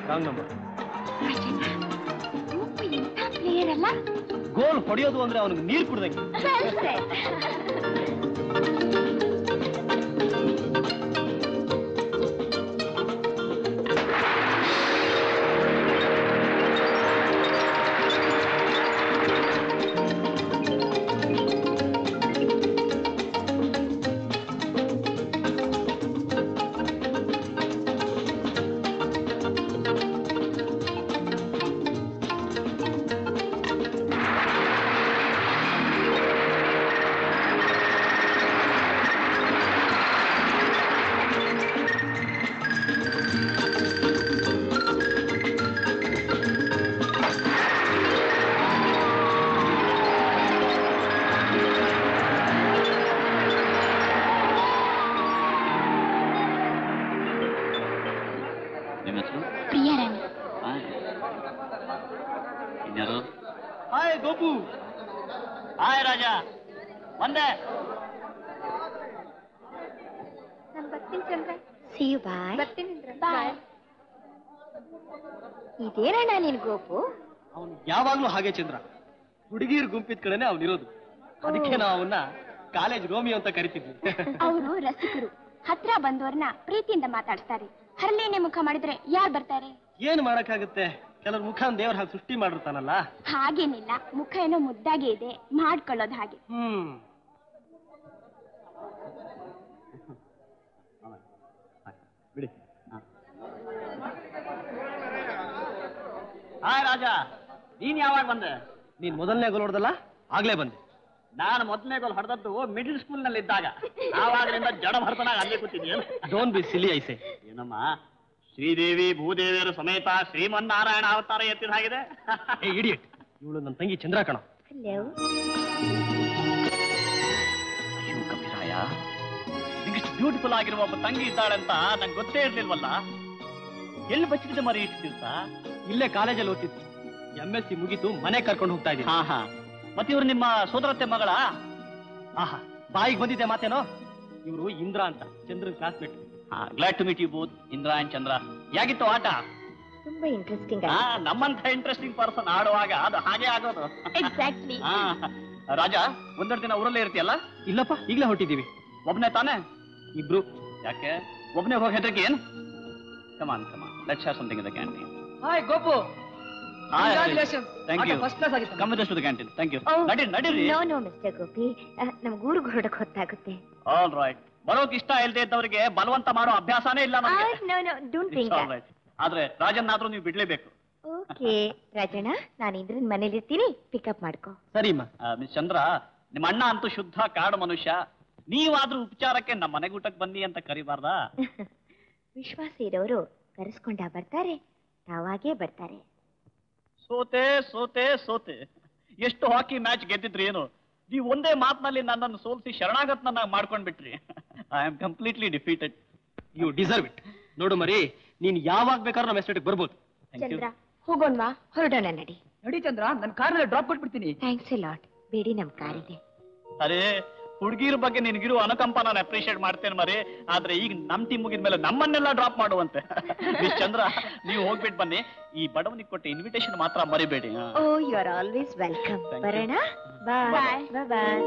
Wrong number ಒಬ್ಬ ಎಂತ player ಅಲ್ಲ ಗೋಲ್ ಹೊಡೆಯೋದು ಅಂದ್ರೆ ಅವನಿಗೆ ನೀರು ಕುಡ್ದಂಗೆ ನಿಮ್ಮ ಹೆಸರು ಪ್ರಿಯಾ ರಾಣಿ ಹಾಯ್ ಇನ್ಯಾರು ಹಾಯ್ ಗೋಪು ಹಾಯ್ ರಾಜ ಬಂದೆ ನಾನು ಬರ್ತೀನಿ ಚಂದ್ರ ಸಿ ಯು ಬಾಯ್ ಬರ್ತೀನಿ ಬಾಯ್ ಇದೇನಣ್ಣ ನಿನ್ ಗೋಪು ಅವನು ಯಾವಾಗ್ಲೂ ಹಾಗೆ ಚಂದ್ರ ಹುಡುಗಿರ್ ಗುಂಪಿದ ಕಡೆನೆ ಅವನಿರೋದು ಅದಕ್ಕೆ ನಾವು ಅವನ್ನ ಕಾಲೇಜ್ ರೋಮಿಯೋ ಅಂತ ಕರಿತಿದ್ವಿ ಅವರು ರಸಿಕರು ಹತ್ರ ಬಂದವ್ರನ್ನ ಪ್ರೀತಿಯಿಂದ ಮಾತಾಡ್ತಾರೆ ಹರಳೇನೆ ಮುಖ ಮಾಡಿದ್ರೆ ಯಾರು ಬರ್ತಾರೆ ಏನ್ ಮಾಡಕ್ಕಾಗುತ್ತೆ ಕೆಲವ್ರ ಮುಖ ದೇವ್ರ ಹಾಗೆ ಸೃಷ್ಟಿ ಮಾಡಿರ್ತಾನಲ್ಲ ಹಾಗೇನಿಲ್ಲ ಮುಖ ಏನೋ ಮುದ್ದಾಗೆ ಇದೆ ಮಾಡ್ಕೊಳ್ಳೋದು ಹಾಗೆ ಹ್ಮ್ ಬಿಡಿ ಹಾಯ್ ರಾಜ ನೀನ್ ಯಾವಾಗ ಬಂದೆ ನೀನ್ ಮೊದಲನೇ ಗೋಲ್ ಹೊಡೆದಲ್ಲ ಆಗ್ಲೇ ಬಂದೆ ನಾನು ಮೊದಲನೇ ಗೋಲ್ ಹೊಡೆದದ್ದು ಮಿಡಿಲ್ ಸ್ಕೂಲ್ ನಲ್ಲಿ ಇದ್ದಾಗ ಆವಾಗಲಿಂದ ಜಡ ಭರ್ತನಾಗ ಅಲ್ಲೇ ಕೂತಿದ್ಯೇನು ಡೋಂಟ್ ಬಿ ಸಿಲಿ ಐಸೆ ಏನಮ್ಮ ಶ್ರೀದೇವಿ ಭೂದೇವಿಯರ ಸಮೇತ ಶ್ರೀಮನ್ನಾರಾಯಣ ಅವತಾರ ಎತ್ತಿದ ಹಾಗಿದೆ ಏ ಇಡಿಯಟ್ ಇವಳು ನನ್ನ ತಂಗಿ ಚಂದ್ರ ಕಣ ಅಯ್ಯೋ ಕಪಿರಾಯ ನಿಂಗಿಷ್ಟು ಬ್ಯೂಟಿಫುಲ್ ಆಗಿರುವ ಒಬ್ಬ ತಂಗಿ ಇದ್ದಾಳೆ ಅಂತ ನಂಗೆ ಗೊತ್ತೇ ಇರ್ಲಿಲ್ವಲ್ಲ ಎಲ್ಲಿ ಬಚ್ಚಿದೆ ಮರಿ ಇಷ್ಟು ದಿವಸ ಇಲ್ಲೇ ಕಾಲೇಜಲ್ಲಿ ಓದ್ತಿದ್ವಿ ಎಂ ಎಸ್ ಸಿ ಮುಗೀತು ಮನೆ ಕರ್ಕೊಂಡು ಹೋಗ್ತಾ ಇದ್ದೀನಿ ಹಾ ಹಾ ಮತ್ತೆ ಇವ್ರು ನಿಮ್ಮ ಸೋದರತ್ತೆ ಮಗಳ ಆಹಾ ಬಾಯಿಗೆ ಬಂದಿದೆ ಮಾತೇನೋ ಇವರು ಇಂದ್ರ ಅಂತ ಚಂದ್ರನ್ classmate glad to meet you both Indra and Chandra ಯಾಗಿತ್ತು ಆಟ ತುಂಬಾ ಇಂಟ್ರೆಸ್ಟಿಂಗ್ ಆ, ನಮ್ಮಂತ ಇಂಟ್ರೆಸ್ಟಿಂಗ್ ಪರ್ಸನ್ ಆಡುವಾಗ ಅದು ಹಾಗೆ ಆಗೋದು ಎಕ್ಸಾಕ್ಟ್ಲಿ ಆ, ರಾಜ ಒಂದೆರಡು ದಿನ ಊರಲ್ಲೇ ಇರ್ತೀಯಲ್ಲ ಇಲ್ಲಪ್ಪ ಈಗಲೇ ಹೊಟ್ಟಿದ್ದೀವಿ ಒಬ್ನೇ ತಾನೇ ಇಬ್ರು ಯಾಕೆ ಒಬ್ನೇ ಹೋಗಿ ಹೆದರಿಕೆ ಏನು come on come on let's have something in the canteen hi Gopu thank you first class ಆಗಿತ್ತು come with the canteen thank you ನಡೀರಿ ನಡೀರಿ ನೋ ನೋ ಮಿಸ್ಟರ್ ಗೋಪಿ ನಮ್ಗೆ ಊರಿಗೆ ಹೊರಡಕ್ ಹೊತ್ತಾಗುತ್ತೆ ಆಲ್ ರೈಟ್ ಬರೋಕ್ ಇಷ್ಟ ಇಲ್ಲದೆ ಇದ್ದವರಿಗೆ ಬಲವಂತ ಮಾಡೋ ಅಭ್ಯಾಸನೇ ಇಲ್ಲ ನಮಗೆ no no don't It's think all right. ಆದ್ರೆ ರಾಜನ್ನಾದ್ರೂ ನೀವು ಬಿಡ್ಲೇಬೇಕು ಓಕೆ ರಾಜಣ್ಣ ನಾನು ಇಂದ್ರನ್ ಮನೇಲಿ ಇರ್ತೀನಿ ಪಿಕಪ್ ಮಾಡ್ಕೋ ಸರಿಮ್ಮ ಮಿಸ್ ಚಂದ್ರ ನಿಮ್ಮ ಅಣ್ಣ ಅಂತೂ ಶುದ್ಧ ಕಾಡು ಮನುಷ್ಯ ನೀವಾದ್ರೂ ಉಪಚಾರಕ್ಕೆ ನಮ್ಮ ಮನೆಗೂಟಕ್ಕೆ ಬನ್ನಿ ಅಂತ ಕರಿಬಾರ್ದಾ ವಿಶ್ವಾಸ ಇರೋರು ಕರೆಸ್ಕೊಂಡ ಬರ್ತಾರೆ ತಾವಾಗೇ ಬರ್ತಾರೆ ಸೋತೆ ಸೋತೆ ಸೋತೆ ಎಷ್ಟು ಹಾಕಿ ಮ್ಯಾಚ್ ಗೆದ್ದಿದ್ರಿ ಏನು ನೀವು ಒಂದೇ ಮಾತಿನಲ್ಲಿ ನನ್ನನ್ನು ಸೋಲಿಸಿ ಶರಣಾಗತ್ನ ಮಾಡ್ಕೊಂಡ್ಬಿಟ್ರಿ I am completely defeated you deserve it ನೋಡು ಮರಿ ನೀನ್ ಯಾವಾಗ ಬೇಕಾದ್ರೂ ನಮ್ಮ ಎಸ್ಟೇಟ್ ಬರ್ಬೋದು ಥ್ಯಾಂಕ್ ಯು ಚಂದ್ರ ಹೋಗೋಣವಾ ಹೊರಡೋಣ ನಡಿ ನಡಿ ಚಂದ್ರ ನನ್ನ ಕಾರ್ನಲ್ಲಿ ಡ್ರಾಪ್ ಕೊಟ್ಬಿಡ್ತೀನಿ ಥ್ಯಾಂಕ್ಸ್ ಎ ಲಾಟ್ ಬೇಡಿ ನಮ್ ಕಾರಿದೆ ಅರೇ ಹುಡುಗಿರ ಬಗ್ಗೆ ನಿನಗಿರೋ ಅನುಕಂಪ ನಾನು ಅಪ್ರಿಶಿಯೇಟ್ ಮಾಡ್ತೇನೆ ಮರಿ ಆದ್ರೆ ಈಗ ನಮ್ ಟೀಮ್ ಮುಗಿದ್ಮೇಲೆ ನಮ್ಮನ್ನೆಲ್ಲ ಡ್ರಾಪ್ ಮಾಡುವಂತೆ ಮಿಸ್ ಚಂದ್ರ ನೀವು ಹೋಗ್ಬಿಟ್ಟು ಬನ್ನಿ ಈ ಬಡವನಿಗೆ ಕೊಟ್ಟ ಇನ್ವಿಟೇಷನ್ ಮಾತ್ರ ಮರಿಬೇಡಿ ಹಾ. Oh you are always welcome Thank you. ಬರೋಣ ಬಾಯ್ ಬಾಯ್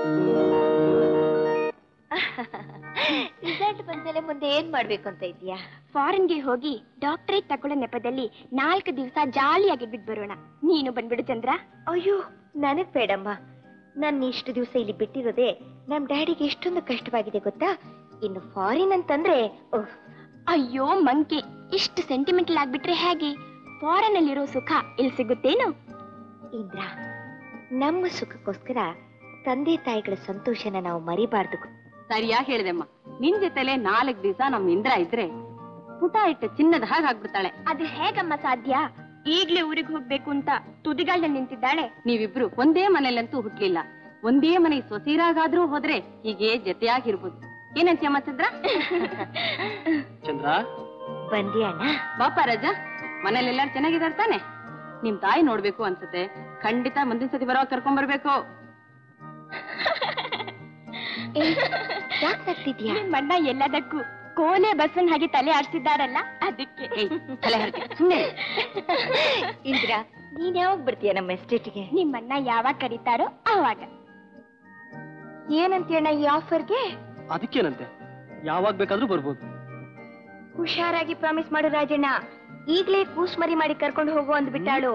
ರಿಸಲ್ಟ್ ಬಂದ್ಮೇಲೆ ಮುಂದೆ ಏನ್ ಮಾಡ್ಬೇಕು ಅಂತ ಇದೀಯಾ ಫಾರಿನ್ಗೆ ಹೋಗಿ ಡಾಕ್ಟರೇಟ್ ತಗೊಳ್ಳೋ ನೆಪದಲ್ಲಿ ನಾಲ್ಕು ದಿವಸ ಜಾಲಿಯಾಗಿ ಬಿಟ್ಟು ಬರೋಣ ನೀನು ಬಂದ್ಬಿಡು ಚಂದ್ರ ಅಯ್ಯೋ ನನಗ್ ಬೇಡಮ್ಮ ನಾನು ಇಷ್ಟು ದಿವಸ ಇಲ್ಲಿ ಬಿಟ್ಟಿರೋದೆ ನಮ್ ಡ್ಯಾಡಿಗೆ ಎಷ್ಟೊಂದು ಕಷ್ಟವಾಗಿದೆ ಗೊತ್ತಾ ಇನ್ನು ಫಾರಿನ್ ಅಂತಂದ್ರೆ ಓಹ್ ಅಯ್ಯೋ ಮಂಕಿ ಇಷ್ಟು ಸೆಂಟಿಮೆಂಟಲ್ ಆಗ್ಬಿಟ್ರೆ ಹೇಗೆ ಫಾರಿನ್ ಅಲ್ಲಿರೋ ಸುಖ ಇಲ್ಲಿ ಸಿಗುತ್ತೇನು ಇಂದ್ರ ನಮ್ಮ ಸುಖಕ್ಕೋಸ್ಕರ ತಂದೆ ತಾಯಿಗಳ ಸಂತೋಷನ ನಾವು ಮರಿಬಾರ್ದು ಸರಿಯಾಗಿ ಹೇಳಿದೆಮ್ಮ ನಿನ್ ಜೊತೆಲೆ ನಾಲ್ಕು ದಿವಸ ನಮ್ ಇಂದ್ರ ಇದ್ರೆ ಪುಟ ಇಟ್ಟು ಚಿನ್ನದ ಹಾಗೆ ಆಗ್ಬಿಡ್ತಾಳೆ ಅದು ಹೇಗಮ್ಮ ಸಾಧ್ಯ ಈಗ್ಲೇ ಊರಿಗೆ ಹೋಗ್ಬೇಕು ಅಂತ ತುದಿಗಾಲ್ನಲ್ಲಿ ನಿಂತಿದ್ದಾಳೆ ನೀವಿಬ್ರು ಒಂದೇ ಮನೇಲಂತೂ ಹುಟ್ಲಿಲ್ಲ ಒಂದೇ ಮನೆ ಸೊಸೀರಾಗಾದ್ರೂ ಹೋದ್ರೆ ಹೀಗೆ ಜೊತೆಯಾಗಿರ್ಬೋದು ಏನಂತೀಯಮ್ಮ ಚಂದ್ರ ಚಂದ್ರ ಬಂದಿ ಅಣ್ಣ ಬಾಪ ರಾಜ ಮನೇಲೆಲ್ಲಾರು ಚೆನ್ನಾಗಿದಾರ ತಾನೆ ನಿಮ್ ತಾಯಿ ನೋಡ್ಬೇಕು ಅನ್ಸುತ್ತೆ ಖಂಡಿತ ಮುಂದಿನ ಸತಿ ಬರೋ ಕರ್ಕೊಂಡ್ ಬರ್ಬೇಕು ಯಾಕೆ ನಗ್ತಿದ್ಯಾ ನಿಮ್ಮ ಅಣ್ಣ ಎಲ್ಲದಕ್ಕೂ ಕೋಲೆ ಬಸ್ಸನ್ ಹಾಗೆ ತಲೆ ಆಡ್ಸಿದ್ದಾರಲ್ಲ ಅದಕ್ಕೆ ತಲೆ ಹರಕೆ ಸುಮ್ಮನೆ ಇಂದ್ರ ನೀನ್ ಯಾವಾಗ ಬರ್ತೀಯ ನಮ್ಮ ಎಸ್ಟೇಟ್ಗೆ ನಿಮ್ಮನ್ನ ಯಾವಾಗ ಕರೀತಾರೋ ಆವಾಗ ಏನಂತೀಯಣ್ಣ ಈ ಆಫರ್ಗೆ ಅದಕ್ಕೇನಂತೆ ಯಾವಾಗ ಬೇಕಾದ್ರೂ ಬರ್ಬೋದು ಹುಷಾರಾಗಿ ಪ್ರಾಮಿಸ್ ಮಾಡು ರಾಜಣ್ಣ ಈಗ್ಲೇ ಕೂಸ್ ಮರಿ ಮಾಡಿ ಕರ್ಕೊಂಡು ಹೋಗು ಅಂದ್ಬಿಟ್ಟಾಳು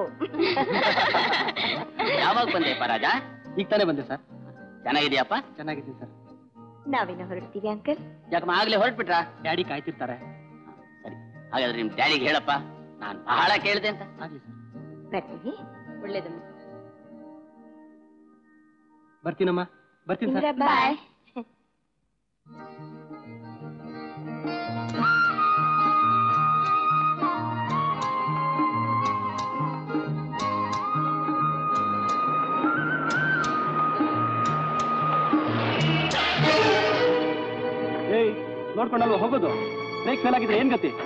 ಯಾವಾಗ ಬಂದೆ ರಾಜ ಈಗ ತಾನೇ ಬಂದೆ ಸರ್ ಚೆನ್ನಾಗಿದ್ಯಪ್ಪ ಚೆನ್ನಾಗಿದ್ದೀನಿ ಸರ್ ನಾವಿನ್ನ ಹೊರಡ್ತೀವಿ ಅಂಕಲ್ ಯಾಕಮ್ಮ ಆಗ್ಲೇ ಹೊರಟ್ಬಿಟ್ರಾ ಡ್ಯಾಡಿ ಕಾಯ್ತಿರ್ತಾರೆ ಸರಿ ಹಾಗಾದ್ರೆ ನಿಮ್ ಡ್ಯಾಡಿಗೆ ಹೇಳಪ್ಪ ನಾನ್ ಬಹಳ ಕೇಳಿದೆ ಅಂತ ಆಗ್ಲಿ ಸರ್ ಬರ್ತೀವಿ ಒಳ್ಳೇದಮ್ಮ ಬರ್ತೀನಮ್ಮ ಬರ್ತೀನಿ ಸರ್ ಬಾಯ್ ಏಯ್ ನೋಡ್ಕೊಂಡಲ್ವ ಹೋಗೋದು ಬ್ರೇಕ್ ಫೇಲ್ ಆಗಿದ್ರೆ ಏನ್ ಗತಿ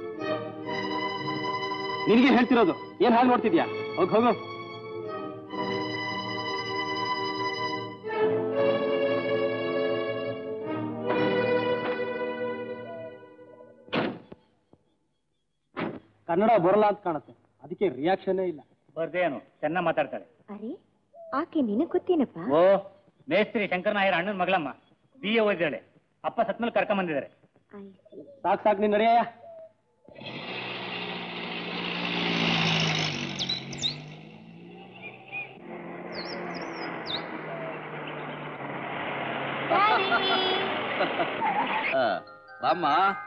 ನಿನಗೆ ಹೇಳ್ತಿರೋದು ಏನ್ ಹಾಗೆ ನೋಡ್ತಿದ್ಯಾ ಹೋಗ್ ಹೋಗು ಕನ್ನಡ ಬರಲ್ಲ ಅಂತ ಕಾಣುತ್ತೆ ಅದಕ್ಕೆ ರಿಯಾಕ್ಷನ್ನೇ ಇಲ್ಲ ಬರ್ದೇನು ಚೆನ್ನಾಗ್ ಮಾತಾಡ್ತಾಳೆ ಅರೆ ಆಕೆ ನಿನಗ್ ಗೊತ್ತೇನಪ್ಪ ಓ ಮೇಸ್ತ್ರಿ ಶಂಕರ ನಾಯರ್ ಅಣ್ಣನ ಮಗಳಮ್ಮ ಬಿ ಎ ಓದಿದಾಳೆ ಅಪ್ಪ ಸತ್ಮೇಲೆ ಕರ್ಕೊಂಡ್ ಬಂದಿದ್ದಾರೆ ಸಾಕ್ ಸಾಕ್ ನೀನ್ ನಡೆಯ ಬಾಮ್ಮ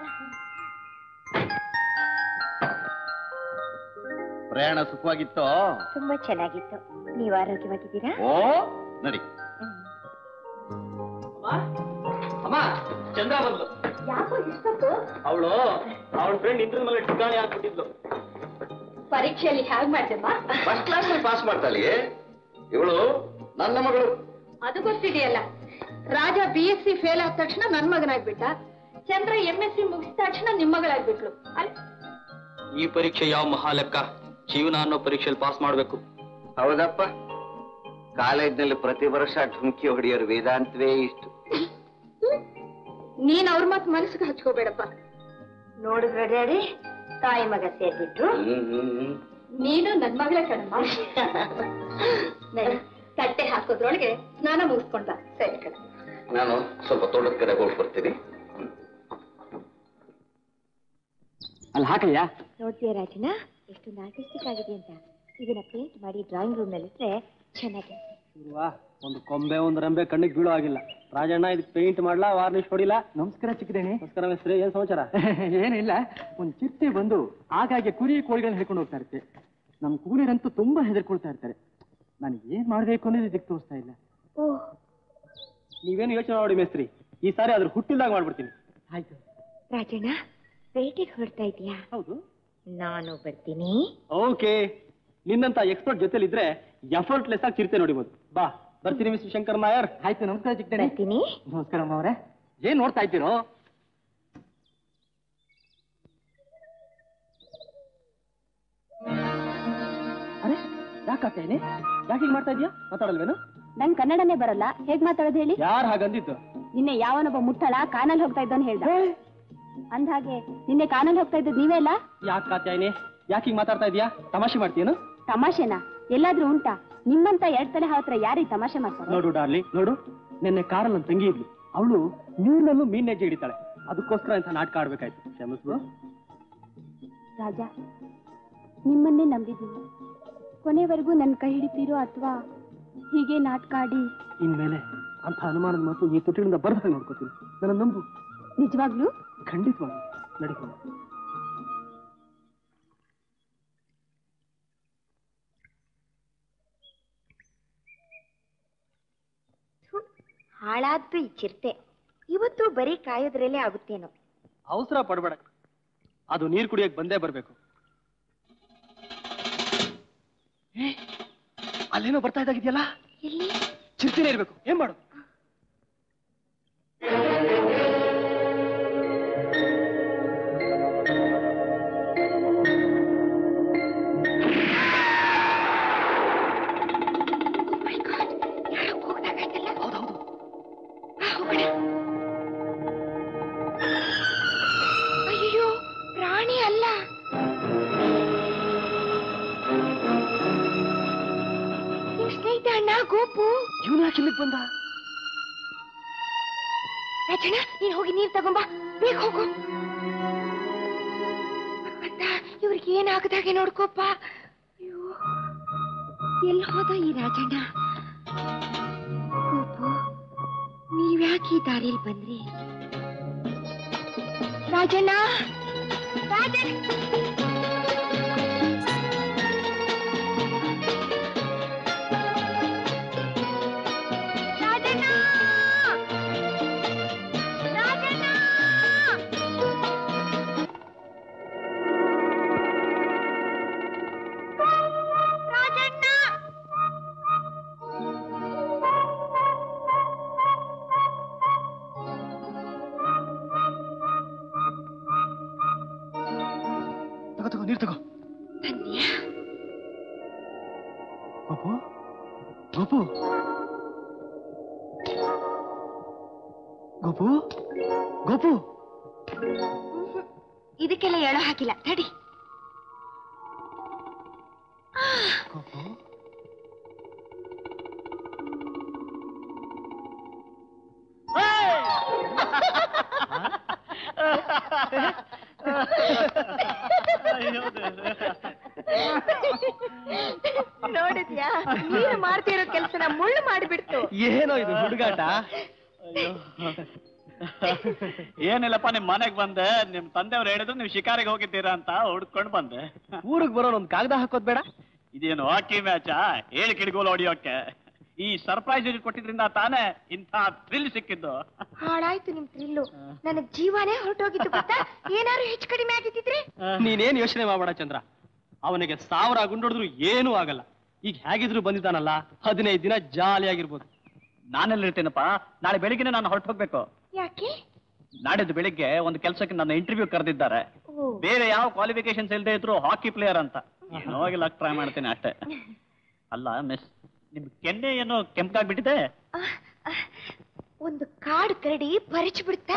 ಪ್ರಯಾಣ ಸುಖವಾಗಿತ್ತೋ ತುಂಬಾ ಚೆನ್ನಾಗಿತ್ತು ನೀವು ಆರೋಗ್ಯವಾಗಿದ್ದೀರಾ ಓ ನಡಿ ಅಮ್ಮ ಚಂದ್ರ ಬಂದ್ಲು ಯಾಕೋ ಇಷ್ಟೊತ್ತು ಅವಳು ಅವಳ ಫ್ರೆಂಡ್ ಇಂದ್ರ ಮೇಲೆ ಠಿಕಾಣಿ ಹಾಕ್ಬಿಟ್ಟಿದ್ಲು ಪರೀಕ್ಷೆಯಲ್ಲಿ ಹೇಗ್ ಮಾಡ್ದಮ್ಮ ಫಸ್ಟ್ ಕ್ಲಾಸ್ ಪಾಸ್ ಮಾಡ್ತಾಳೆ ಇವಳು ನನ್ನ ಮಗಳು ಅದು ಗೊತ್ತಿದೆಯಲ್ಲ Raja B S C fail ಆದ ತಕ್ಷಣ ನನ್ ಮಗನಾಗ್ಬಿಟ್ಟ ಚಂದ್ರ ಎಂ ಎಸ್ ಸಿ ಮುಗಿದ ತಕ್ಷಣ ನಿಮ್ ಮಗಳಾಗ್ಬಿಟ್ಲು ಅಲ್ಲಿ ಈ ಪರೀಕ್ಷೆ ಯಾವ ಮಹಾಲೆಕ್ಕ ಜೀವನ ಅನ್ನೋ ಪರೀಕ್ಷೆಯಲ್ಲಿ ಪಾಸ್ ಮಾಡ್ಬೇಕು ಹೌದಪ್ಪ ಕಾಲೇಜ್ನಲ್ಲಿ ಪ್ರತಿ ವರ್ಷ ಢುಮ್ಕಿ ಹೊಡೆಯೋರು ವೇದಾಂತವೇ ಇಷ್ಟು ನೀನ್ ಅವ್ರ ಮತ್ ಮನಸ್ಸಿಗೆ ಹಚ್ಕೋಬೇಡಪ್ಪ ನೋಡಿದ್ರ ಡ್ಯಾಡಿ ತಾಯಿ ಮಗ ಸೇರ್ಬಿಟ್ರು ಹ್ಮ್, ಹ್ಮ್, ಹ್ಮ್. ನೀನು ನನ್ ಮಗಳೇ ಕಣಮ್ಮ ನಡಿ, ತಟ್ಟೆ ಹಾಕೋದ್ರೊಳಗೆ ಸ್ನಾನ ಮುಗಿಸ್ಕೊಂಡ ಸರಿ ಕಣ ನಾನು ಸ್ವಲ್ಪ ತೋಟದ ಕಡೆ ಹೋಗಿ ಬರ್ತೀನಿ ಅಲ್ಲಿ ಹಾಕಯ್ಯ ನೋಡ್ತೀಯ ರಾಜನ ಎಷ್ಟೊಂದು ಆರ್ಟಿಸ್ಟಿಕ್ ಆಗಿದೆ ಅಂತ ಇದನ್ನ ಪೇಂಟ್ ಮಾಡಿ ಡ್ರಾಯಿಂಗ್ ರೂಮ್ ನಲ್ಲಿ ಇಟ್ರೆ ಚೆನ್ನಾಗಿ ಇಲ್ವಾ ಒಂದು ಕೊಂಬೆ ಒಂದು ರೆಂಬೆ ಕಣ್ಣಿಗೆ ಬೀಳೋ ಆಗಿಲ್ಲ ರಾಜಣ್ಣ ಇದಕ್ಕೆ ಪೇಂಟ್ ಮಾಡ್ಲಾ ವಾರ್ನಿಶ್ ಹೊಡಿಲ್ಲ ನಮಸ್ಕಾರ ಚಿಕ್ಕದೇಣಿ ನಮಸ್ಕಾರ ಮಿಸ್ತ್ರಿ ಏನ್ ಸಮಾಚಾರ ಏನಿಲ್ಲ ಒಂದ್ ಚಿರತೆ ಬಂದು ಆಗಾಗ್ಗೆ ಕುರಿ ಕೋಳಿಗಳನ್ನ ಹಿಡ್ಕೊಂಡು ಹೋಗ್ತಾ ಇರುತ್ತೆ ನಮ್ ಕೂಲಿರಂತೂ ತುಂಬಾ ಹೆದರ್ಕೊಳ್ತಾ ಇರ್ತಾರೆ ನಾನು ಏನ್ ಮಾಡ್ಬೇಕು ಅನ್ನೋದು ದಿಕ್ ತೋರಿಸ್ತಾ ಇಲ್ಲ ಓಹ್ ನೀವೇನು ಯೋಚನೆ ಮಾಡಿ ಮೇಸ್ತ್ರಿ ಈ ಸಾರಿ ಅದ್ರ ಹುಟ್ಟಿಲ್ದಾಗ ಮಾಡ್ಬಿಡ್ತೀನಿ ಆಯ್ತು ರಾಜಣ್ಣ ಪೇಟೆಗೆ ಹೊರಡ್ತಾ ಇದೀಯಾ ಹೌದು ನಾನು ಬರ್ತೀನಿ ಓಕೆ ನಿನ್ನಂತ ಎಕ್ಸ್ಪರ್ಟ್ ಜೊತೆಲಿದ್ರೆ ಎಫರ್ಟ್ಲೆಸ್ ಆಗಿ ಚಿರತೆ ನೋಡಿಬೋದು ಬಾ ಬರ್ತೀನಿ ಮಿಸ್ಟರ್ ಶಂಕರ್ ನಾಯರ್ ಆಯ್ತು ನಮಸ್ಕಾರ ಚಿಕ್ಕದೇಣಿ ಬರ್ತೀನಿ ನಮಸ್ಕಾರ ಅಮ್ಮ ಅವರೇ ಏನ್ ನೋಡ್ತಾ ಇದ್ದೀರೋ ಅರೆ ಯಾಕಾಗ್ತೇನೆ ಯಾಕೆ ಹೀಗೆ ಮಾಡ್ತಾ ಇದೀಯಾ ಮಾತಾಡಲ್ವೇನು ನಂಗ್ ಕನ್ನಡನೇ ಬರಲ್ಲ ಹೇಗ್ ಮಾತಾಡೋದು ಹೇಳಿ ಯಾರು ಹಾಗಂದಿದ್ದು ನಿನ್ನೆ ಯಾವನೊಬ್ಬ ಮುಟ್ಟಳ ಕಾನಲ್ಲಿ ಹೋಗ್ತಾ ಇದ್ದವನ್ ಹೇಳ್ದ ಅಂದ್ಹಾಗೆ ನಿನ್ನೆ ಕಾನಲ್ಲಿ ಹೋಗ್ತಾ ಇದ್ದದ್ ನೀವೇ ಅಲ್ಲ ಯಾಕೆ ಕಾತ್ಯಾಯಿನಿ ಯಾಕೆ ಹಿಂಗ್ ಮಾತಾಡ್ತಾ ಇದೀಯಾ ತಮಾಷೆ ಮಾಡ್ತೀಯೇನು ತಮಾಷೆನಾ ಎಲ್ಲಾದ್ರೂ ಉಂಟಾ ನಿಮ್ಮಂತ ಎರಡ್ ತಲೆ ಹತ್ರ ಯಾರಿಗೆ ತಮಾಷೆ ಮಾಡ್ತಾರೆ ನೋಡು ಡಾರ್ಲಿ ನೋಡು ನಿನ್ನೆ ಕಾರಲ್ಲಿ ನನ್ನ ತಂಗಿ ಇದ್ಲು ಅವಳು ನೀರಿನಲ್ಲೂ ಮೀನ್ ಹೆಜ್ಜೆ ಹಿಡಿತಾಳೆ ಅದಕ್ಕೋಸ್ಕರ ಇಂಥ ನಾಟಕ ಆಡ್ಬೇಕಾಯ್ತು ಕ್ಷಮಿಸ್ಬಿಡು ರಾಜ ನಿಮ್ಮನ್ನೇ ನಂಬಿದ್ದೀನಿ ಕೊನೆವರೆಗೂ ನನ್ನ ಕೈ ಹಿಡಿತೀರೋ ಅಥವಾ ಹೀಗೆ ನಾಟಕ ಆಡಿ ಇನ್ಮೇಲೆ ಅಂತ ಅನುಮಾನದ ಮಾತು ಈ ತುಟಿಗಳಿಂದ ಬರ್ದಾಗ ನೋಡ್ಕೋತೀನಿ ನನ್ನ ನಂಬು ನಿಜವಾಗ್ಲೂ ಖಂಡಿತವಾಗಿ ನಡಿಕೊಂಡು ಹಾಳಾದ್ದು ಈ ಚಿರತೆ ಇವತ್ತು ಬರೀ ಕಾಯೋದ್ರಲ್ಲೇ ಆಗುತ್ತೇನೋ ಅವಸರ ಪಡಬೇಡ ಅದು ನೀರು ಕುಡಿಯಕ್ ಬಂದೇ ಬರ್ಬೇಕು ಏ, ಅಲ್ಲೇನೋ ಬರ್ತಾ ಇದ್ದಾಗಿದೆಯಲ್ಲ ಎಲ್ಲಿ ಚಿರ್ತಿನೇ ಇರ್ಬೇಕು ಏನ್ ಮಾಡು ಹೌದೌದು ಇವನು ಯಾಕೆ ಇಲ್ಲಿಗೆ ಬಂದ ರಾಜಣ್ಣ ನೀನ್ ಹೋಗಿ ನೀರ್ ತಗೊಂಬಾ ಬೇಗ ಹೋಗು ಭಗವಂತ ಇವ್ರಿಗೆ ಏನಾಗದಾಗೆ ನೋಡ್ಕೋಪ್ಪ ಅಯ್ಯೋ ಎಲ್ಲಿ ಹೋದ ಈ ರಾಜಣ್ಣ ಗೋಪು ನೀವ್ಯಾಕೆ ಈ ದಾರಿಯಲ್ಲಿ ಬಂದ್ರಿ ರಾಜಣ್ಣ ರಾಜಣ್ಣ ರಾಜಣ್ಣ ರಾಜಣ್ಣ ರಾಜಣ್ಣ ತಗೋ ತಗೋ ನೀರು ತಗೋ ಬಂದ್ಯಾ ಗೋಪು ಗೋಪು ಗೋಪು ಗೋಪು ಇದಕ್ಕೆಲ್ಲ ಹೇಳೋ ಹಾಕಿಲ್ಲ ತಡಿ ಗೋಪು ಅಯ್ಯೋ ದೇವ್ರೇ. ನೋಡಿದ್ಯಾ ನೀನು ಮಾಡ್ತಿರೋ ಕೆಲ್ಸನ ಮುಳ್ಳು ಮಾಡಿಬಿಡ್ತು ಏನೋ ಇದು ಹುಡುಗಾಟ ಅಯ್ಯೋ. ಏನಿಲ್ಲಪ್ಪ ನಿಮ್ ಮನೆಗ್ ಬಂದೆ ನಿಮ್ ತಂದೆಯವ್ರು ಹೇಳಿದ್ರು ನೀವು ಶಿಕಾರಿಗೆ ಹೋಗಿದ್ದೀರಾ ಅಂತ ಹುಡ್ಕೊಂಡ್ ಬಂದೆ ಊರಿಗೆ ಬರೋನ್ ಒಂದ್ ಕಾಗದ ಹಾಕೋದ್ ಬೇಡ ಇದೇನು ಹಾಕಿ ಮ್ಯಾಚಾ ಹೇಳಿ ಕಿಡಿಗೋಲು ಹೊಡಿಯೋಕೆ ಈ ಸರ್ಪ್ರೈಸ್ ಕೊಟ್ಟಿದ್ರಿಂದ ತಾನೇ ಇಂಥ ಥ್ರಿಲ್ ಸಿಕ್ಕಿದ್ದು ಹಾಳಾಯ್ತು ನಿಮ್ ಥ್ರಿಲ್ಲು ನನಗ್ ಜೀವನೇ ಹೊರಟೋಗಿತ್ತು ಗೊತ್ತಾ ಏನಾರು ಹೆಚ್ಚು ಕಡಿಮೆ ಆಗಿದ್ದಿದ್ರೆ ನೀನೇನ್ ಯೋಚನೆ ಮಾಡಬೇಡ ಚಂದ್ರ ಅವನಿಗೆ ಸಾವಿರ ಗುಂಡೊಡಿದ್ರು ಏನೂ ಆಗಲ್ಲ ಈಗ ಹೇಗಿದ್ರು ಬಂದಿದ್ದಾನಲ್ಲ ಹದಿನೈದು ದಿನ ಜಾಲಿಯಾಗಿರ್ಬೋದು ನಾನೆಲ್ಲಿರ್ತೀನಪ್ಪ ನಾಳೆ ಬೆಳಿಗ್ಗೆ ನಾನು ಹೊರಟು ಹೋಗ್ಬೇಕು ಯಾಕೆ ನಾಡಿದ್ದು ಬೆಳಿಗ್ಗೆ ಒಂದು ಕೆಲಸಕ್ಕೆ ನನ್ನ ಇಂಟರ್ವ್ಯೂ ಕರೆದಿದ್ದಾರೆ ಓ ಬೇರೆ ಯಾವ ಕ್ವಾಲಿಫಿಕೇಶನ್ಸ್ ಇಲ್ಲದೆ ಇದ್ರು ಹಾಕಿ ಪ್ಲೇಯರ್ ಅಂತ ಏನೋ ಲಕ್ ಟ್ರೈ ಮಾಡ್ತೀನಿ ಅಷ್ಟೇ ಅಲ್ಲ ಮಿಸ್ ನಿಮ್ ಕೆನ್ನೆ ಏನೋ ಕೆಂಪಾಗ್ಬಿಟ್ಟಿದೆ ಆ, ಆ, ಒಂದು ಕಾಡು ಕರಡಿ ಪರಿಚು ಬಿಡ್ತಾ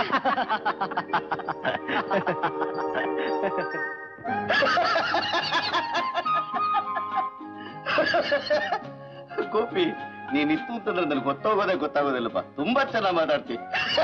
ಗೋಪಿ ನೀನ್ ಇತ್ತು ಅಂತಂದ್ರೆ ನನಗೆ ಗೊತ್ತಾಗೋದೇ ಗೊತ್ತಾಗೋದಿಲ್ಲಪ್ಪ ತುಂಬಾ ಚೆನ್ನಾಗಿ ಮಾತಾಡ್ತಿ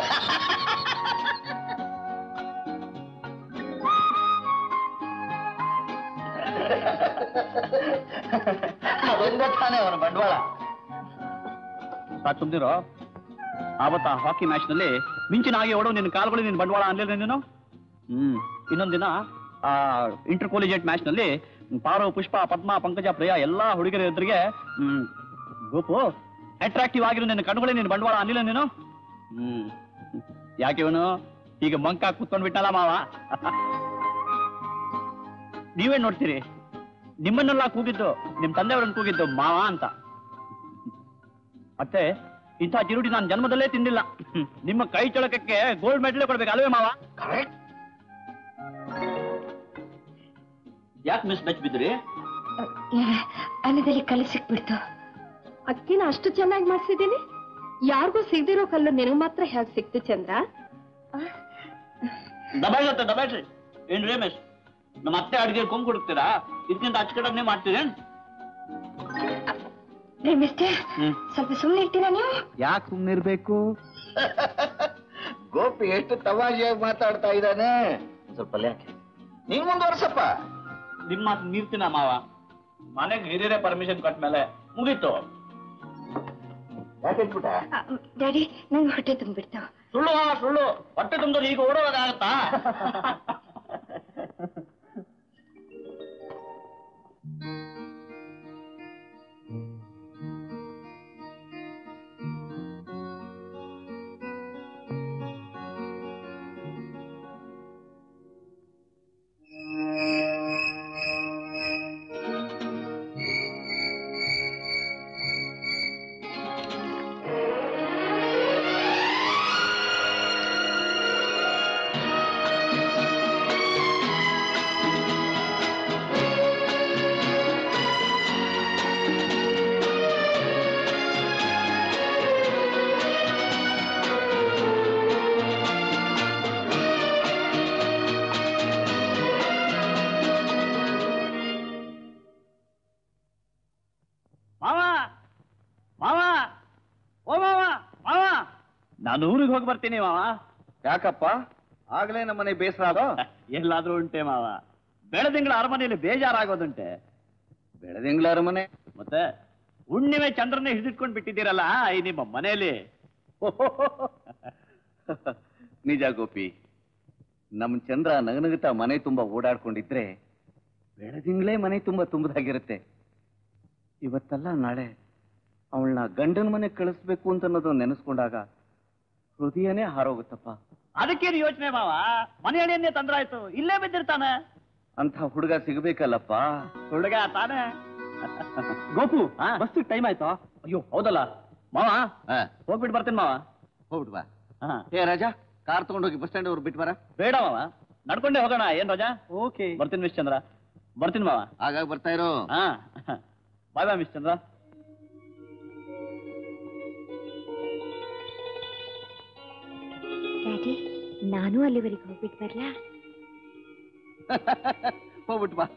ಅದೊಂದೇ ತಾನೇ ಅವನ ಬಂಡವಾಳ ಸಾಕು ಸುಮ್ದಿರೋ ಆವತ್ತ ಹಾಕಿ ಮ್ಯಾಚ್ ನಲ್ಲಿ ಮಿಂಚಿನ ಹಾಗೆ ಓಡೋ ನಿನ್ನ ಕಾಲ್ಗಳು ನಿನ್ನ ಬಂಡವಾಳ ಅನ್ಲಿಲ್ಲ ನೀನು ಹ್ಮ್ ಇನ್ನೊಂದ್ ದಿನ ಆ ಇಂಟರ್ ಕಾಲೇಜೆಟ್ ಮ್ಯಾಚ್ ನಲ್ಲಿ ಪಾರು ಪುಷ್ಪ ಪದ್ಮ ಪಂಕಜ ಪ್ರಿಯಾ ಎಲ್ಲಾ ಹುಡುಗರ ಎದುರಿಗೆ ಹ್ಮ್ ಗೋಪು ಅಟ್ರಾಕ್ಟಿವ್ ಆಗಿರೋ ನಿನ್ನ ಕಣ್ಗಳೇ ನಿನ್ನ ಬಂಡವಾಳ ಅನ್ಲಿಲ್ಲ ನೀನು ಹ್ಮ್ ಯಾಕೆ ಇವನು ಈಗ ಮಂಕ ಕೂತ್ಕೊಂಡ್ ಬಿಟ್ಟಲ್ಲ ಮಾವ ನೀವೇನ್ ನೋಡ್ತೀರಿ ನಿಮ್ಮನ್ನೆಲ್ಲ ಕೂಗಿದ್ದು ನಿಮ್ ತಂದೆಯವ್ರನ್ನ ಕೂಗಿದ್ದು ಮಾವ ಅಂತ ಮತ್ತೆ ಇಂಥ ಚಿರುಡಿ ನಾನು ಜನ್ಮದಲ್ಲೇ ತಿಂದಿಲ್ಲ ಹ್ಮ್. ನಿಮ್ಮ ಕೈ ಚಳಕಕ್ಕೆ ಗೋಲ್ಡ್ ಮೆಡಲ್ ಕೊಡ್ಬೇಕು ಅಲ್ವೇ ಮಾವ ಕರೆಕ್ಟ್ ಯಾಕೆ ಮಿಸ್ ಬೆಚ್ ಬಿದ್ರಿ ಅನ್ನದಲ್ಲಿ ಕಲ್ಲು ಸಿಕ್ಬಿಡ್ತು ಅಕ್ಕಿನ ಅಷ್ಟು ಚೆನ್ನಾಗಿ ಮಾಡ್ಸಿದ್ದೀನಿ ಯಾರಿಗೂ ಸಿಗ್ದಿರೋ ಕಲ್ಲು ನಿನಗ್ ಮಾತ್ರ ಹೇಗ್ ಸಿಕ್ತು ಚಂದ್ರ ದಬಾಯಿಸತ್ತೆ ದಬಾಯಿಸಿ ಏನ್ರಿ ಮಿಸ್ ನಮ್ಮ ಅತ್ತೆ ಅಡಿಗೆ ಕೊಂಬ್ ಕೊಡ್ತೀರಾ ಇದಕ್ಕಿಂತ ಅಚ್ಚುಕಟ್ಟನ್ನೇ ಮಾಡ್ತೀರೇನ್ ರೀ ಮಿಸ್ಟರ್ ಹ್ಮ್ ಸ್ವಲ್ಪ ಸುಮ್ಮನೆ ಇರ್ತೀರಾ ನೀವು ಯಾಕೆ ಸುಮ್ಮನಿರ್ಬೇಕು ಗೋಪಿ ಎಷ್ಟು ತಮಾಷೆಯಾಗಿ ಮಾತಾಡ್ತಾ ಇದ್ದಾನೆ ಸ್ವಲ್ಪ ಯಾಕೆ ನೀನ್ ಮುಂದುವರ್ಸಪ್ಪ ನಿಮ್ಮ ಮಾತು ಮೀರ್ತೀನ ಮಾವ ಮನೆಗೆ ಹಿರಿಯರೇ ಪರ್ಮಿಷನ್ ಕೊಟ್ಟ ಮೇಲೆ ಮುಗೀತು ಯಾಕೆ ಇಟ್ಬಿಟ್ಟ ಡ್ಯಾಡಿ ನಂಗೆ ಹೊಟ್ಟೆ ತುಂಬಿಡ್ತಾವ ಸುಳ್ಳು ಮಾವ ಸುಳ್ಳು ಹೊಟ್ಟೆ ತುಂಬಿದ್ರೆ ಈಗ ಓಡೋದಾಗತ್ತಾ ಆ ನಾನು ಊರಿಗೆ ಹೋಗಿ ಬರ್ತೀನಿ ಮಾವ ಯಾಕಪ್ಪ ಆಗ್ಲೇ ನಮ್ಮನೆ ಬೇಸರ ಆಗೋ ಎಲ್ಲಾದ್ರೂ ಉಂಟೆ ಮಾವ ಬೆಳದಿಂಗಳ ಅರಮನೆಯಲ್ಲಿ ಬೇಜಾರಾಗೋದುಂಟೆ ಬೆಳದಿಂಗ್ಳ ಅರಮನೆ ಮತ್ತೆ ಹುಣ್ಣಿಮೆ ಚಂದ್ರನೇ ಹಿಡಿದಿಟ್ಕೊಂಡು ಬಿಟ್ಟಿದ್ದೀರಲ್ಲ ಈ ನಿಮ್ಮ ಮನೆಯಲ್ಲಿ ನಿಜ ಗೋಪಿ ನಮ್ ಚಂದ್ರ ನಗನಗುತ್ತಾ ಮನೆ ತುಂಬಾ ಓಡಾಡ್ಕೊಂಡಿದ್ರೆ ಬೆಳದಿಂಗ್ಳೇ ಮನೆ ತುಂಬಾ ತುಂಬದಾಗಿರುತ್ತೆ ಇವತ್ತಲ್ಲ ನಾಳೆ ಅವಳನ್ನ ಗಂಡನ ಮನೆ ಕಳಿಸ್ಬೇಕು ಅಂತ ಅನ್ನೋದು ನೆನೆಸ್ಕೊಂಡಾಗ ಹೃದಯನೇ ಹಾರೋಗುತ್ತಪ್ಪ ಅದಕ್ಕೇನು ಯೋಚನೆ ಮಾವ ಮನೆಯಲ್ಲಿಯನ್ನೇ ತಂದ್ರಾಯ್ತು ಇಲ್ಲೇ ಬಿದ್ದಿರ್ತಾನೆ ಅಂತ ಹುಡುಗ ಸಿಗ್ಬೇಕಲ್ಲಪ್ಪ ಹುಡುಗ ತಾನೇ ಗೋಪು ಹಾ? ಬಸ್ಸಿಗೆ ಟೈಮ್ ಆಯ್ತು ಅಯ್ಯೋ ಹೌದಲ್ಲ ಮಾವ ಹಾ, ಹೋಗ್ಬಿಟ್ಟು ಬರ್ತೀನಿ ಮಾವ ಹೋಗ್ಬಿಟ್ ಬಾ ಹಾ ಏ ರಾಜಾ ಕಾರ್ ತಗೊಂಡೋಗಿ ಬಸ್ ಸ್ಟ್ಯಾಂಡ್ ಅವ್ರು ಬಿಟ್ಟು ಬರ ಬೇಡ ಮಾವ ನಡ್ಕೊಂಡೇ ಹೋಗೋಣ ಏನ್ ರಾಜಾ ಓಕೆ ಬರ್ತೀನಿ ಮಿಸ್ ಚಂದ್ರ ಬರ್ತೀನಿ ಮಾವ ಆಗಾಗ ಬರ್ತಾ ಇರೋ ಹಾ ಬಾಯ್ ಬಾಯ್ ಮಿಸ್ ಚಂದ್ರ ಡ್ಯಾಡಿ ನಾನು ಅಲ್ಲಿವರೆಗೆ ಹೋಗ್ಬಿಟ್ಟು ಬರ್ಲಾ ಹೋಗ್ಬಿಟ್ ಬಾ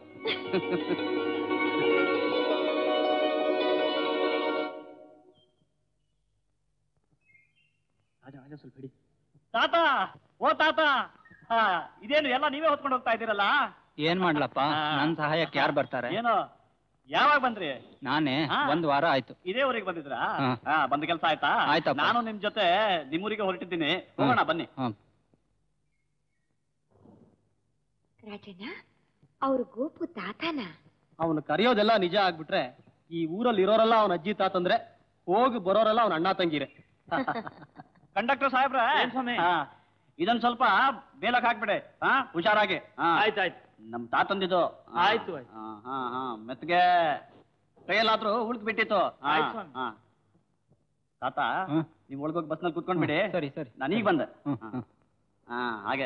ರಾಜ ರಾಜ ಸ್ವಲ್ಪ ಹಿಡಿ ತಾತ ಓ ತಾತ ಹಾ ಇದೇನು ಎಲ್ಲ ನೀವೇ ಹೊತ್ಕೊಂಡು ಹೋಗ್ತಾ ಇದ್ದೀರಲ್ಲ ಏನ್ ಮಾಡ್ಲಪ್ಪ ಹಾ. ನನ್ ಸಹಾಯಕ್ಕೆ ಯಾರು ಬರ್ತಾರೆ ಏನು ಯಾವಾಗ ಬಂದ್ರಿ ನಾನೇ ಹಾ. ಒಂದ್ ವಾರ ಆಯ್ತು ಇದೇ ಊರಿಗೆ ಬಂದಿದ್ರಾ ಹಾ. ಹಾ ಬಂದ ಕೆಲಸ ಆಯ್ತಾ ಆಯ್ತಪ್ಪ. ನಾನು ನಿಮ್ ಜೊತೆ ನಿಮ್ಮೂರಿಗೆ ಹೊರಟಿದ್ದೀನಿ ಹೋಗೋಣ ಬನ್ನಿ ಹ್ಮ್. ರಾಜಣ್ಣ ಅವ್ರು ಗೋಪು ತಾತನ ಅವನು ಕರೆಯೋದೆಲ್ಲ ನಿಜ ಆಗ್ಬಿಟ್ರೆ ಈ ಊರಲ್ಲಿ ಇರೋರೆಲ್ಲ ಅವನ ಅಜ್ಜಿ ತಾತಂದ್ರೆ ಹೋಗಿ ಬರೋರೆಲ್ಲ ಅವನ ಅಣ್ಣ ತಂಗಿರೆ ಕಂಡಕ್ಟರ್ ಸಾಹೇಬ್ರ ಹಾ ಇದೊಂದ್ ಸ್ವಲ್ಪ ಮೇಲಕ್ ಹಾಕ್ಬಿಡೆ ಹಾ ಹುಷಾರಾಗಿ ಆಯ್ತಾಯ್ತು ನಮ್ ತಾತಂದಿದ್ದು ಆಯ್ತು, ಆಯ್ತು. ಹಾ ಹಾ ಹಾ ಮೆತ್ಗೆ ಕೈಯಲ್ಲಾದ್ರೂ ಉಳ್ಕ್ ಬಿಟ್ಟಿತ್ತು ಹಾ, ಆಯ್ತು ಸ್ವಾಮಿ. ಹಾ. ತಾತ ಹ್ಮ್. ನೀವ್ ಒಳಗೋಗಿ ಬಸ್ನಲ್ಲಿ ಕುತ್ಕೊಂಡ್ಬಿಡಿ ಸರಿ ಸರಿ ನಾನು ಈಗ ಬಂದೆ ಹ್ಮ್, ಹಾ. ಹ್ಮ್. ಹಾ ಹಾಗೆ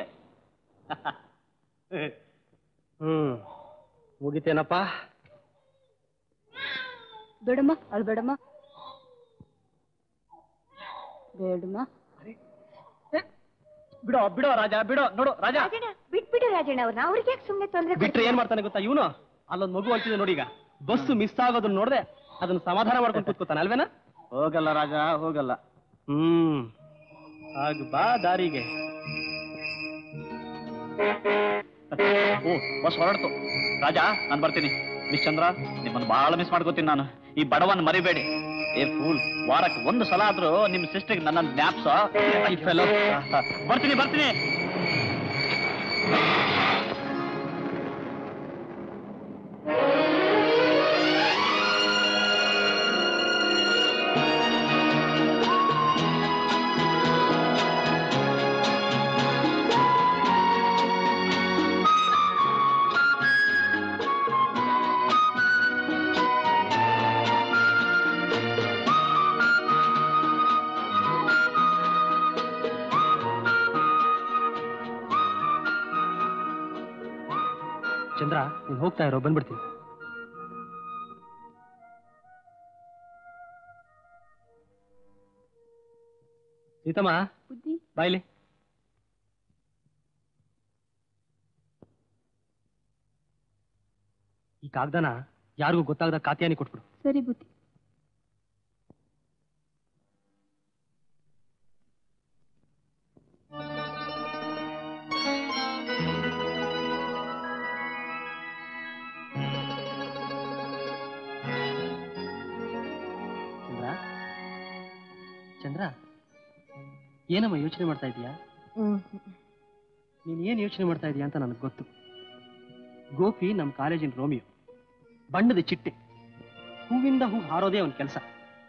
ಹ್ಮ್ ಮುಗಿತೇನಪ್ಪ ಬೇಡಮ್ಮ ಅದು ಬೇಡಮ್ಮ ಬೇಡಮ್ಮ ಬಿಡೋ ಬಿಡೋ ರಾಜ ಬಿಡೋ ನೋಡು ರಾಜ ರಾಜಣ್ಣ ಬಿಟ್ಬಿಡು ರಾಜಣ್ಣ ಅವ್ರನ್ನ ಅವ್ರಿಗೆ ಯಾಕೆ ಸುಮ್ಮನೆ ತೊಂದ್ರೆ ಬಿಟ್ರೆ ಏನ್ ಮಾಡ್ತಾನೆ ಗೊತ್ತಾ ಇವನು ಅಲ್ಲೊಂದ್ ಮಗು ಹೋಗ್ತಿದೆ ನೋಡಿ ಈಗ ಬಸ್ ಮಿಸ್ ಆಗೋದನ್ನ ನೋಡ್ದೆ ಅದನ್ನ ಸಮಾಧಾನ ಮಾಡ್ಕೊಂಡು ಕೂತ್ಕೋತಾನೆ ಅಲ್ವೇನಾ ಹೋಗಲ್ಲ ರಾಜ ಹೋಗಲ್ಲ ಹ್ಮ್ ಆಗ ಬಾ ದಾರಿಗೆ ಓ ಬಸ್ ಹೊರಡ್ತು ರಾಜ ನಾನ್ ಬರ್ತೀನಿ ಮಿಸ್ ಚಂದ್ರ ನಿಮ್ಮನ್ನು ಬಹಳ ಮಿಸ್ ಮಾಡ್ಕೋತೀನಿ ನಾನು ಈ ಬಡವನ್ ಮರಿಬೇಡಿ ಏ ಫೂಲ್ ವಾರಕ್ಕೆ ಒಂದು ಸಲ ಆದ್ರೂ ನಿಮ್ ಸಿಸ್ಟರ್ ನನ್ನ ಜ್ಞಾಪ್ಸ ಬರ್ತೀನಿ ಬರ್ತೀನಿ ಚಂದ್ರ ನೀನ್ ಹೋಗ್ತಾ ಇರೋ ಬಂದ್ಬಿಡ್ತೀನಿ ಸೀತಮ್ಮ ಬಾಯ್ಲಿ ಈ ಕಾಗ್ದನ ಯಾರಿಗೂ ಗೊತ್ತಾಗದ ಕಾತಿಯಾನಿ ಕೊಟ್ಬಿಡು ಸರಿ ಬುದ್ಧಿ ಚಂದ್ರ ಚಂದ್ರ ಏನಮ್ಮ ಯೋಚನೆ ಮಾಡ್ತಾ ಇದೀಯಾ ನೀನ್ ಏನ್ ಯೋಚನೆ ಮಾಡ್ತಾ ಇದೀಯ ಅಂತ ನನಗೆ ಗೊತ್ತು ಗೋಪಿ ನಮ್ಮ ಕಾಲೇಜಿನ ರೋಮಿಯೋ ಬಣ್ಣದ ಚಿಟ್ಟೆ ಹೂವಿಂದ ಹೂ ಹಾರೋದೇ ಅವನ ಕೆಲಸ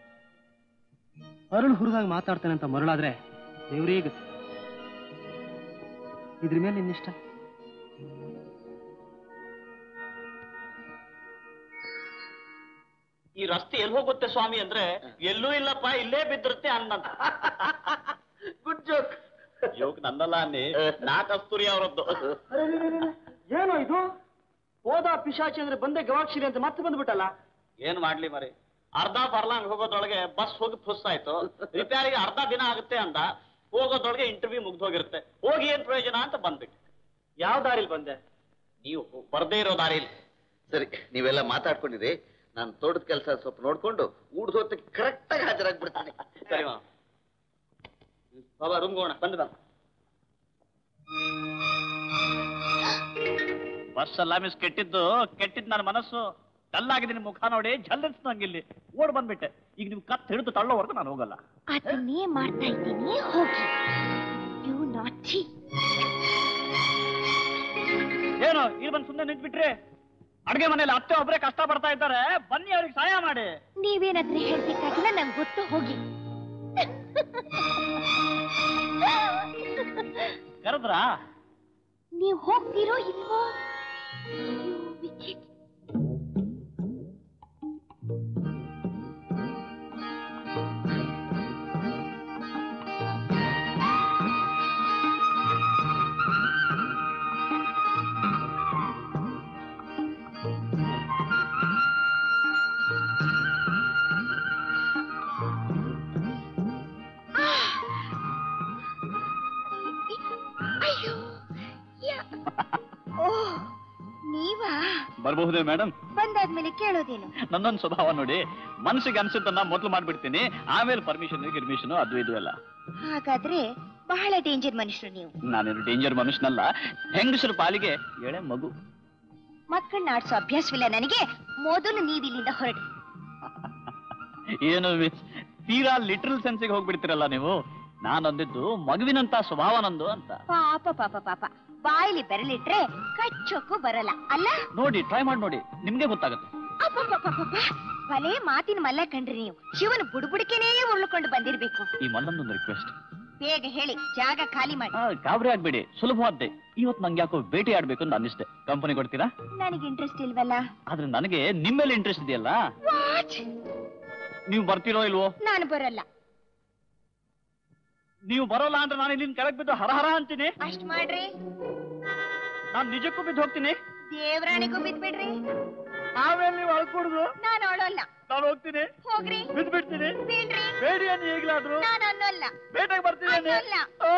ಅರಳು ಹುರಿದಾಗ ಮಾತಾಡ್ತಾನೆ ಅಂತ ಮರಳಾದ್ರೆ ದೇವರೇ ಗತಿ ಇದ್ರ ಮೇಲೆ ನಿನ್ನಿಷ್ಟ ಈ ರಸ್ತೆ ಎಲ್ಲಿ ಹೋಗುತ್ತೆ ಸ್ವಾಮಿ ಅಂದ್ರೆ ಎಲ್ಲೂ ಇಲ್ಲಪ್ಪ ಇಲ್ಲೇ ಬಿದ್ದಿರುತ್ತೆ ಅನ್ನಂತ ಗುಡ್ ಜೋಕ್ ಜೋಕ್ ನನ್ನಲ್ಲ ಅನ್ನಿ ನಾ ಕಸ್ತೂರಿ ಅವರದ್ದು ಏನೋ ಇದು ಹೋದ ಪಿಶಾಚಿ ಅಂದ್ರೆ ಬಂದೆ ಗವಾಕ್ಷಿರಿ ಅಂತ ಮತ್ತೆ ಬಂದ್ಬಿಟ್ಟಲ್ಲ ಏನ್ ಮಾಡ್ಲಿ ಮರಿ ಅರ್ಧ ಬರ್ಲಾಂಗ್ ಹೋಗೋದ್ರೊಳಗೆ ಬಸ್ ಹೋಗಿ ಫುಸ್ ಆಯ್ತು ರಿಪೇರಿಗೆ ಅರ್ಧ ದಿನ ಆಗುತ್ತೆ ಅಂದ ಹೋಗೋದ್ರೊಳಗೆ ಇಂಟರ್ವ್ಯೂ ಮುಗ್ದು ಹೋಗಿರುತ್ತೆ ಹೋಗಿ ಏನ್ ಪ್ರಯೋಜನ ಅಂತ ಬಂದ್ಬಿಟ್ಟು ಯಾವ ದಾರಿಲಿ ಬಂದೆ ನೀವು ಬರ್ದೇ ಇರೋ ದಾರಿಲಿ ಸರಿ ನೀವೆಲ್ಲ ಮಾತಾಡ್ಕೊಂಡಿರಿ ನಾನು ತೋಟದ ಕೆಲಸ ಸ್ವಲ್ಪ ನೋಡ್ಕೊಂಡು ಊಡ್ದ ಹೊತ್ತಿಗೆ ಕರೆಕ್ಟಾಗಿ ಹಾಜರಾಗ್ಬಿಡ್ತೀನಿ ಸರಿ ಮಾವ ಬಾಬಾ ರೂಮ್ ಹೋಗೋಣ ಬಂದು ಬಾ ಬಸ್ ಅಲ್ಲ ಮಿಸ್ ಕೆಟ್ಟಿದ್ದು ಕೆಟ್ಟಿದ್ದು ನನ್ನ ಮನಸ್ಸು ಕಲ್ಲಾಗಿದೆ ನಿಮ್ ಮುಖ ನೋಡಿ ಜಲ್ಲೆನ್ಸ್ ನಂಗಿಲ್ಲಿ ಓಡ್ ಬಂದ್ಬಿಟ್ಟೆ ಈಗ ನೀವು ಕತ್ ಹಿಡಿದು ತಳ್ಳೋವರೆಗೂ ನಾನು ಹೋಗಲ್ಲ ಅದನ್ನೇ ಮಾಡ್ತಾ ಇದ್ದೀನಿ ಹೋಗಿ ಯು ನಾಚಿ ಏನು ಇಲ್ಲಿ ಬಂದು ಸುಮ್ಮನೆ ನಿಂತ್ಬಿಟ್ರಿ ಅಡ್ಗೆ ಮನೇಲಿ ಅತ್ತೆ ಒಬ್ಬರೇ ಕಷ್ಟ ಪಡ್ತಾ ಇದ್ದಾರೆ ಬನ್ನಿ ಅವ್ರಿಗೆ ಸಹಾಯ ಮಾಡಿ ನೀವೇನಾದ್ರೂ ಹೇಳ್ಬೇಕಾಗಿಲ್ಲ ನಂಗೆ ಗೊತ್ತು ಹೋಗಿ ಕರೆದ್ರಾ ನೀವು ಹೋಗ್ತೀರೋ ಇಲ್ವೋ You wicked. ಅಯ್ಯೋ ಯಾ- ಓಹ್ ನೀವಾ ಬರಬಹುದೇ ಮೇಡಮ್ ಬಂದಾದ್ಮೇಲೆ ಕೇಳೋದೇನು ನನ್ನೊಂದು ಸ್ವಭಾವ ನೋಡಿ ಮನಸ್ಸಿಗೆ ಅನ್ಸುತ್ತನ್ನ ಮೊದಲು ಮಾಡ್ಬಿಡ್ತೀನಿ ಆಮೇಲೆ ಪರ್ಮಿಷನ್ ಗಿರ್ಮಿಷನ್ ಅದು ಇದು ಎಲ್ಲ ಹಾಗಾದ್ರೆ ಬಹಳ ಡೇಂಜರ್ ಮನುಷ್ಯರು ನೀವು ನಾನೇನು ಡೇಂಜರ್ ಮನುಷ್ಯನಲ್ಲ ಹೆಂಗಸರ ಪಾಲಿಗೆ ಎಳೆ ಮಗು ಮಕ್ಕಳನ್ನ ಆಡ್ಸೋ ಅಭ್ಯಾಸವಿಲ್ಲ ನನಗೆ ಮೊದಲು ನೀವಿಲ್ಲಿಂದ ಹೊರಡಿ ಏನು ಮಿಸ್ ತೀರಾ ಲಿಟ್ರಲ್ ಸೆನ್ಸಿಗೆ ಹೋಗ್ಬಿಡ್ತೀರಲ್ಲ ನೀವು ನಾನೊಂದಿದ್ದು ಮಗುವಿನಂತ ಸ್ವಭಾವ ನಂದು ಅಂತ ಪಾಪ ಪಾಪ ಪಾಪ ಬಾಯಿಲಿ ಬೆರಳಿಟ್ರೆ ಕಚ್ಚೋಕ್ಕೂ ಬರಲ್ಲ ಅಲ್ಲ ನೋಡಿ ಟ್ರೈ ಮಾಡಿ ನೋಡಿ ನಿಮ್ಗೆ ಗೊತ್ತಾಗುತ್ತೆ ಅಪ್ಪಪ್ಪಪ್ಪಪ್ಪಪ್ಪ. ಭಲೇ ಮಾತಿನ ಮಲ್ಲ ಕಂಡ್ರಿ ನೀವು ಶಿವನ ಬುಡುಬುಡಿಕೆನೇ ಉರುಳ್ಕೊಂಡು ಬಂದಿರ್ಬೇಕು ಈ ಮಲ್ಲೊಂದೊಂದು ರಿಕ್ವೆಸ್ಟ್ ಬೇಗ ಹೇಳಿ ಜಾಗ ಖಾಲಿ ಮಾಡಿ ಗಾಬರಿ ಆಗ್ಬೇಡಿ ಸುಲಭವಾದ್ದೆ ಇವತ್ತು ನಂಗೆ ಯಾಕೋ ಭೇಟಿ ಆಡ್ಬೇಕು ಅಂತ ಅನ್ನಿಸ್ತೆ ಕಂಪನಿ ಕೊಡ್ತೀರಾ ನನಗೆ ಇಂಟ್ರೆಸ್ಟ್ ಇಲ್ವಲ್ಲ ಆದ್ರೆ ನನಗೆ ನಿಮ್ಮೇಲೆ ಇಂಟ್ರೆಸ್ಟ್ ಇದೆಯಲ್ಲ ವಾಟ್ ನೀವು ಬರ್ತೀರೋ ಇಲ್ವೋ ನಾನು ಬರಲ್ಲ ನೀವು ಬರೋಲ್ಲ ಅಂದ್ರೆ ನಾನು ಇಲ್ಲಿಂದ ಕೆಳಗ್ ಬಿದ್ದು ಹರಹರ ಅಂತೀನಿ ಅಷ್ಟ್ ಮಾಡ್ರಿ ನಾನು ನಿಜಕ್ಕೂ ಬಿದ್ದು ಹೋಗ್ತೀನಿ ದೇವ್ರಾಣಿಗೂ ಬಿದ್ಬಿಡ್ರಿ ಆಮೇಲೆ ನೀವು ಅಳ್ಕೊಡುದು ನಾನು ಅಳೋಲ್ಲ ನಾನು ಹೋಗ್ತೀನಿ ಹೋಗ್ರಿ ಬಿದ್ದು ಬಿಡ್ತೀನಿ ಬೀಳ್ರಿ ಬೇಡಿ ಅನ್ನು ಈಗ್ಲಾದ್ರು ನಾನು ಅನ್ನೋಲ್ಲ ಬೇಟೆಗೆ ಬರ್ತೀನಿ ಅನ್ನೋಲ್ಲ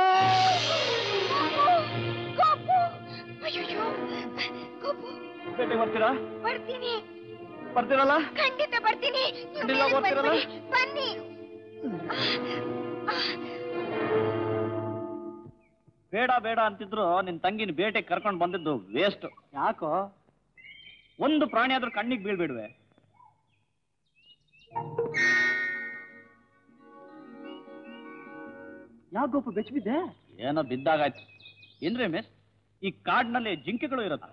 ಗೋಪು ಅಯ್ಯೋ ಗೋಪು ಬೇಟೆಗೆ ಬರ್ತೀರಾ ಬರ್ತೀನಿ ಬರ್ತೀರಲ್ಲ ಖಂಡಿತ ಬರ್ತೀನಿ ನೀವು ಖಂಡಿತ ಬೇಗ ಬರ್ತೀರಲ್ಲ? ಬಂದ್ಬಿಡಿ. ಬನ್ನಿ ಬೇಡ ಬೇಡ ಅಂತಿದ್ರು ನಿನ್ ತಂಗಿನ ಬೇಟೆಗೆ ಕರ್ಕೊಂಡು ಬಂದಿದ್ದು ವೇಸ್ಟ್ ಯಾಕೋ ಒಂದು ಪ್ರಾಣಿ ಆದ್ರೂ ಕಣ್ಣಿಗೆ ಬೀಳ್ಬಿಡ್ವೆ ಯಾಕೆ ಗೋಪು ಬೆಚ್ಚಿಬಿದ್ದೆ ಏನೋ ಬಿದ್ದಾಗಾಯ್ತು ಏನ್ರಿ ಮಿಸ್ ಈ ಕಾಡ್ನಲ್ಲಿ ಜಿಂಕೆಗಳು ಇರುತ್ತೆ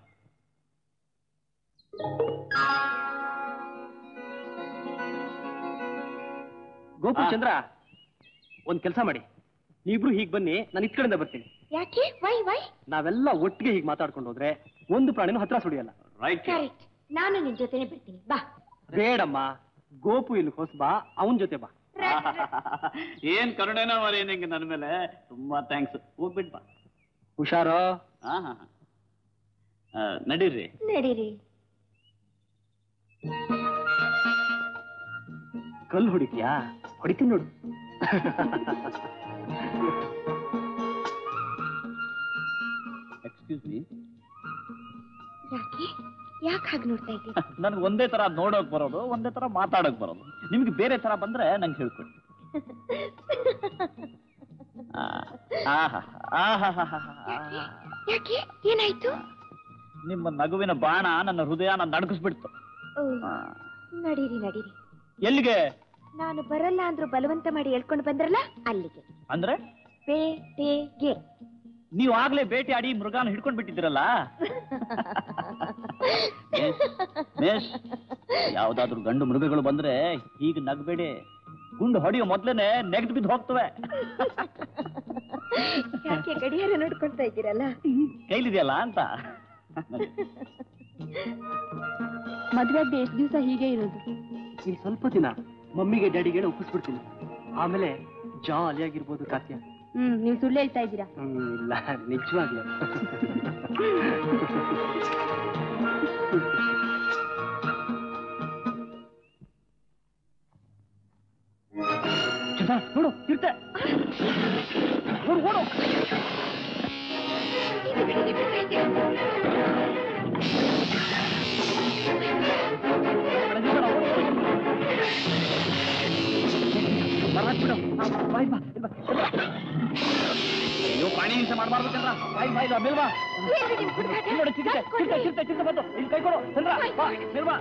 ಗೋಪು ಆ. ಚಂದ್ರ ಒಂದ್ ಕೆಲಸ ಮಾಡಿ ನೀವಿಬ್ರು ಹೀಗ್ ಬನ್ನಿ ನಾನು ಇತ್ ಕಡೆಯಿಂದ ಬರ್ತೀನಿ ಯಾಕೆ ವೈ ವೈ ನಾವೆಲ್ಲ ಒಟ್ಟಿಗೆ ಹೀಗೆ ಮಾತಾಡ್ಕೊಂಡು ಹೋದ್ರೆ ಒಂದು ಪ್ರಾಣಿನೂ ಹತ್ರ ಸುಡಿಯಲ್ಲ ರೈಟ್ ಕರೆಕ್ಟ್ ನಾನು ನಿನ್ ಜೊತೆನೆ ಬರ್ತೀನಿ ಬಾ ಬೇಡಮ್ಮ ಗೋಪು ಇಲ್ಲಿ ಹೊಸಬಾ ಅವನ್ ಜೊತೆ ಬಾ ಏನ್ ಕರುಣೆನೋ ಮರಿ ನಿಂಗೆ ನನ್ನ ಮೇಲೆ ತುಂಬಾ ಥ್ಯಾಂಕ್ಸ್ ಹೋಗ್ಬಿಟ್ ಬಾ ಹುಷಾರೋ ಹಾ ಹಾ ಹಾ. ಆ, ನಡೀರಿ ನಡೀರಿ ಕಲ್ಲು ಹೊಡಿತೀಯಾ ಹೊಡಿತೀನಿ ನೋಡು ಎಕ್ಸ್ಕ್ಯೂಸ್ ಮೀ ಯಾಕೆ ಯಾಕೆ ಹಾಗೆ ನೋಡ್ತಾ ಇದ್ದೀರಿ ನನ್ಗೆ ಒಂದೇ ತರ ನೋಡೋಕ್ ಬರೋದು ಒಂದೇ ತರ ಮಾತಾಡೋಕ್ ಬರೋದು ನಿಮ್ಗೆ ಬೇರೆ ತರ ಬಂದ್ರೆ ನಂಗೆ ಹೇಳ್ಕೊಡಿ ಆ, ಆಹಾ, ಆಹಾಹಾಹಾಹಾ. ಯಾಕೆ ಏನಾಯ್ತು ನಿಮ್ಮ ನಗುವಿನ ಬಾಣ ನನ್ನ ಹೃದಯನ ನಡಗಿಸ್ಬಿಡ್ತು ಓ, ಆ, ನಡೀರಿ ನಡೀರಿ ಎಲ್ಲಿಗೆ ನಾನು ಬರಲ್ಲ ಅಂದ್ರೂ ಬಲವಂತ ಮಾಡಿ ಹೇಳ್ಕೊಂಡು ಬಂದ್ರಲ್ಲ ಅಲ್ಲಿಗೆ ಅಂದ್ರೆ ಬೇಟೆಗೆ ನೀವು ಆಗ್ಲೇ ಬೇಟೆ ಆಡಿ ಮೃಗಾನ ಹಿಡ್ಕೊಂಡ್ ಬಿಟ್ಟಿದ್ದೀರಲ್ಲ ಮೇಷ್, ಮೇಷ್ ಯಾವ್ದಾದ್ರು ಗಂಡು ಮೃಗಗಳು ಬಂದ್ರೆ ಹೀಗೆ ನಗ್ಬೇಡಿ ಗುಂಡು ಹೊಡೆಯೋ ಮೊದ್ಲೇನೆ ನೆಗ್ದು ಬಿದ್ದು ಹೋಗ್ತವೆ ಯಾಕೆ ಗಡಿಯಾರ ನೋಡ್ಕೊಳ್ತಾ ಇದ್ದೀರಲ್ಲ ಕೈಲಿದೆಯಲ್ಲ ಅಂತ ಮದ್ವೆ ಎಷ್ಟು ದಿವಸ ಹೀಗೆ ಇರೋದು ಇನ್ ಸ್ವಲ್ಪ ದಿನ ಮಮ್ಮಿಗೆ ಡ್ಯಾಡಿಗೆ ಒಪ್ಪಿಸ್ಬಿಡ್ತೀನಿ ಆಮೇಲೆ ಜಾಲಿಯಾಗಿರ್ಬೋದು ಕಾತ್ಯ ಹ್ಮ್ ನೀವು ಸುಳ್ಳು ಹೇಳ್ತಾ ಇದ್ದೀರಾ ಹ್ಮ್ ಇಲ್ಲ ನಿಜವಾಗ್ಲು ಚಂದ, ನೋಡು ಇರ್ತೆ ನೋಡು ಓಡು ಬರಾಕ್ ಬಿಡು. ಬಾ, ಬಾಯ್ ಬಾ, ಇಲ್ಲಿ ಬಾ. ಪ್ರಾಣಿ ಹಿಂಸೆ ಮಾಡಬಾರ್ದು ಚಂದ್ರ ಬಾಯ್ ಬಾಯ್ ಬಾ ಮೇಲ್ವಾ ನೋಡಿ ಚಿರತೆ ಚಿರತೆ ಚಿರತೆ ಚಿರತೆ ಬಂತು ಇಲ್ಲಿ ಕೈ ಕೊಡು ಚಂದ್ರ ಬಾ ಮೇಲ್ವಾ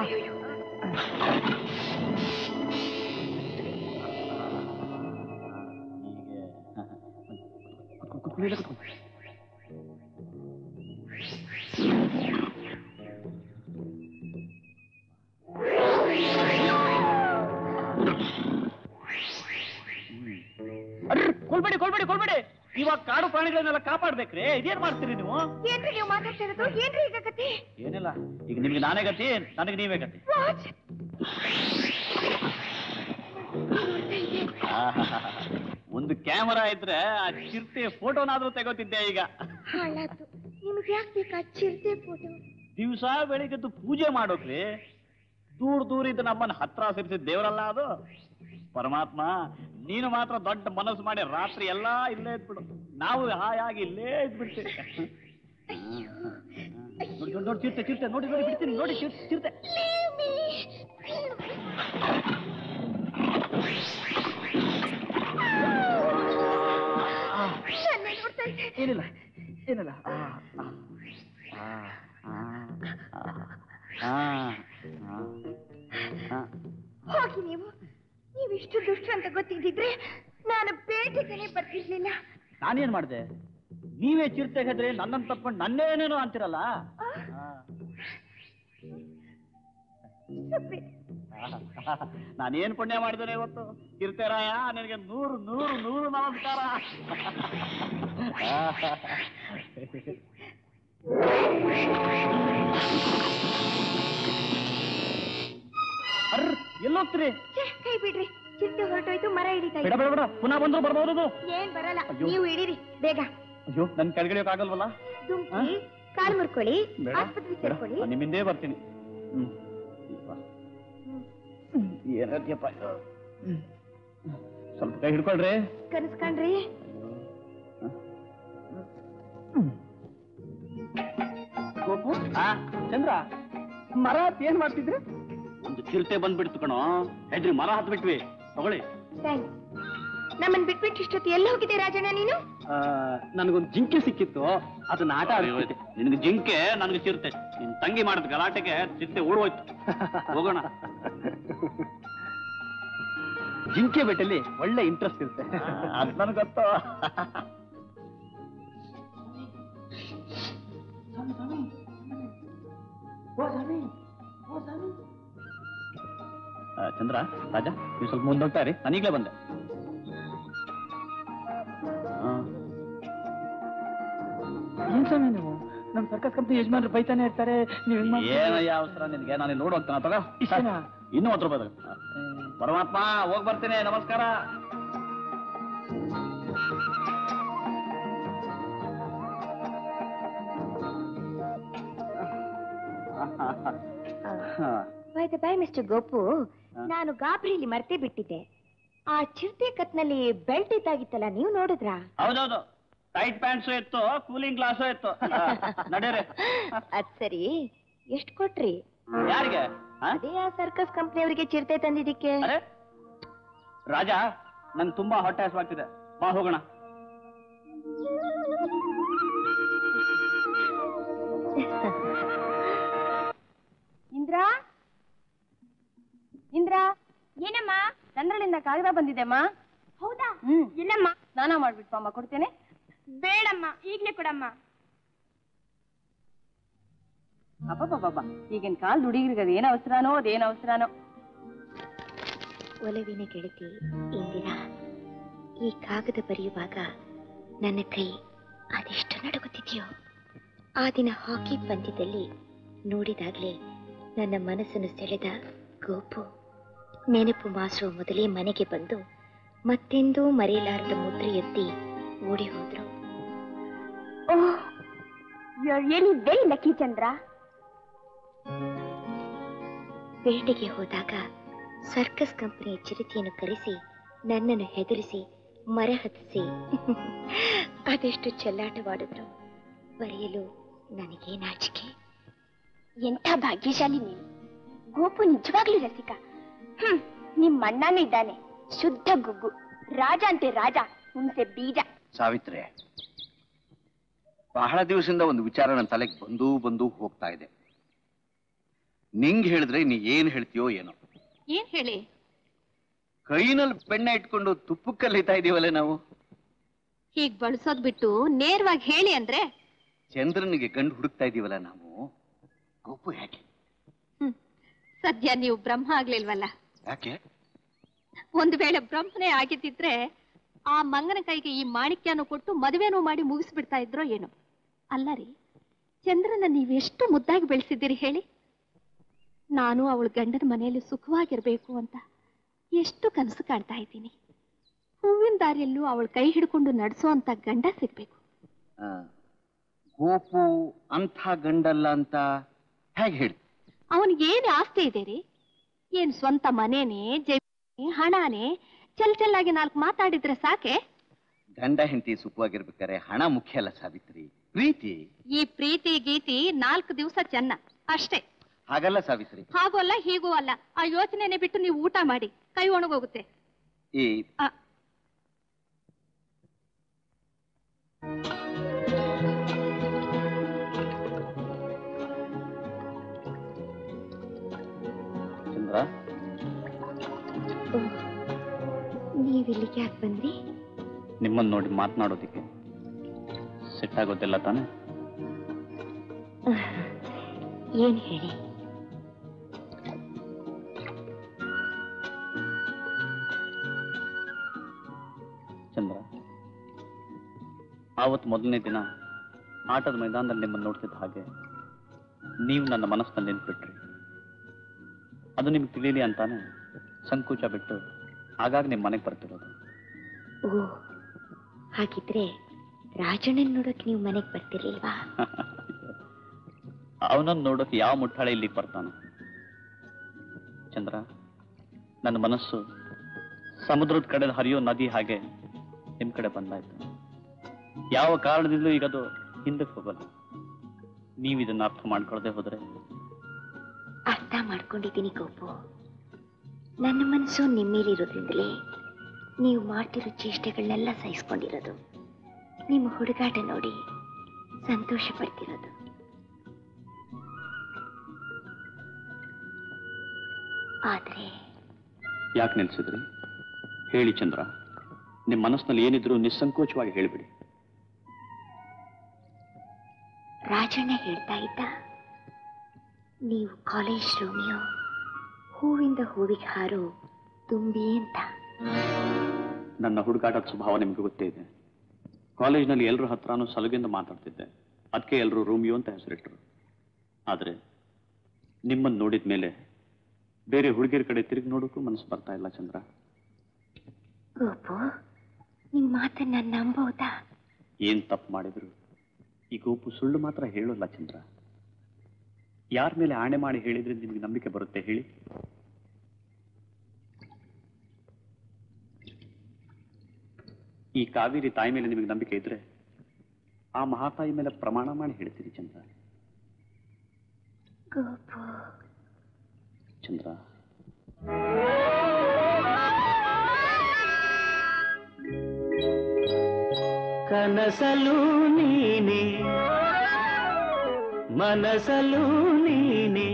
ಅರ್ರ್, ಕೊಲ್ಬೇಡಿ ಕೊಲ್ಬೇಡಿ ಕೊಲ್ಬೇಡಿ ಇವಾಗ ಕಾಡು ಪ್ರಾಣಿಗಳನ್ನೆಲ್ಲ ಕಾಪಾಡ್ಬೇಕ್ರಿ ಇದೇನ್ ಮಾಡ್ತೀರಿ ನೀವು ಏನ್ರಿ ನೀವು ಮಾತಾಡ್ತಿರೋದು ಏನ್ರಿ ಈಗ ಕತೆ ಏನಿಲ್ಲ ಈಗ ನಿಮ್ಗೆ ನಾನೇ ಗತಿ ನನಗೆ ನೀವೇ ಗತಿ ಆಹಾಹಾಹಾ. ಒಂದು ಕ್ಯಾಮರಾ ಇದ್ರೆ ಆ ಚಿರತೆ ಫೋಟೋನಾದ್ರೂ ತೆಗೋತಿದ್ದೆ ಈಗ ಹಾಳಾತು ನಿಮ್ಗೆ ಯಾಕೆ ಬೇಕಾ ಚಿರತೆ ಫೋಟೋ ದಿವಸ ಬೆಳಿಗ್ಗೆದ್ದು ಪೂಜೆ ಮಾಡೋಕ್ರಿ ದೂರ ದೂರ ಇದ್ದು ನಮ್ಮನ್ನ ಹತ್ರ ಸೇರಿಸಿದ ದೇವರಲ್ಲ ಅದು ಪರಮಾತ್ಮ ನೀನು ಮಾತ್ರ ದೊಡ್ಡ ಮನಸ್ಸು ಮಾಡಿ ರಾತ್ರಿ ಎಲ್ಲಾ ಇಲ್ಲೇ ಇದ್ಬಿಡು ನಾವು ಹಾಯಾಗಿ ಇಲ್ಲೇ ಇದ್ಬಿಡ್ತೀವಿ ನೋಡಿ ನೋಡಿ ನೋಡಿ ಚಿರತೆ ಚಿರತೆ ನೋಡಿ ನೋಡಿ ಬಿಡ್ತೀನಿ ನೋಡಿ ಚಿರತೆ ಚಿರತೆ ಏನಿಲ್ಲ ಏನಿಲ್ಲ ಆ, ಆ, ಆ, ಆ, ಆ, ಆ, ಆ. ಹೋಗಿ ನೀವು ನೀವು ಇಷ್ಟು ದುಷ್ಟ ಅಂತ ಗೊತ್ತಿದ್ದಿದ್ರೆ ನಾನು ಬೇಟೆಗೆ ಬರ್ತಿರ್ಲಿಲ್ಲ ನಾನೇನ್ ಮಾಡಿದೆ ನೀವೇ ಚಿರತೆ ಹೆದ್ರೆ ನನ್ನನ್ನು ತಪ್ಕೊಂಡು ನನ್ನೇನೇನೋ ಅಂತಿರಲ್ಲ ಆ. ಸುಬ್ಬಿ, ನಾನೇನ್ ಪುಣ್ಯ ಮಾಡಿದ್ದೇನೆ ಇವತ್ತು ಚಿರತೆರಾಯ ನಿನಗೆ ನೂರು ನೂರು ನೂರು ನಮಸ್ಕಾರ ಅರ್ರ್ ಎಲ್ಲೋಗ್ತೀರಿ ಛೆ, ಕೈ ಬಿಡ್ರಿ ಚಿರತೆ ಹೊರಟೋಯ್ತು ಮರ ಹಿಡಿತಾ ಬೇಡ ಇದೆ. ಬೇಡ ಬೇಡ ಪುನಃ ಬಂದ್ರು ಬರ್ಬೋದು ಅದು. ಏನ್ ಬರಲ್ಲ ಅಯ್ಯೋ. ನೀವು ಹಿಡೀರಿ ಬೇಗ ಅಯ್ಯೋ ನನ್ ಕೆಳಗಿಳಿಯೋಕ್ ಆಗಲ್ವಲ್ಲ ದುಂಕಿ ಕಾಲ್ ಮುರ್ಕೊಳ್ಳಿ ಬೇಡ ಆಸ್ಪತ್ರೆಗೆ ಬೇಡ ಸೇರ್ಕೊಳ್ಳಿ ನಾನ್ ನಿಮ್ಮಿಂದೇ ಬರ್ತೀನಿ ಹ್ಮ್ ಏನತ್ಯಪ್ಪ ಇದು? ಸ್ವಲ್ಪ ಕೈ ಹಿಡ್ಕೊಳ್ರಿ ಕನಸ್ಕಂಡ್ರಿ ಗೋಪು ಚಂದ್ರ ಮರ ಹತ್ತಿ ಏನ್ ಮಾಡ್ತಿದ್ರಿ ಒಂದು ಚಿರತೆ ಬಂದ್ಬಿಡ್ತು ಕಣೋ ಹೆದ್ರಿ ಮರ ಹತ್ ಬಿಟ್ವಿ ತಗೊಳ್ಳಿ ಥ್ಯಾಂಕ್ಸ್ ನಮ್ಮನ್ ಬಿಟ್ಬಿಟ್ಟು ಇಷ್ಟೊತ್ತು ಎಲ್ಲಿ ಹೋಗಿದೆ ರಾಜಣ್ಣ ನೀನು ನನಗೊಂದು ಜಿಂಕೆ ಸಿಕ್ಕಿತ್ತು ಅದನ್ನ ಆಟ ಆಡಿದ್ದೆ ನಿನಗೆ ಜಿಂಕೆ ನನಗೆ ಚಿರತೆ ನಿನ್ ತಂಗಿ ಮಾಡಿದ ಗಲಾಟೆಗೆ ಚಿರತೆ ಓಡೋಯ್ತು ಹೋಗೋಣ ಜಿಂಕೆ ಬೆಟ್ಟಲ್ಲಿ ಒಳ್ಳೆ ಇಂಟ್ರೆಸ್ಟ್ ಇರುತ್ತೆ ಅದ್ ನನ್ಗೆ ಗೊತ್ತು ಆ, ಚಂದ್ರ ರಾಜ ನೀವು ಸ್ವಲ್ಪ ಮುಂದೆ ಹೋಗ್ತಾ ಇರಿ ನಾನೀಗ್ಲೇ ಬಂದೆ ಆ, ಏನ್ ಸ್ವಾಮಿ ನೀವು ನಮ್ ಸರ್ಕಸ್ ಕಂಪ್ನಿ ಯಜಮಾನ್ರು ಬೈತಾನೆ ಇರ್ತಾರೆ ನೀವ್ ಹೆಂಗ್ ಮಾಡ್ತೀರಿ? ಏನಯ್ಯ ಅವಸರ ನಿನ್ಗೆ ನಾನು ಇಲ್ಲಿ ನೋಡೋಗ್ತಾನ ತಗೋ ಇಷ್ಟೇನಾ? ಇನ್ನೂ ಹತ್ತು ರೂಪಾಯಿ ತಗೋ. ಪರಮಾತ್ಮ ಹೋಗ್ ಬರ್ತೀನಿ ನಮಸ್ಕಾರ ಬಾಯ್ ಬಾಯ್ ಮಿಸ್ಟರ್ ಗೋಪು ನಾನು ಗಾಬರಿಲಿ ಮರ್ತೇ ಬಿಟ್ಟಿದ್ದೆ ಆ ಚಿರತೆ ಕತ್ನಲ್ಲಿ ಬೆಲ್ಟ್ ಇದ್ದಾಗಿತ್ತಲ್ಲ ನೀವು ನೋಡಿದ್ರಾ ಹೌದೌದು ಟೈಟ್ ಪ್ಯಾಂಟ್ಸು ಇತ್ತು ಕೂಲಿಂಗ್ ಗ್ಲಾಸು ಇತ್ತು ನಡೀರಿ ಅದ್ ಸರಿ ಎಷ್ಟ್ ಕೊಟ್ರಿ ಯಾರಿಗೆ ಆ? ಅದೇ ಆ ಸರ್ಕಸ್ ಕಂಪ್ನಿಯವರಿಗೆ ಚಿರತೆ ತಂದಿದ್ದಕ್ಕೆ ಅರೆ ರಾಜ ನಂಗೆ ತುಂಬಾ ಹೊಟ್ಟೆ ಹಸುವಾಗ್ತಿದೆ ಬಾ ಹೋಗೋಣ ಇಂದ್ರ ಇಂದ್ರ ಏನಮ್ಮ ಚಂದ್ರನಿಂದ ಕಾಗದ ಬಂದಿದೆಮ್ಮ ಹೌದಾ ಹ್ಮ್ ಇಲ್ಲಮ್ಮ ಸ್ನಾನ ಮಾಡ್ಬಿಟ್ಪಮ್ಮ ಕೊಡ್ತೇನೆ ಬೇಡಮ್ಮ ಈಗ್ಲೇ ಕೊಡಮ್ಮ ಅಬ್ಬಬ್ಬಬ್ಬ ಈಗಿನ ಕಾಲದ ಹುಡುಗರಿಗೆ ಅದೇನ್ ಅವಸರನೋ ಅದೇನ್ ಅವಸರನೋ ಒಲವಿನ ಗೆಳತಿ ಇಂದಿರಾ ಈ ಕಾಗದ ಬರೆಯುವಾಗ ನನ್ನ ಕೈ ಅದೆಷ್ಟು ನಡುಗುತ್ತಿದೆಯೋ ಆ ದಿನ ಹಾಕಿ ಪಂದ್ಯದಲ್ಲಿ ನೋಡಿದಾಗ್ಲೇ ನನ್ನ ಮನಸ್ಸನ್ನು ಸೆಳೆದ ಗೋಪು ನೆನಪು ಮಾಸುವ ಮೊದಲೇ ಮನೆಗೆ ಬಂದು ಮತ್ತೆಂದೂ ಮರೆಯಲಾರದ ಮುದ್ರೆ ಎತ್ತಿ ಓಡಿ ಹೋದ್ರು oh you are really very lucky Chandra ಬೇಟೆಗೆ ಹೋದಾಗ ಸರ್ಕಸ್ ಕಂಪನಿಯ ಚಿರತೆಯನ್ನು ಕರೆಸಿ ನನ್ನನ್ನು ಹೆದರಿಸಿ ಮರ ಹತ್ತಿಸಿ ಅದೆಷ್ಟು ಚೆಲ್ಲಾಟವಾಡಿದ್ರು ಬರೆಯಲು ನನಗೆ ನಾಚಿಕೆ ಎಂಥ ಭಾಗ್ಯಶಾಲಿ ನೀನು ಗೋಪು ನಿಜವಾಗ್ಲೂ ರಸಿಕ ಹ್ಮ್ ನಿಮ್ ಅಣ್ಣನೂ ಇದ್ದಾನೆ ಶುದ್ಧ ಗುಗ್ಗು ರಾಜ ಅಂತೆ ರಾಜ ಹುಣಸೆ ಬೀಜ ಸಾವಿತ್ರಿ ಬಹಳ ದಿವಸದಿಂದ ಒಂದು ವಿಚಾರ ನನ್ನ ತಲೆಗೆ ಬಂದು ಬಂದು ಹೋಗ್ತಾ ಇದೆ ನಿಂಗ್ ಹೇಳಿದ್ರೆ ನೀ ಏನ್ ಹೇಳ್ತೀಯೋ ಏನೋ ಏನ್ ಹೇಳಿ ಕೈನಲ್ಲಿ ಬೆಣ್ಣೆ ಇಟ್ಕೊಂಡು ತುಪ್ಪಕ್ಕೆ ಕಲಿತಾ ಇದೀವಲ್ಲ ನಾವು ಹೀಗ್ ಬಳಸೋದ್ ಬಿಟ್ಟು ನೇರವಾಗಿ ಹೇಳಿ ಅಂದ್ರೆ ಚಂದ್ರನಿಗೆ ಗಂಡು ಹುಡುಕ್ತಾ ಇದೀವಲ್ಲ ನಾವು ಗೋಪು ಯಾಕೆ ಸದ್ಯ ನೀವು ಬ್ರಹ್ಮ ಆಗ್ಲಿಲ್ವಲ್ಲ ಯಾಕೆ ಒಂದು ವೇಳೆ ಬ್ರಹ್ಮನೇ ಆಗಿದ್ದಿದ್ರೆ ಆ ಮಂಗನ ಕೈಗೆ ಈ ಮಾಣಿಕ್ಯನೂ ಕೊಟ್ಟು ಮದುವೆನೂ ಮಾಡಿ ಮುಗಿಸ್ಬಿಡ್ತಾ ಇದ್ರೋ ಏನೋ ಅಲ್ಲ ರೀ ಚಂದ್ರನ ನೀವೆಷ್ಟು ಮುದ್ದಾಗಿ ಬೆಳೆಸಿದ್ದೀರಿ ಹೇಳಿ ನಾನು ಅವಳ ಗಂಡನ ಮನೆಯಲ್ಲಿ ಸುಖವಾಗಿರ್ಬೇಕು ಅಂತ ಎಷ್ಟು ಕನಸು ಕಾಣ್ತಾ ಇದ್ದೀನಿ ಹೂವಿನ ದಾರಿಯಲ್ಲೂ ಅವಳ ಕೈ ಹಿಡ್ಕೊಂಡು ನಡೆಸೋ ಅಂತ ಗಂಡ ಸಿಗ್ಬೇಕು ಆ, ಗೋಪು ಅಂಥ ಗಂಡಲ್ಲ ಅಂತ ಹೇಗೆ ಹೇಳಿ ಅವನಿಗೆ ಏನ್ ಆಸ್ತಿ ಇದೆ ರೀ ಏನ್ ಸ್ವಂತ ಮನೇನೆ ಜಮೀನೇ ಹಣನೇ ಚೆಲ್ ಚೆಲ್ಲಾಗಿ ನಾಲ್ಕು ಮಾತಾಡಿದ್ರೆ ಸಾಕೆ ಗಂಡ ಹೆಂಡತಿ ಸುಖವಾಗಿರ್ಬೇಕಾದ್ರೆ ಹಣ ಮುಖ್ಯ ಅಲ್ಲ ಸಾವಿತ್ರಿ ಪ್ರೀತಿ ಈ ಪ್ರೀತಿ ಗೀತಿ ನಾಲ್ಕು ದಿವಸ ಚೆನ್ನ ಅಷ್ಟೇ ಹಾಗಲ್ಲ ಸಾವಿತ್ರಿ ಹಾಗೂ ಅಲ್ಲ ಹೀಗೂ ಅಲ್ಲ ಆ ಯೋಚನೆನೆ ಬಿಟ್ಟು ನೀವು ಊಟ ಮಾಡಿ ಕೈ ಒಣಗೋಗುತ್ತೆ ಈ ಆ, ಚಂದ್ರ ನೀವಿಲ್ಲಿಗೆ ಯಾಕೆ ಬಂದ್ರಿ ನಿಮ್ಮನ್ನ ನೋಡಿ ಮಾತನಾಡೋದಿಕ್ಕೆ ಸೆಟ್ ಆಗೋದಿಲ್ಲ ತಾನೆ ಏನ್ ಹೇಳಿ ಚಂದ್ರ ಆವತ್ತು ಮೊದಲನೇ ದಿನ ಆಟದ ಮೈದಾನದಲ್ಲಿ ನಿಮ್ಮನ್ನು ನೋಡ್ತಿದ್ದ ಹಾಗೆ ನೀವು ನನ್ನ ಮನಸ್ಸಿನಲ್ಲಿ ನಿಂತ್ಬಿಟ್ರಿ ಅದು ನಿಮ್ಗೆ ತಿಳಿಯಲಿ ಅಂತಾನೆ ಸಂಕೋಚ ಬಿಟ್ಟು ಆಗಾಗ ನಿಮ್ಮ ಮನೆಗೆ ಬರ್ತಿರೋದು ಓ ಹಾಗಿದ್ರೆ ರಾಜಣ್ಣನ್ ನೋಡಕ್ ನೀವು ಮನೆಗ್ ಬರ್ತಿರ್ಲಿಲ್ವಾ ಅವನನ್ನು ನೋಡೋಕೆ ಯಾವ ಮುಟ್ಟಾಳೆ ಇಲ್ಲಿಗೆ ಬರ್ತಾನೆ ಚಂದ್ರ ನನ್ನ ಮನಸ್ಸು ಸಮುದ್ರದ ಕಡೆ ಹರಿಯೋ ನದಿ ಹಾಗೆ ನಿಮ್ ಕಡೆ ಬಂದಾಯ್ತು ಯಾವ ಕಾರಣದಿಂದಲೂ ಈಗ ಅದು ಹಿಂದಕ್ಕೆ ಹೋಗಲ್ಲ ನೀವು ಇದನ್ನ ಅರ್ಥ ಮಾಡ್ಕೊಳ್ಳದೆ ಹೋದ್ರೆ ಅರ್ಥ ಮಾಡ್ಕೊಂಡಿದ್ದೀನಿ ಗೋಪು ನನ್ನ ಮನಸ್ಸು ನಿಮ್ಮೇಲಿರೋದ್ರಿಂದಲೇ ನೀವು ಮಾಡ್ತಿರೋ ಚೇಷ್ಟೆಗಳನ್ನೆಲ್ಲ ಸಹಿಸ್ಕೊಂಡಿರೋದು ನಿಮ್ಮ ಹುಡುಗಾಟ ನೋಡಿ ಸಂತೋಷ ಪಡ್ತಿರೋದು ಆದ್ರೆ ಯಾಕೆ ನಿಲ್ಸಿದ್ರಿ ಹೇಳಿ ಚಂದ್ರ ನಿಮ್ಮ ಮನಸ್ಸಿನಲ್ಲಿ ಏನಿದ್ರು ನಿಸ್ಸಂಕೋಚವಾಗಿ ಹೇಳಿಬಿಡಿ ರಾಜಣ್ಣ ಹೇಳ್ತಾ ಇದ್ದ ನೀವು ಕಾಲೇಜ್ ರೋಮಿಯೋ ಹೂವಿಂದ ಹೂವಿಗೆ ಹಾರೋ ತುಂಬಿ ಅಂತ ನನ್ನ ಹುಡುಗಾಟದ ಸ್ವಭಾವ ನಿಮ್ಗೆ ಗೊತ್ತೇ ಇದೆ ಕಾಲೇಜ್ನಲ್ಲಿ ಎಲ್ಲರ ಹತ್ರನೂ ಸಲುಗೆಂದು ಮಾತಾಡ್ತಿದ್ದೆ ಅದಕ್ಕೆ ಎಲ್ಲರೂ ರೂಮಿಯೋ ಅಂತ ಹೆಸರಿಟ್ರು ಆದರೆ ನಿಮ್ಮನ್ನು ನೋಡಿದ ಮೇಲೆ ಬೇರೆ ಹುಡುಗಿಯರ ಕಡೆ ತಿರುಗಿ ನೋಡೋಕ್ಕೂ ಮನಸ್ಸು ಬರ್ತಾ ಇಲ್ಲ ಚಂದ್ರ ಗೋಪು ನಿಮ್ ಮಾತನ್ನ ನಂಬೋದಾ ಏನ್ ತಪ್ಪು ಮಾಡಿದ್ರು ಈ ಗೋಪು ಸುಳ್ಳು ಮಾತ್ರ ಹೇಳೋಲ್ಲ ಚಂದ್ರ ಯಾರ ಮೇಲೆ ಆಣೆ ಮಾಡಿ ಹೇಳಿದ್ರೆ ನಿಮ್ಗೆ ನಂಬಿಕೆ ಬರುತ್ತೆ ಹೇಳಿ ಈ ಕಾವೇರಿ ತಾಯಿ ಮೇಲೆ ನಿಮಗೆ ನಂಬಿಕೆ ಇದ್ರೆ ಆ ಮಹಾತಾಯಿ ಮೇಲೆ ಪ್ರಮಾಣ ಮಾಡಿ ಹೇಳ್ತೀರಿ ಚಂದ್ರ ಗೋಪು ಚಂದ್ರ ಕನಸಲು ನೀನೆ ಮನಸಲು ನೀನೆ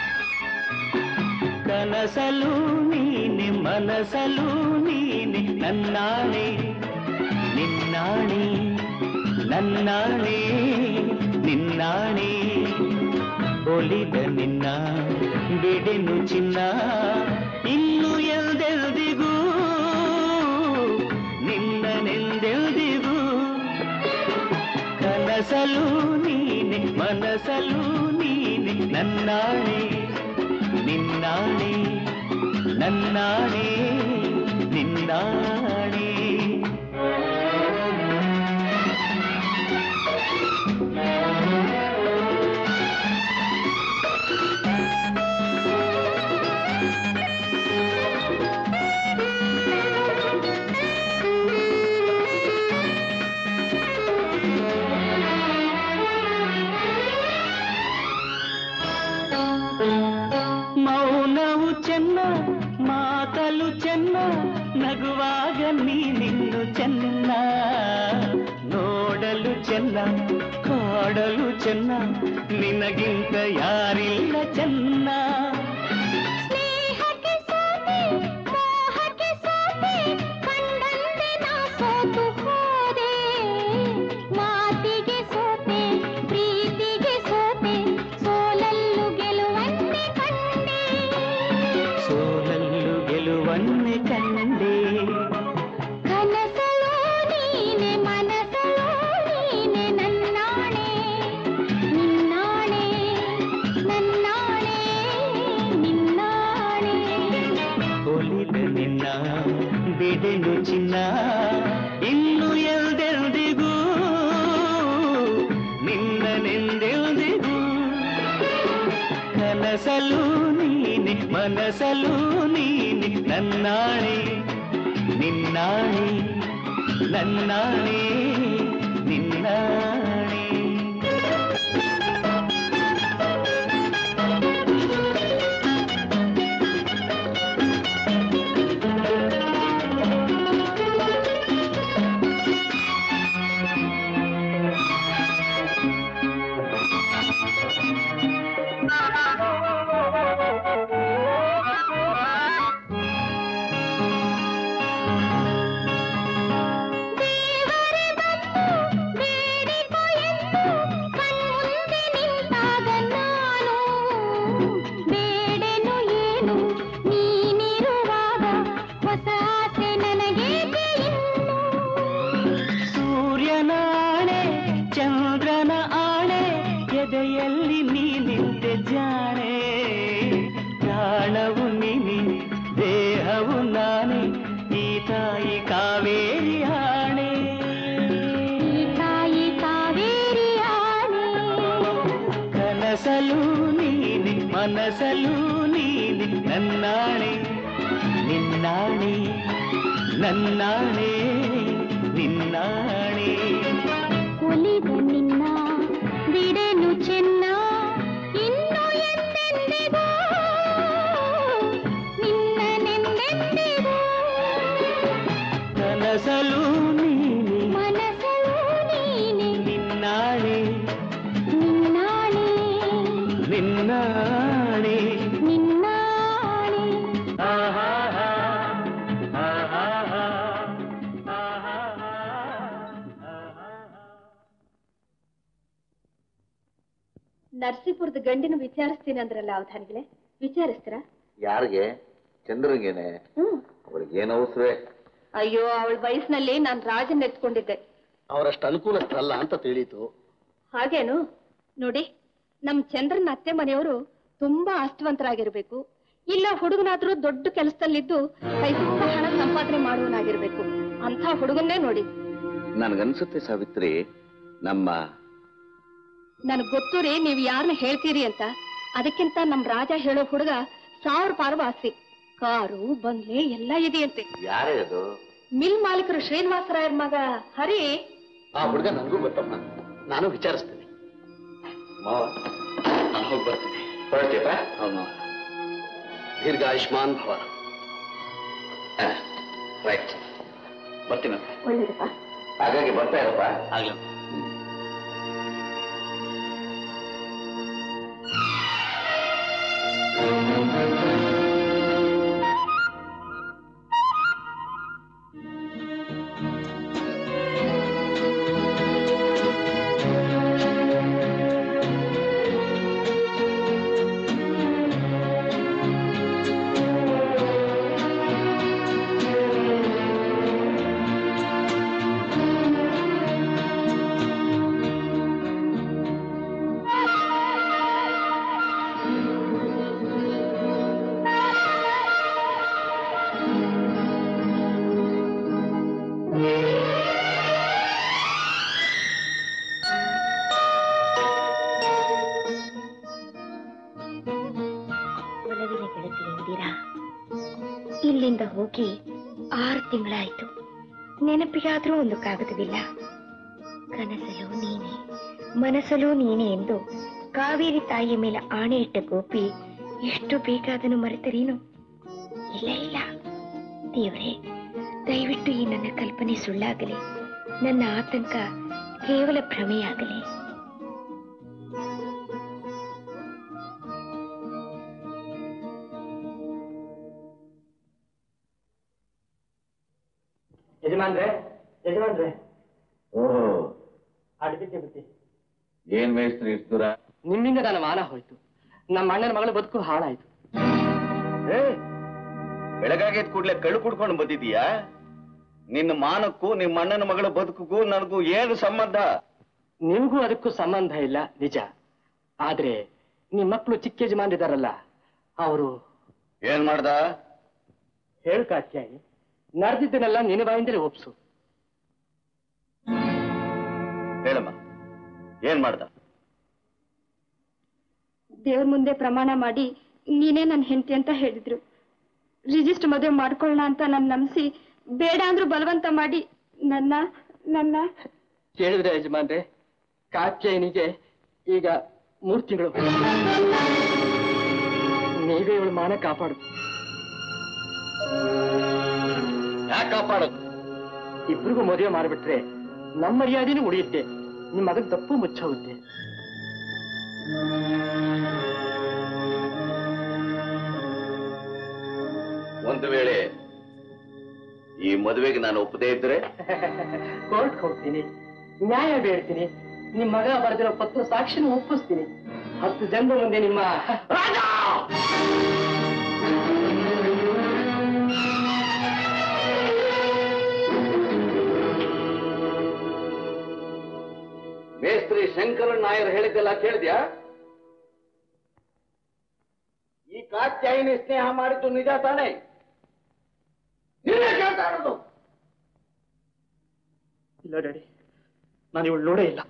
ಕನಸಲು ನೀನೆ ಮನಸಲು ನೀನೆ ನನ್ನಾಣೆ ನಿನ್ನಾಣೆ ನನ್ನಾಣೆ ನಿನ್ನಾಣೆ ಒಲಿದ ನಿನ್ನ ಬಿಡೆನು ಚಿನ್ನ ಇನ್ನು ಎಲ್ದೆಲ್ದಿಗೂ ನಿನ್ನನೆಂದೆಲ್ದಿಗೂ ಕನಸಲು ನೀನೆ ಮನಸಲು ನೀನೆ ನನ್ನಾಣೆ ನಿನ್ನಾಣೆ ನನ್ನಾಣೆ ನಿನ್ನಾಣೆ ಮೌನವು ಚೆನ್ನ ಮಾತಲು ಚೆನ್ನ ನಗುವಾಗ ಚೆನ್ನ ಕಾಡಲು ಚೆನ್ನ ನಿನಗಿಂತ ಯಾರಿಲ್ಲ ಚೆನ್ನ ಸ್ನೇಹಕ್ಕೆ ಸೋತೆ ಮೋಹಕ್ಕೆ ಸೋತೆ ಕಂಡಂತೆ ನಾ ಸೋತು ಹೋದೆ ಮಾತಿಗೆ ಸೋತೆ ಪ್ರೀತಿಗೆ ಸೋತೆ ಸೋಲಲ್ಲು ಗೆಲುವಂತೆ ಕಂಡೆ ಸೋಲಲ್ಲು ಗೆಲುವನ್ನೇ ಕಂಡೆ ಕನಸಲೋ ನೀನೆ ಮನಸಲೋ ನೀನೆ ನನ್ನಾಣೆ ನಿನ್ನಾಣೆ ನನ್ನಾಣೆ ನಿನ್ನಾಣೆ ಒಲಿದ ನಿನ್ನ ಬಿಡೆನು ಚಿನ್ನ ಇನ್ನು ಎಲ್ದೆಲ್ದಿಗೂ ನಿನ್ನನೆಂದೆಲ್ದಿಗೂ ಕನಸಲು ನೀನೆ ಮನಸಲು ನೀನೆ ನನ್ನಾಣೆ ನಿನ್ನಾಣೆ ನನ್ನಾಣೆ ನಿನ್ನಾಣೆ ದೇವರೇ ಬಂದು ಬೇಡಿಕೊ ಎಂದು ಕಣ್ಮುಂದೆ ನಿಂತಾಗ ನಾನು ಬೇಡೆನು ಏನು ನೀನಿರುವಾಗ ಹೊಸ ಆಸೆ ನನಗೇಕೆ ಇನ್ನು ಸೂರ್ಯನ ಆಣೆ ಚಂದ್ರನ ಆಣೆ ಎದೆಯಲ್ಲಿ ನೀ ನಿಂತೆ ಜಾಣೆ ಪ್ರಾಣವು ನೀನಿ ದೇಹವು ನಾನೇ ಈ ತಾಯಿ ಕಾವೇರಿ ಆಣೆ ಈ ತಾಯಿ ಕಾವೇರಿ ಆಣೆ ಕನಸಲು ನೀನೆ ಮನಸಲು ನೀನೆ ನನ್ನಾಣೆ ನಿನ್ನಾಣೆ ನನ್ನಾಣೆ ನಿನ್ನಾಣೆ ಒಲಿದ ನಿನ್ನ ಬಿಡೆನು ಚೆನ್ನ ಇನ್ನು ಎಂದೆಂದಿಗೂ ನಿನ್ನನೆಂದೆಂದಿಗೂ ಕನಸಲು ನೀನೆ ಮನಸಲು ನೀನೆ ನಿನ್ನಾಣೆ ನಿನ್ನಾಣೆ ನಿನ್ನಾಣೆ ನಿನ್ನಾಣೆ ಆಹಾಹಾ, ಆಹಾಹಾ, ಆಹಾಹಾ, ಆಹಾಹಾ. ನರಸೀಪುರದ ಗಂಡಿನ ವಿಚಾರಿಸ್ತೀನಿ ಅಂದ್ರಲ್ಲ ಅವಧಾನಿಗಳೇ ವಿಚಾರಿಸ್ತೀರಾ ಯಾರಿಗೆ ಚಂದ್ರನ್ಗೇನೆ ಹ್ಮ್ ಅವಳಿಗೆ ಏನು ಅವಸರವೇ ಅಯ್ಯೋ ಅವಳ ವಯಸ್ಸಿನಲ್ಲಿ ನಾನು ರಾಜನ್ ಎತ್ಕೊಂಡಿದ್ದೆ ಅವರಷ್ಟು ಅನುಕೂಲಸ್ಥರಲ್ಲ ಅಂತ ತಿಳಿತು ಹಾಗೇನು ನೋಡಿ ನಮ್ ಚಂದ್ರನ ಅತ್ತೆ ಮನೆಯವರು ತುಂಬಾ ಆಸ್ತಿವಂತರಾಗಿರ್ಬೇಕು ಇಲ್ಲ ಹುಡುಗನಾದ್ರೂ ದೊಡ್ಡ ಕೆಲಸದಲ್ಲಿದ್ದು ಕೈ ತುಂಬಾ ಹಣ ಸಂಪಾದನೆ ಮಾಡುವನಾಗಿರ್ಬೇಕು ಅಂತ ಹುಡುಗನ್ನೇ ನೋಡಿ ನನ್ಗನ್ಸುತ್ತೆ ಸಾವಿತ್ರಿ ನಮ್ಮ ನನಗ್ ಗೊತ್ತು ರೀ ನೀವ್ ಯಾರನ್ನ ಹೇಳ್ತೀರಿ ಅಂತ ಅದಕ್ಕಿಂತ ನಮ್ ರಾಜ ಹೇಳೋ ಹುಡುಗ ಸಾವಿರ ಪಾರು ಆಸ್ತಿ ಕಾರು ಬಂಗ್ಲೆ ಎಲ್ಲ ಇದೆಯಂತೆ ಯಾರೇ ಅದು ಮಿಲ್ ಮಾಲೀಕರು ಶ್ರೀನಿವಾಸರಾಯರ್ ಮಗ ಹರಿ ಆ ಹುಡುಗ ನನಗೂ ಗೊತ್ತಮ್ಮ ನಾನು ವಿಚಾರಿಸ್ತೀನಿ ಮಾವ ನಾನು ಹೋಗಿ ಬರ್ತೀನಿ ಹೊರಡ್ತೀಯಪ್ಪ ಅವನು ದೀರ್ಘ ಆಯುಷ್ಮಾನ್ ಭವ ರೈಟ್ ಬರ್ತೀನಿ ಒಳ್ಳೇದಪ್ಪ ಹಾಗಾಗಿ ಬರ್ತಾ ಇರಪ್ಪ ಆಗ್ಲಿ ಒಲವಿನ ಗೆಳತಿ ಎಂದಿರಾ ಇಲ್ಲಿಂದ ಹೋಗಿ ಆರು ತಿಂಗಳಾಯ್ತು ನೆನಪಿಗಾದ್ರೂ ಒಂದು ಕಾಗದವಿಲ್ಲ ಕನಸಲು ನೀನೆ ಮನಸ್ಸಲು ನೀನೆ ಎಂದು ಕಾವೇರಿ ತಾಯಿಯ ಮೇಲೆ ಆಣೆ ಇಟ್ಟ ಗೋಪಿ ಎಷ್ಟು ಬೇಕಾದನು ಮರೆತರೇನು ಇಲ್ಲ ಇಲ್ಲ ದೇವರೇ ದಯವಿಟ್ಟು ಈ ನನ್ನ ಕಲ್ಪನೆ ಸುಳ್ಳಾಗಲಿ ನನ್ನ ಆತಂಕ ಕೇವಲ ಭ್ರಮೆಯಾಗಲಿ ಯಜಮಾನ್ರೆ ಯಜಮಾನ್ರೆ ಓಹೋ ಅಡ್ಬಿದ್ದೆ ಬುದ್ಧಿ ಏನ್ ಮೇಸ್ತ್ರಿ ಇಷ್ಟು ದೂರ ನಿಮ್ಮಿಂದ ನನ್ನ ಮಾನ ಹೋಯ್ತು ನಮ್ಮ ಅಣ್ಣನ ಮಗಳ ಬದುಕು ಹಾಳಾಯ್ತು ಏ, ಬೆಳಗಾಗಿದ್ ಕೂಡ್ಲೆ ಕಳ್ಳು ಕುಡ್ಕೊಂಡು ಬಂದಿದೀಯಾ ನಿನ್ನ ಮಾನಕ್ಕೂ ನಿಮ್ಮ ಅಣ್ಣನ ಮಗಳ ಬದುಕಿಗೂ ನನಗೂ ಏನು ಸಂಬಂಧ ನಿಮಗೂ ಅದಕ್ಕೂ ಸಂಬಂಧ ಇಲ್ಲ ನಿಜ ಆದ್ರೆ ನಿಮ್ ಮಕ್ಕಳು ಚಿಕ್ಕ ಯಜಮಾನ್ರಿದಾರಲ್ಲ ಅವರು ಏನ್ ಮಾಡ್ದ ಹೇಳು ಕಾತ್ಯಾಯಿ ನಡೆದಿದ್ದನ್ನೆಲ್ಲ ನಿನ್ನ ಬಾಯಿಂದಲೇ ಒಪ್ಸು ಹೇಳಮ್ಮ ಏನ್ ಮಾಡ್ದ ದೇವ್ರ ಮುಂದೆ ಪ್ರಮಾಣ ಮಾಡಿ ನೀನೇ ನನ್ನ ಹೆಂಡತಿ ಅಂತ ಹೇಳಿದ್ರು ರಿಜಿಸ್ಟರ್ ಮದುವೆ ಮಾಡ್ಕೊಳ್ಳೋಣ ಅಂತ ನನ್ನ ನಂಬಿಸಿ ಬೇಡ ಅಂದ್ರೂ ಬಲವಂತ ಮಾಡಿ ನನ್ನ ನನ್ನ ಕೇಳಿದ್ರೆ ಯಜಮಾನ್ರೆ ಕಾತ್ಯಾಯನಿಗೆ ಈಗ ಮೂರ್ ತಿಂಗಳು ನೀವೇ ಇವಳು ಮಾನ ಕಾಪಾಡು ಯಾಕೆ ಕಾಪಾಡೋದು ಇಬ್ರಿಗೂ ಮದುವೆ ಮಾಡ್ಬಿಟ್ರೆ ನಮ್ಮ ಮರ್ಯಾದೆನೂ ಉಳಿಯುತ್ತೆ ನಿಮ್ಮ ಮಗನ ತಪ್ಪು ಮುಚ್ಚೋಗುತ್ತೆ ಒಂದು ವೇಳೆ ಈ ಮದುವೆಗೆ ನಾನು ಒಪ್ಪದೇ ಇದ್ರೆ ಕೋರ್ಟ್ ಹೋಗ್ತೀನಿ ನ್ಯಾಯ ಬೇಡ್ತೀನಿ ನಿಮ್ ಮಗ ಬರೆದಿರೋ ಪತ್ರ ಸಾಕ್ಷಿನ ಒಪ್ಪಿಸ್ತೀನಿ ಹತ್ತು ಜನರ ಮುಂದೆ ನಿಮ್ಮ ಮೇಸ್ತ್ರಿ ಶಂಕರನ್ ನಾಯರ್ ಹೇಳಿದ್ದೆಲ್ಲ ಕೇಳಿದ್ಯಾ ಈ ಕಾತ್ಯಾಯಿನಿ ಸ್ನೇಹ ಮಾಡಿದ್ದು ನಿಜ ತಾನೇ ನೀನೇ ಕೇಳ್ತಾ ಇರೋದು ಇಲ್ಲ ಡ್ಯಾಡಿ ನಾನು ಇವಳು ನೋಡೇ ಇಲ್ಲ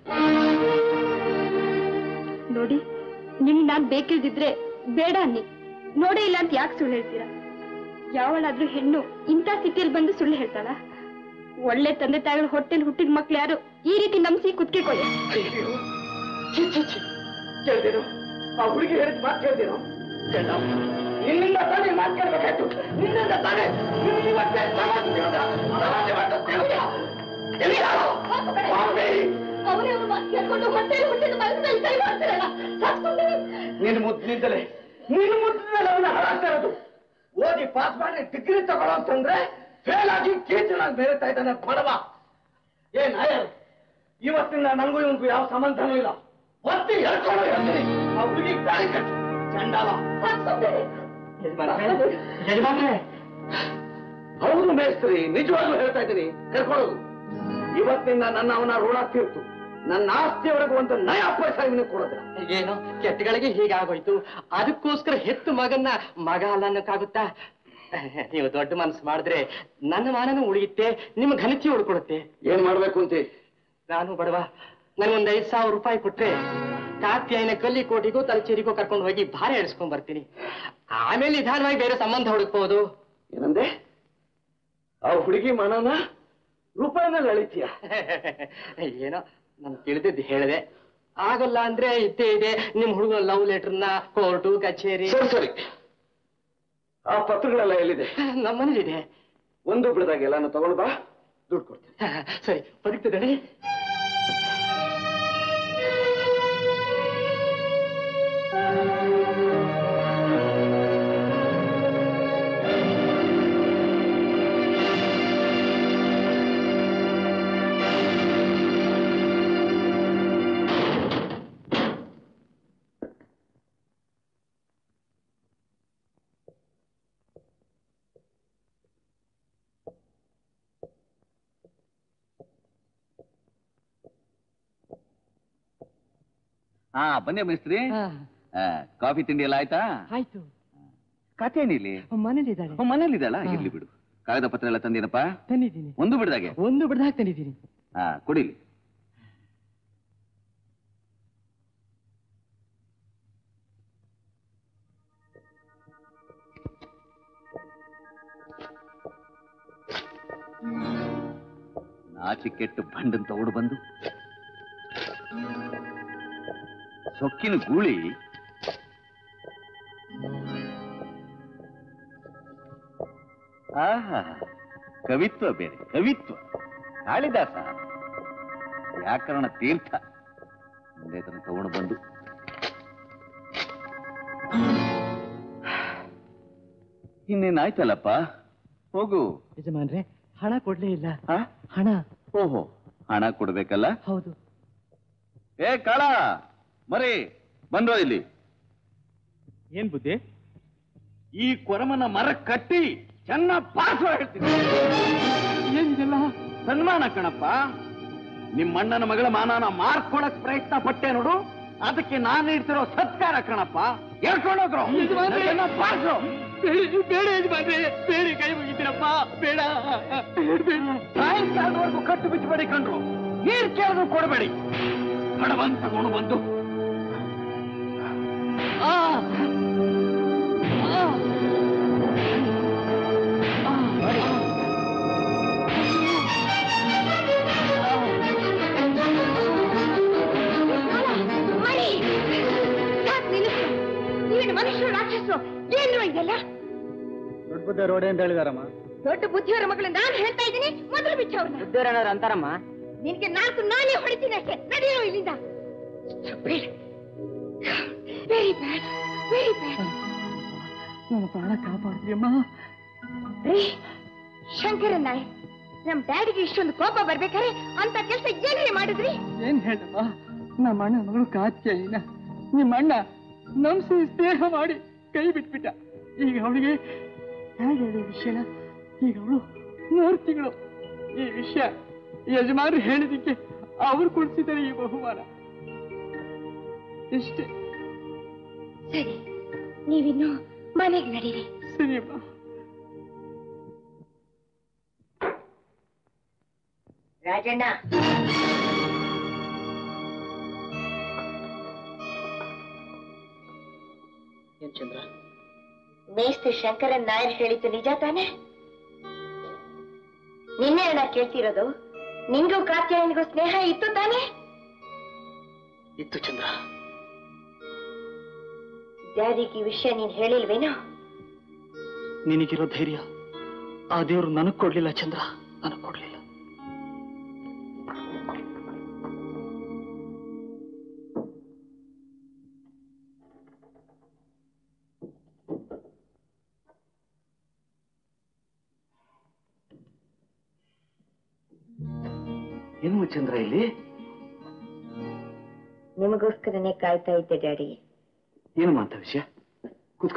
ನೋಡಿ ನಿಮ್ ನಾನ್ ಬೇಕಿಲ್ದಿದ್ರೆ ಬೇಡ ಅನ್ನಿ ನೋಡೇ ಇಲ್ಲ ಅಂತ ಯಾಕೆ ಸುಳ್ಳು ಹೇಳ್ತೀರಾ ಯಾವಳಾದ್ರೂ ಹೆಣ್ಣು ಇಂಥ ಸ್ಥಿತಿಯಲ್ಲಿ ಬಂದು ಸುಳ್ಳು ಹೇಳ್ತಾಳ ಒಳ್ಳೆ ತಂದೆ ತಾಯಿಗಳ ಹೊಟ್ಟೆಲ್ ಹುಟ್ಟಿದ ಮಕ್ಳು ಯಾರು ಈ ರೀತಿ ನಂಬಿಸಿ ಕುತ್ಕೊಳ್ಳಿ ಕೇಳ್ದೇನು ಆ ಹುಡುಗಿ ಹೇಳಿದ ಮಾತು ಕೇಳ್ದೇನು ಕೇಳ ನಿನ್ನಿಂದ ತಾನೇ ಮಾತು ಕೇಳ್ಬೇಕಾಯ್ತು ನಿನ್ನಿಂದ ತಾನೇ ನೀನು ಇವತ್ತೇ ಸಮಾಜ ಸಮಾಜ ಮಾಡ್ತಾ ನಿನ್ನ ಮುದ್ದಿನಿಂದಲೇ ನಿನ್ನ ಮುದ್ದಿನಿಂದಲೇ ಅವನ್ನ ಹಾಳಾಗ್ತಾ ಇರೋದು ಓದಿ ಪಾಸ್ ಮಾಡಿ ಡಿಗ್ರಿ ತಗೊಳ್ಳೋ ಅಂತಂದ್ರೆ ಫೇಲ್ ಆಗಿ ಕೇಚನಾಗಿ ಬೇರೆತಾ ಇದ್ದಾನೆ ಬಡವ ಏ ನಾಯರ್ ಇವತ್ತಿನ ನನಗೂ ಇವನ್ಗೂ ಯಾವ ಸಂಬಂಧನೂ ಇಲ್ಲ ಒತ್ತಿ ಹೇಳ್ಕೊಂಡು ಹೇಳ್ತೀನಿ ಆ ಹುಡುಗಿ ತಾಳಿ ಕಟ್ಟು ಚಂಡಾಲ ಯಜಮಾನ್ರೆ ಹೌದು ಮೇಸ್ತ್ರಿ ನಿಜವಾಗ್ಲೂ ಹೇಳ್ತಾ ಇದ್ದೀನಿ ಕರ್ಕೊಳ್ಳೋದು ಇವತ್ತಿನಿಂದ ನನ್ನ ಅವನ ಋಣ ತೀರ್ತು ನನ್ನ ಆಸ್ತಿಯವರೆಗೂ ಒಂದು ನಯ ಪೈಸಾ ಇವನಿಗೆ ಕೊಡೋದಿಲ್ಲ ಏನು ಕೆಟ್ಟಗಳಿಗೆ ಹೀಗಾಗೋಯ್ತು ಅದಕ್ಕೋಸ್ಕರ ಹೆತ್ತು ಮಗನ್ನ ಮಗ ಅಲ್ಲ ಅನ್ನಕ್ಕಾಗುತ್ತಾ ನೀವು ದೊಡ್ಡ ಮನಸ್ಸು ಮಾಡಿದ್ರೆ ನನ್ನ ಮಾನನೂ ಉಳಿಯುತ್ತೆ ನಿಮ್ಮ ಘನತೆ ಉಳ್ಕೊಳುತ್ತೆ ಏನ್ ಮಾಡ್ಬೇಕು ಅಂತೆ ನಾನು ಬಡವ ನನಗೊಂದು ಐದು ಸಾವಿರ ರೂಪಾಯಿ ಕೊಟ್ರೆ ಕಾತ್ಯಾಯನ ಕಲ್ಲಿಕೋಟಿಗೂ ತಲಚೇರಿಗೂ ಕರ್ಕೊಂಡು ಹೋಗಿ ಭಾರ ಎಳಿಸ್ಕೊಂಡ್ ಬರ್ತೀನಿ ಆಮೇಲೆ ನಿಧಾನವಾಗಿ ಬೇರೆ ಸಂಬಂಧ ಹುಡುಕ್ಬೋದು ಏನಂದೆ ಆ ಹುಡುಗಿ ಮನನ ರೂಪಾಯಿನಲ್ಲಿ ಅಳಿತೀಯ ಏನೋ ನನ್ ತಿಳಿದಿದ್ದು ಹೇಳಿದೆ ಆಗಲ್ಲ ಅಂದ್ರೆ ಇದ್ದೇ ಇದೆ ನಿಮ್ ಹುಡುಗ ಲವ್ ಲೆಟರ್ನ ಕೋರ್ಟು ಕಚೇರಿ ಸರಿ ಸರಿ ಆ ಪತ್ರಗಳೆಲ್ಲ ಎಲ್ಲಿದೆ ನಮ್ಮನೇಲಿದೆ ಒಂದು ಬಿಡದಾಗ ಎಲ್ಲಾನು ತಗೊಂಡು ಬಾ ದುಡ್ಡು ಕೊಡ್ತೀನಿ ಸರಿ ಬದುಕ್ತದೆ ಹಾ ಬನ್ನಿ ಮೇಸ್ತ್ರಿ ಆ, ಕಾಫಿ ತಿಂಡಿ ಎಲ್ಲ ಆಯ್ತಾ ಆಯ್ತು ಕಾತೇನಿಲ್ಲಿ ಮನೇಲಿದ್ದಾಳೆ ಮನೇಲಿದ್ದಾಳ ಹಾ. ಇರ್ಲಿ ಬಿಡು ಕಾಗದ ಪತ್ರ ಎಲ್ಲ ತಂದೇನಪ್ಪ ತಂದಿದ್ದೀನಿ ಒಂದು ಬಿಡ್ದಾಗೆ ಒಂದು ಬಿಡ್ದಾಗ ತಂದಿದ್ದೀನಿ ಹಾ ಕೊಡಿಲಿ ನಾಚಿಕೆಟ್ಟು ಬಂಡನ್ ತಗೊಂಡು ಬಂದು ಸೊಕ್ಕಿನ ಗೂಳಿ ಆಹಾ ಕವಿತ್ವ ಬೇರೆ ಕವಿತ್ವ ಕಾಳಿದಾಸ ವ್ಯಾಕರಣ ತೀರ್ಥ ಮುಂದೆ ಇದನ್ನು ತಗೊಂಡು ಬಂದು ಇನ್ನೇನಾಯ್ತಲ್ಲಪ್ಪ ಹೋಗು ಯಜಮಾನ್ರೆ ಹಣ ಕೊಡ್ಲೇ ಇಲ್ಲ ಆ? ಹಣ ಓಹೋ ಹಣ ಕೊಡ್ಬೇಕಲ್ಲ ಹೌದು ಏ ಕಾಳ ಮರಿ ಬಂದ್ರೋ ಇಲ್ಲಿ ಏನ್ ಬುದ್ಧಿ ಈ ಕೊರಮನ ಮರ ಕಟ್ಟಿ ಚೆನ್ನಾಗಿ ಪಾಸು ಹೇಳ್ತೀನಿ ಏನಿದೆಲ್ಲ ಸನ್ಮಾನ ಕಣಪ್ಪ ನಿಮ್ಮಣ್ಣನ ಮಗಳ ಮಾನನ ಮಾರ್ಕೊಳಕ್ ಪ್ರಯತ್ನ ಪಟ್ಟೆ ನೋಡು ಅದಕ್ಕೆ ನಾನು ನೀಡ್ತಿರೋ ಸತ್ಕಾರ ಕಣಪ್ಪ ಹೇಳ್ಕೊಂಡೋಗ್ರು ಪಾಸು ಬೇಡ ಯಜಮಾನ್ರೆ ಬೇಡ ಕೈ ಮುಗಿತೀರಪ್ಪ ಬೇಡ ಸಾಯಂಕಾಲದವರೆಗೂ ಕಟ್ಟು ಬಿಚ್ಚಬೇಡಿ ಕಂಡ್ರು ನೀರ್ ಕೇಳಿದ್ರು ಕೊಡಬೇಡಿ ಹಣವಂತ ತಗೊಂಡು ಬಂದು ಆ ಆ ಮಣಿ ಸಾಕ್ ನಿಲ್ಲಿಸು ನೀವೇನು ಮನುಷ್ಯರು ರಾಕ್ಷಸರು ಏನು ಇದೆಲ್ಲ ದೊಡ್ಡ ಬುದ್ಧ ರೋಡೆ ಅಂತ ಹೇಳಿದಾರಮ್ಮ ದೊಡ್ಡ ಬುದ್ಧಿಯವರ ಮಗಳು ನಾನು ಹೇಳ್ತಾ ಇದ್ದೀನಿ ಮೊದಲು ಬಿಚ್ಚವ್ರನ್ನ ಬುದ್ಧಿಯವರೇನಾದ್ರು ಅಂತಾರಮ್ಮ ನಿನ್ಗೆ ನಾಲ್ಕು ನಾನೇ ಹೊಡಿತೀನಿ ಅಷ್ಟೇ ನಡೆಯೋ ಇಲ್ಲಿಂದ ವೆರಿ ಬ್ಯಾಡ್ ವೆರಿ ಬ್ಯಾಡ್ ನನ್ನ ಪ್ರಾಣ ಕಾಪಾಡ್ತೀಯಮ್ಮ ರೀ ಶಂಕರನ್ ನಾಯ್ ನಮ್ ಡ್ಯಾಡಿಗೆ ಇಷ್ಟೊಂದು ಕೋಪ ಬರ್ಬೇಕಾರೆ ಅಂತ ಕೆಲಸ ಏನ್ರಿ ಮಾಡಿದ್ರಿ ಏನ್ ಹೇಳಮ್ಮ ನಮ್ಮ ಅಣ್ಣ ಮಗಳು ಕಾತ್ಯಾಯಿನ ನಿಮ್ಮ ಅಣ್ಣ ನಂಬಿಸಿ ಸ್ನೇಹ ಮಾಡಿ ಕೈ ಬಿಟ್ಬಿಟ್ಟ ಈಗ ಅವಳಿಗೆ ಹೇಗೆ ಹೇಳಿ ವಿಷಯನ ಈಗ ಅವಳು ಮೂರು ತಿಂಗಳು ಈ ವಿಷಯ ಯಜಮಾನ್ರು ಹೇಳಿದಕ್ಕೆ ಅವ್ರು ಕೊಡ್ಸಿದ್ದಾರೆ ಈ ಬಹುಮಾನ ಇಷ್ಟೇ ಸರಿ ನೀವಿನ್ನು ಮನೆಗೆ ನಡೀರಿ ಸರಿಯಮ್ಮ ರಾಜಣ್ಣ ಏನ್ ಚಂದ್ರ ಮೇಸ್ತ್ರಿ ಶಂಕರನ್ ನಾಯರ್ ಹೇಳಿದ್ದು ನಿಜ ತಾನೆ ನಿನ್ನೆ ಅಣ್ಣ ಕೇಳ್ತಿರೋದು ನಿಂಗೂ ಕಾತ್ಯಾಯನಿಗೂ ಸ್ನೇಹ ಇತ್ತು ತಾನೆ ಇತ್ತು ಚಂದ್ರ ಡ್ಯಾಡಿಗೆ ಈ ವಿಷಯ ನೀನ್ ಹೇಳಿಲ್ವೇನೋ ನಿನಗಿರೋ ಧೈರ್ಯ ಆ ದೇವ್ರು ನನಗ್ ಕೊಡ್ಲಿಲ್ಲ ಚಂದ್ರ ನನಗ್ ಕೊಡ್ಲಿಲ್ಲ ಏನು ಚಂದ್ರ ಇಲ್ಲಿ ನಿಮಗೋಸ್ಕರನೇ ಕಾಯ್ತಾ ಇದ್ದೆ ಡ್ಯಾಡಿ ಏನು ಅಂತ ವಿಷಯ ಕೂತ್ಕೋ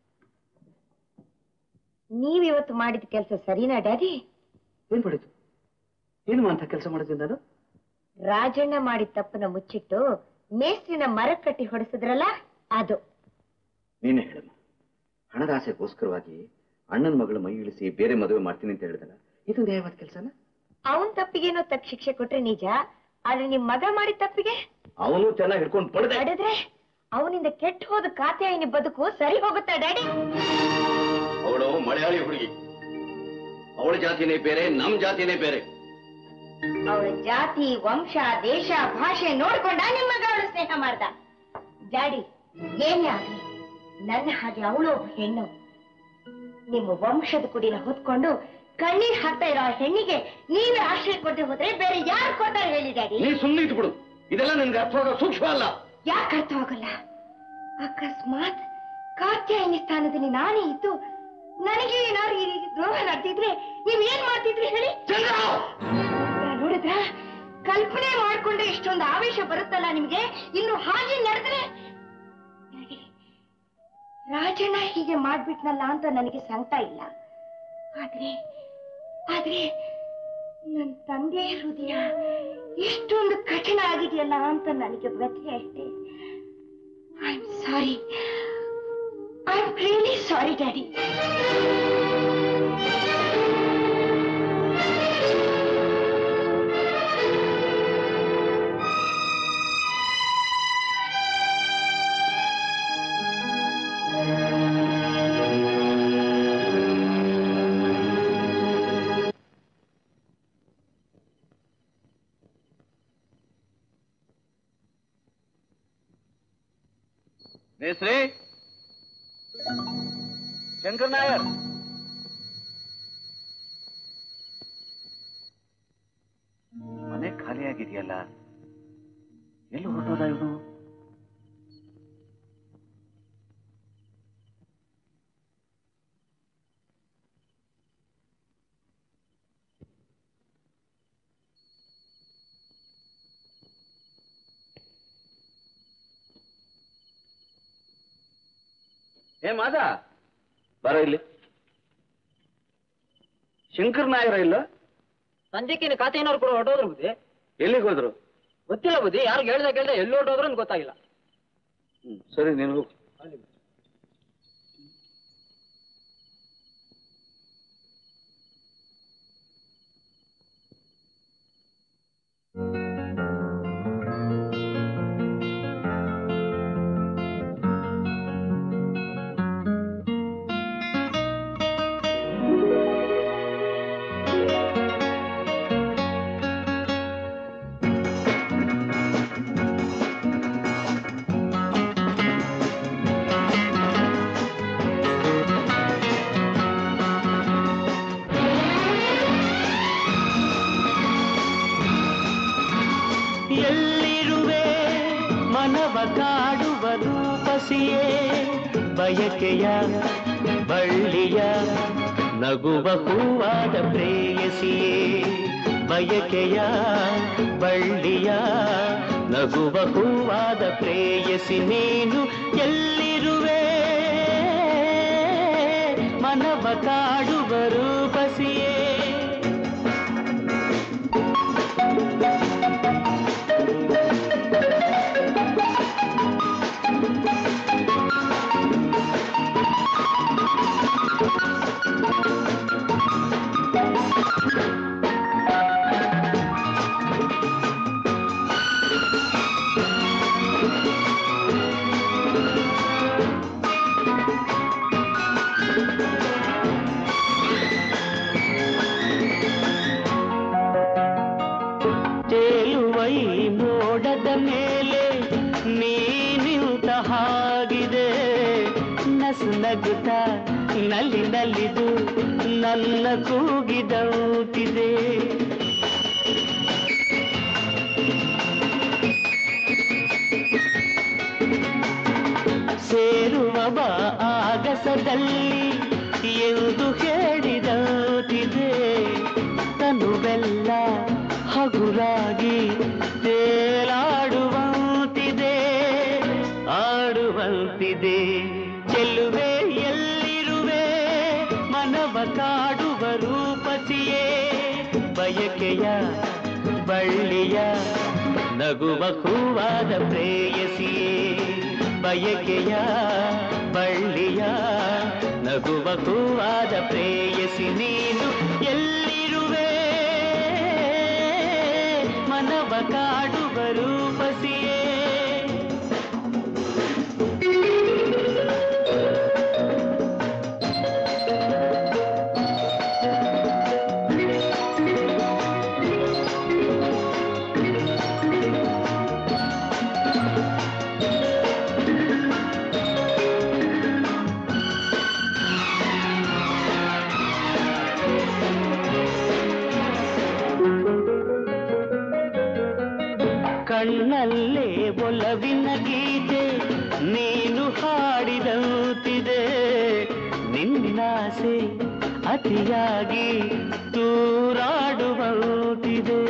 ನೀವಿವತ್ತು ಮಾಡಿದ ಕೆಲಸ ಸರಿನಾ ಡ್ಯಾಡಿ ಏನ್ ಪಡಿತು ಏನು ಅಂತ ಕೆಲಸ ಮಾಡಿದ್ದೆ ನಾನು ರಾಜಣ್ಣ ಮಾಡಿದ ತಪ್ಪನ್ನ ಮುಚ್ಚಿಟ್ಟು ಮೇಸ್ತ್ರಿನ ಮರ ಕಟ್ಟಿ ಹೊಡೆಸಿದ್ರಲ್ಲ ಅದು ನೀನೇ ಹೇಳಮ್ಮ ಹಣದ ಆಸೆಗೋಸ್ಕರವಾಗಿ ಅಣ್ಣನ ಮಗಳ ಮೈ ಇಳಿಸಿ ಬೇರೆ ಮದುವೆ ಮಾಡ್ತೀನಿ ಅಂತ ಹೇಳಿದಲ್ಲ ಇದು ನ್ಯಾಯವಾದ ಕೆಲಸನ ಅವನ್ ತಪ್ಪಿಗೇನೋ ತಕ್ಕ ಶಿಕ್ಷೆ ಕೊಟ್ರೆ ನಿಜ ಆದ್ರೆ ನಿಮ್ ಮಗ ಮಾಡಿದ ತಪ್ಪಿಗೆ ಅವನು ಚೆನ್ನಾಗಿ ಹಿಡ್ಕೊಂಡು ಪಡೆದೆ ನಡೆದ್ರೆ ಅವನಿಂದ ಕೆಟ್ಟ ಹೋದ ಕಾತ್ಯಾಯಿನಿ ಬದುಕು ಸರಿ ಹೋಗುತ್ತಾ ಡ್ಯಾಡಿ ಅವಳು ಮಲಯಾಳಿ ಹುಡುಗಿ ಅವಳ ಜಾತಿನೇ ಬೇರೆ ನಮ್ ಜಾತಿನೇ ಬೇರೆ ಅವಳ ಜಾತಿ ವಂಶ ದೇಶ ಭಾಷೆ ನೋಡ್ಕೊಂಡ ನಿಮ್ಮ ಮಗ ಅವಳು ಸ್ನೇಹ ಮಾಡ್ದ ಡ್ಯಾಡಿ ಏನೇ ಆಗ್ಲಿ ನನ್ನ ಹಾಗೆ ಅವಳು ಒಬ್ಬ ಹೆಣ್ಣು ನಿಮ್ಮ ವಂಶದ ಕುಡಿನ ಹೊತ್ಕೊಂಡು ಕಣ್ಣೀರ್ ಹಾಕ್ತಾ ಇರೋ ಆ ಹೆಣ್ಣಿಗೆ ನೀವೇ ಆಶ್ರಯ ಕೊಟ್ಟೆ ಹೋದ್ರೆ ಬೇರೆ ಯಾರು ಕೊಡ್ತಾರೆ ಹೇಳಿ ಡ್ಯಾಡಿ ನೀ ಸುಮ್ಮನೆ ಇದ್ಬಿಡು ಇದೆಲ್ಲ ನನ್ಗೆ ಅರ್ಥವಾಗ ಸೂಕ್ಷ್ಮ ಅಲ್ಲ ಯಾಕೆ ಅರ್ಥವಾಗಲ್ಲ ಅಕಸ್ಮಾತ್ ಕಾತ್ಯಾಯಿನಿ ಸ್ಥಾನದಲ್ಲಿ ನಾನೇ ಇದ್ದು ನನಗೆ ಏನಾದ್ರು ಈ ರೀತಿ ದ್ರೋಹ ನಡೆದಿದ್ರೆ ನೀವ್ ಏನ್ ಮಾಡ್ತಿದ್ರಿ ಹೇಳಿ ನೋಡಿದ್ರ ಕಲ್ಪನೆ ಮಾಡ್ಕೊಂಡ್ರೆ ಇಷ್ಟೊಂದು ಆವೇಶ ಬರುತ್ತಲ್ಲ ನಿಮ್ಗೆ ಇನ್ನು ಹಾಗೆ ನಡೆದ್ರೆ ನನಗೆ ರಾಜಣ್ಣ ಹೀಗೆ ಮಾಡ್ಬಿಟ್ನಲ್ಲ ಅಂತ ನನಗೆ ಸಂಕಟ ಇಲ್ಲ ಆದ್ರೆ ಆದ್ರೆ ನನ್ನ ತಂದೆ ಹೃದಯ ಇಷ್ಟೊಂದು ಕಠಿಣ ಆಗಿದೆಯಲ್ಲ ಅಂತ ನನಗೆ ವ್ಯಥೆ ಅಷ್ಟೇ I am sorry I am really sorry daddy ಮೇಸ್ರಿ ಶಂಕರ್ ನಾಯರ್ ಮನೆ ಖಾಲಿ ಖಾಲಿಯಾಗಿದೆಯಲ್ಲ ಎಲ್ಲಿ ಹೊರಟೋದ ಇವನು ಏ ಮಾದ ಬರ ಇಲ್ಲಿ ಶಂಕರ್ ನಾಯರ ಇಲ್ಲ ಸಂಜೆಕಿನ ಖಾತೆಯನ್ನವ್ರು ಕೂಡ ಹೊರಟೋದ್ರು ಬುದ್ಧಿ ಎಲ್ಲಿಗೆ ಹೋದ್ರು ಗೊತ್ತಿಲ್ಲ ಬುದ್ಧಿ ಯಾರು ಹೇಳ್ದ ಕೇಳ್ದ ಎಲ್ಲಿ ಹೊರಟೋದ್ರು ಅಂತ ಗೊತ್ತಾಗಿಲ್ಲ ಹ್ಮ್, ಸರಿ ನೀನು ಹೋಗು ಎಲ್ಲಿರುವೆ ಮನವ ಕಾಡುವ ರೂಪಸಿಯೇ ಬಯಕೆಯ ಬಳ್ಳಿಯ ನಗುವ ಹೂವಾದ ಪ್ರೇಯಸಿಯೇ ಬಯಕೆಯ ಬಳ್ಳಿಯ ನಗುವ ಹೂವಾದ ಪ್ರೇಯಸಿ ನೀನು ಎಲ್ಲಿರುವೆ ಮನವ ಕಾಡುವ ರೂಪಸಿಯೇ ತೇಲುವ ಈ ಮೋಡದ ಮೇಲೆ ನೀನಿಂತ ಹಾಗಿದೆ ನಸು ನಗುತ್ತ ನಲ್ಲಿ ನಲಿದು ನನ್ನ ಕೂಗಿದಂತಿದೆ ಸೇರುವ ಬಾ ಆಗಸದಲ್ಲಿ ಎಂದು ಹೇಳಿದಂತಿದೆ ತನುವೆಲ್ಲ ಹಗುರಾಗಿ ತೇಲಾಡುವಂತಿದೆ ಆಡುವಂತಿದೆ ಚೆಲ್ಲುವೆ ಎಲ್ಲಿರುವೆ ಮನವ ಕಾಡುವ ರೂಪಸಿಯೇ ಬಯಕೆಯ ಬಳ್ಳಿಯ ನಗುವ ಹೂವಾದ ಪ್ರೇಯಸಿಯೇ ಬಯಕೆಯ ಬಳ್ಳಿಯ ನಗುವ ಹೂವಾದ ಪ್ರೇಯಸಿ ನೀನು ಎಲ್ಲಿರುವೆ ಮನವ ಕಾಡುವ ರೂಪಸಿಯೇ ಕಣ್ಣಲ್ಲೇ ಒಲವಿನ ಗೀತೆ ನೀನು ಹಾಡಿದಂತಿದೆ ನಿನ್ನಾಸೆ ಅತಿಯಾಗಿ ತೂರಾಡುವಂತಿದೆ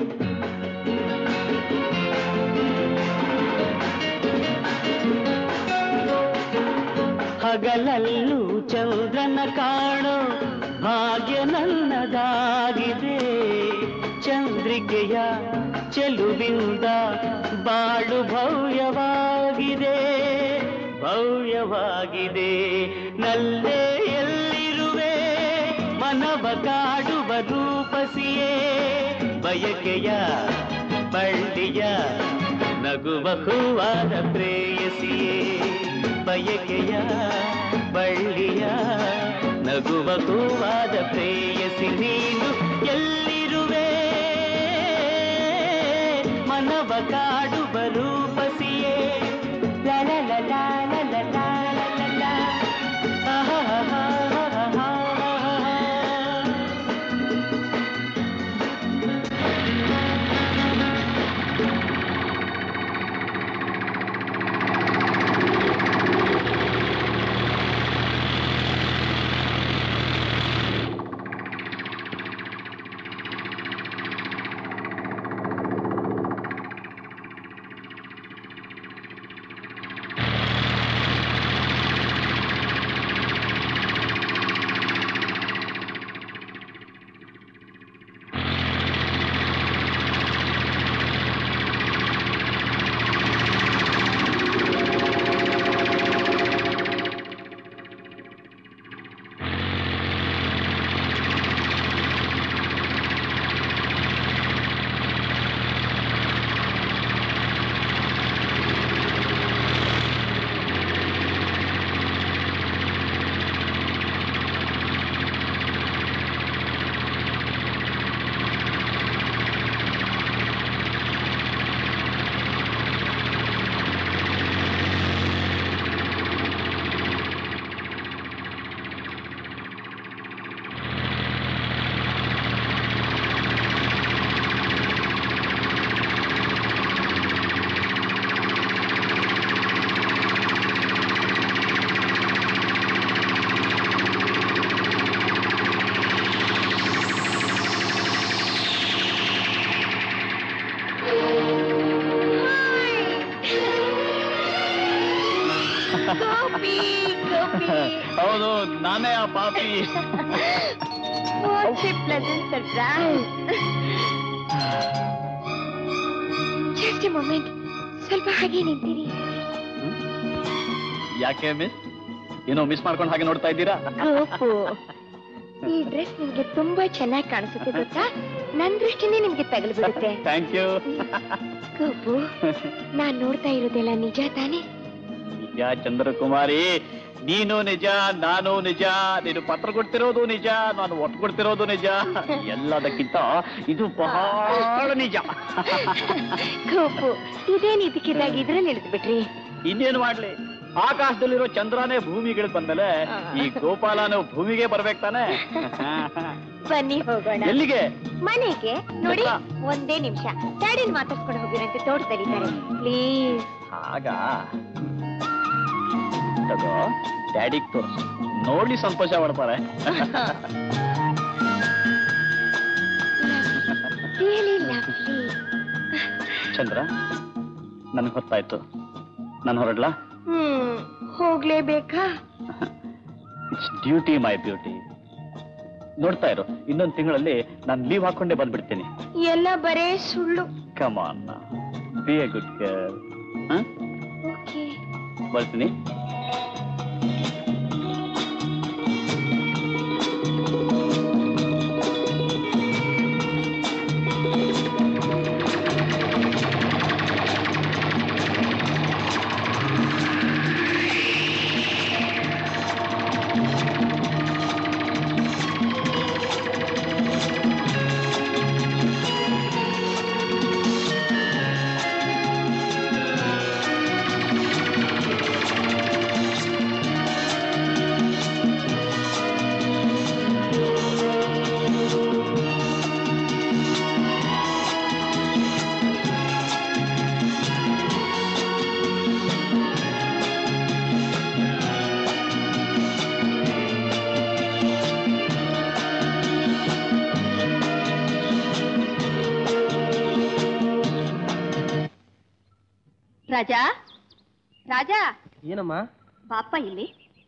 ಹಗಲಲ್ಲೂ ಚಂದ್ರನ ಕಾಣೋ ಭಾಗ್ಯ ನನ್ನದಾಗಿದೆ ಚಂದ್ರಿಕೆಯ ಚೆಲುವಿಂದ ಬಾಳು ಭವ್ಯವಾಗಿದೆ ಭವ್ಯವಾಗಿದೆ ನಲ್ಲೇ ಎಲ್ಲಿರುವೆ ಮನವ ಕಾಡುವ ರೂಪಸಿಯೇ ಬಯಕೆಯ ಬಳ್ಳಿಯ ನಗುವ ಹೂವಾದ ಪ್ರೇಯಸಿಯೇ ಬಯಕೆಯ ಬಳ್ಳಿಯ ನಗುವ ಹೂವಾದ ಪ್ರೇಯಸಿ ನೀನು ಎಲ್ಲಿರುವೆ ಮನವ ಕಾಡುವ ರೂಪಸಿಯೇ ಲ ಲ ಲ ಲ ಲ ಲ ಲ ಲ ಲ ಲ. ಆಹಾಹಾಹಾಹಾಹಾ. ಪಾಪಿ ಗೋಪಿ ಹೌದು ನಾನೇ ಆ ಪಾಪಿ What a pleasant surprise. Just a moment. ಸ್ವಲ್ಪ ಹಾಗೆ ನಿಂತಿರಿ ಯಾಕೆ ಮಿಸ್ ಏನೋ ಮಿಸ್ ಮಾಡ್ಕೊಂಡು ಹಾಗೆ ನೋಡ್ತಾ ಇದ್ದೀರಾ ಗೋಪು ಈ ಡ್ರೆಸ್ ನಿಮ್ಗೆ ತುಂಬಾ ಚೆನ್ನಾಗಿ ಕಾಣಿಸುತ್ತೆ ಗೊತ್ತಾ ನನ್ ದೃಷ್ಟಿನೇ ನಿಮ್ಗೆ ತಗಲು ಬಿಡುತ್ತೆ ಥ್ಯಾಂಕ್ ಯು ಗೋಪು ನಾನ್ ನೋಡ್ತಾ ಇರೋದೆಲ್ಲ ನಿಜ ತಾನೇ ನಿಜ ಚಂದ್ರಕುಮಾರಿ ನೀನು ನಿಜ ನಾನು ನಿಜ ನೀನು ಪತ್ರ ಕೊಡ್ತಿರೋದು ನಿಜ ನಾನು ಒಟ್ಟು ಕೊಡ್ತಿರೋದು ನಿಜ ಎಲ್ಲದಕ್ಕಿಂತ ಇದು ಬಹಳ ನಿಜ ಗೋಪು ಇದೇನ್ ಇದಕ್ಕಿದ್ದಾಗ ಇದ್ರಲ್ಲಿ ಇಳಿದು ಬಿಟ್ರಿ ಇನ್ನೇನು ಮಾಡ್ಲಿ ಆಕಾಶದಲ್ಲಿರೋ ಚಂದ್ರನೇ ಭೂಮಿಗೆ ಬಂದ್ಮೇಲೆ ಈ ಗೋಪಾಲನು ಭೂಮಿಗೆ ಬರ್ಬೇಕು ತಾನೆ ಬನ್ನಿ ಹೋಗೋಣ ಎಲ್ಲಿಗೆ ಮನೆಗೆ ನೋಡಿ ಗೊತ್ತಾ? ಒಂದೇ ನಿಮಿಷ ಡ್ಯಾಡಿನ ಮಾತಾಡ್ಸ್ಕೊಂಡು ಹೋಗಿರಂತೆ ತೋಟದಲ್ಲಿದ್ದಾರೆ ಪ್ಲೀಸ್ ಆಗ ತಗೋ ಡ್ಯಾಡಿಗ್ ತೋರಿಸು ನೋಡಿ ಸಂತೋಷ ಪಡ್ತಾರೆ ರಿಯಲಿ ಲವ್ಲಿ ಚಂದ್ರ ನನ್ಗೆ ಹೊತ್ತಾಯ್ತು ನಾನು ಹೊರಡ್ಲಾ ಹ್ಮ್ ಹೋಗ್ಲೇಬೇಕಾ ಇಟ್ಸ್ ಡ್ಯೂಟಿ ಮೈ ಬ್ಯೂಟಿ ನೋಡ್ತಾ ಇರು ಇನ್ನೊಂದು ತಿಂಗಳಲ್ಲಿ ನಾನು ಲೀವ್ ಹಾಕೊಂಡೇ ಬಂದ್ಬಿಡ್ತೀನಿ ಎಲ್ಲ ಬರೇ ಸುಳ್ಳು come on be a good girl okay ಬರ್ತೀನಿ ರಾಜಾ ರಾಜಾ ಏನಮ್ಮ ಬಾಪ ಇಲ್ಲಿ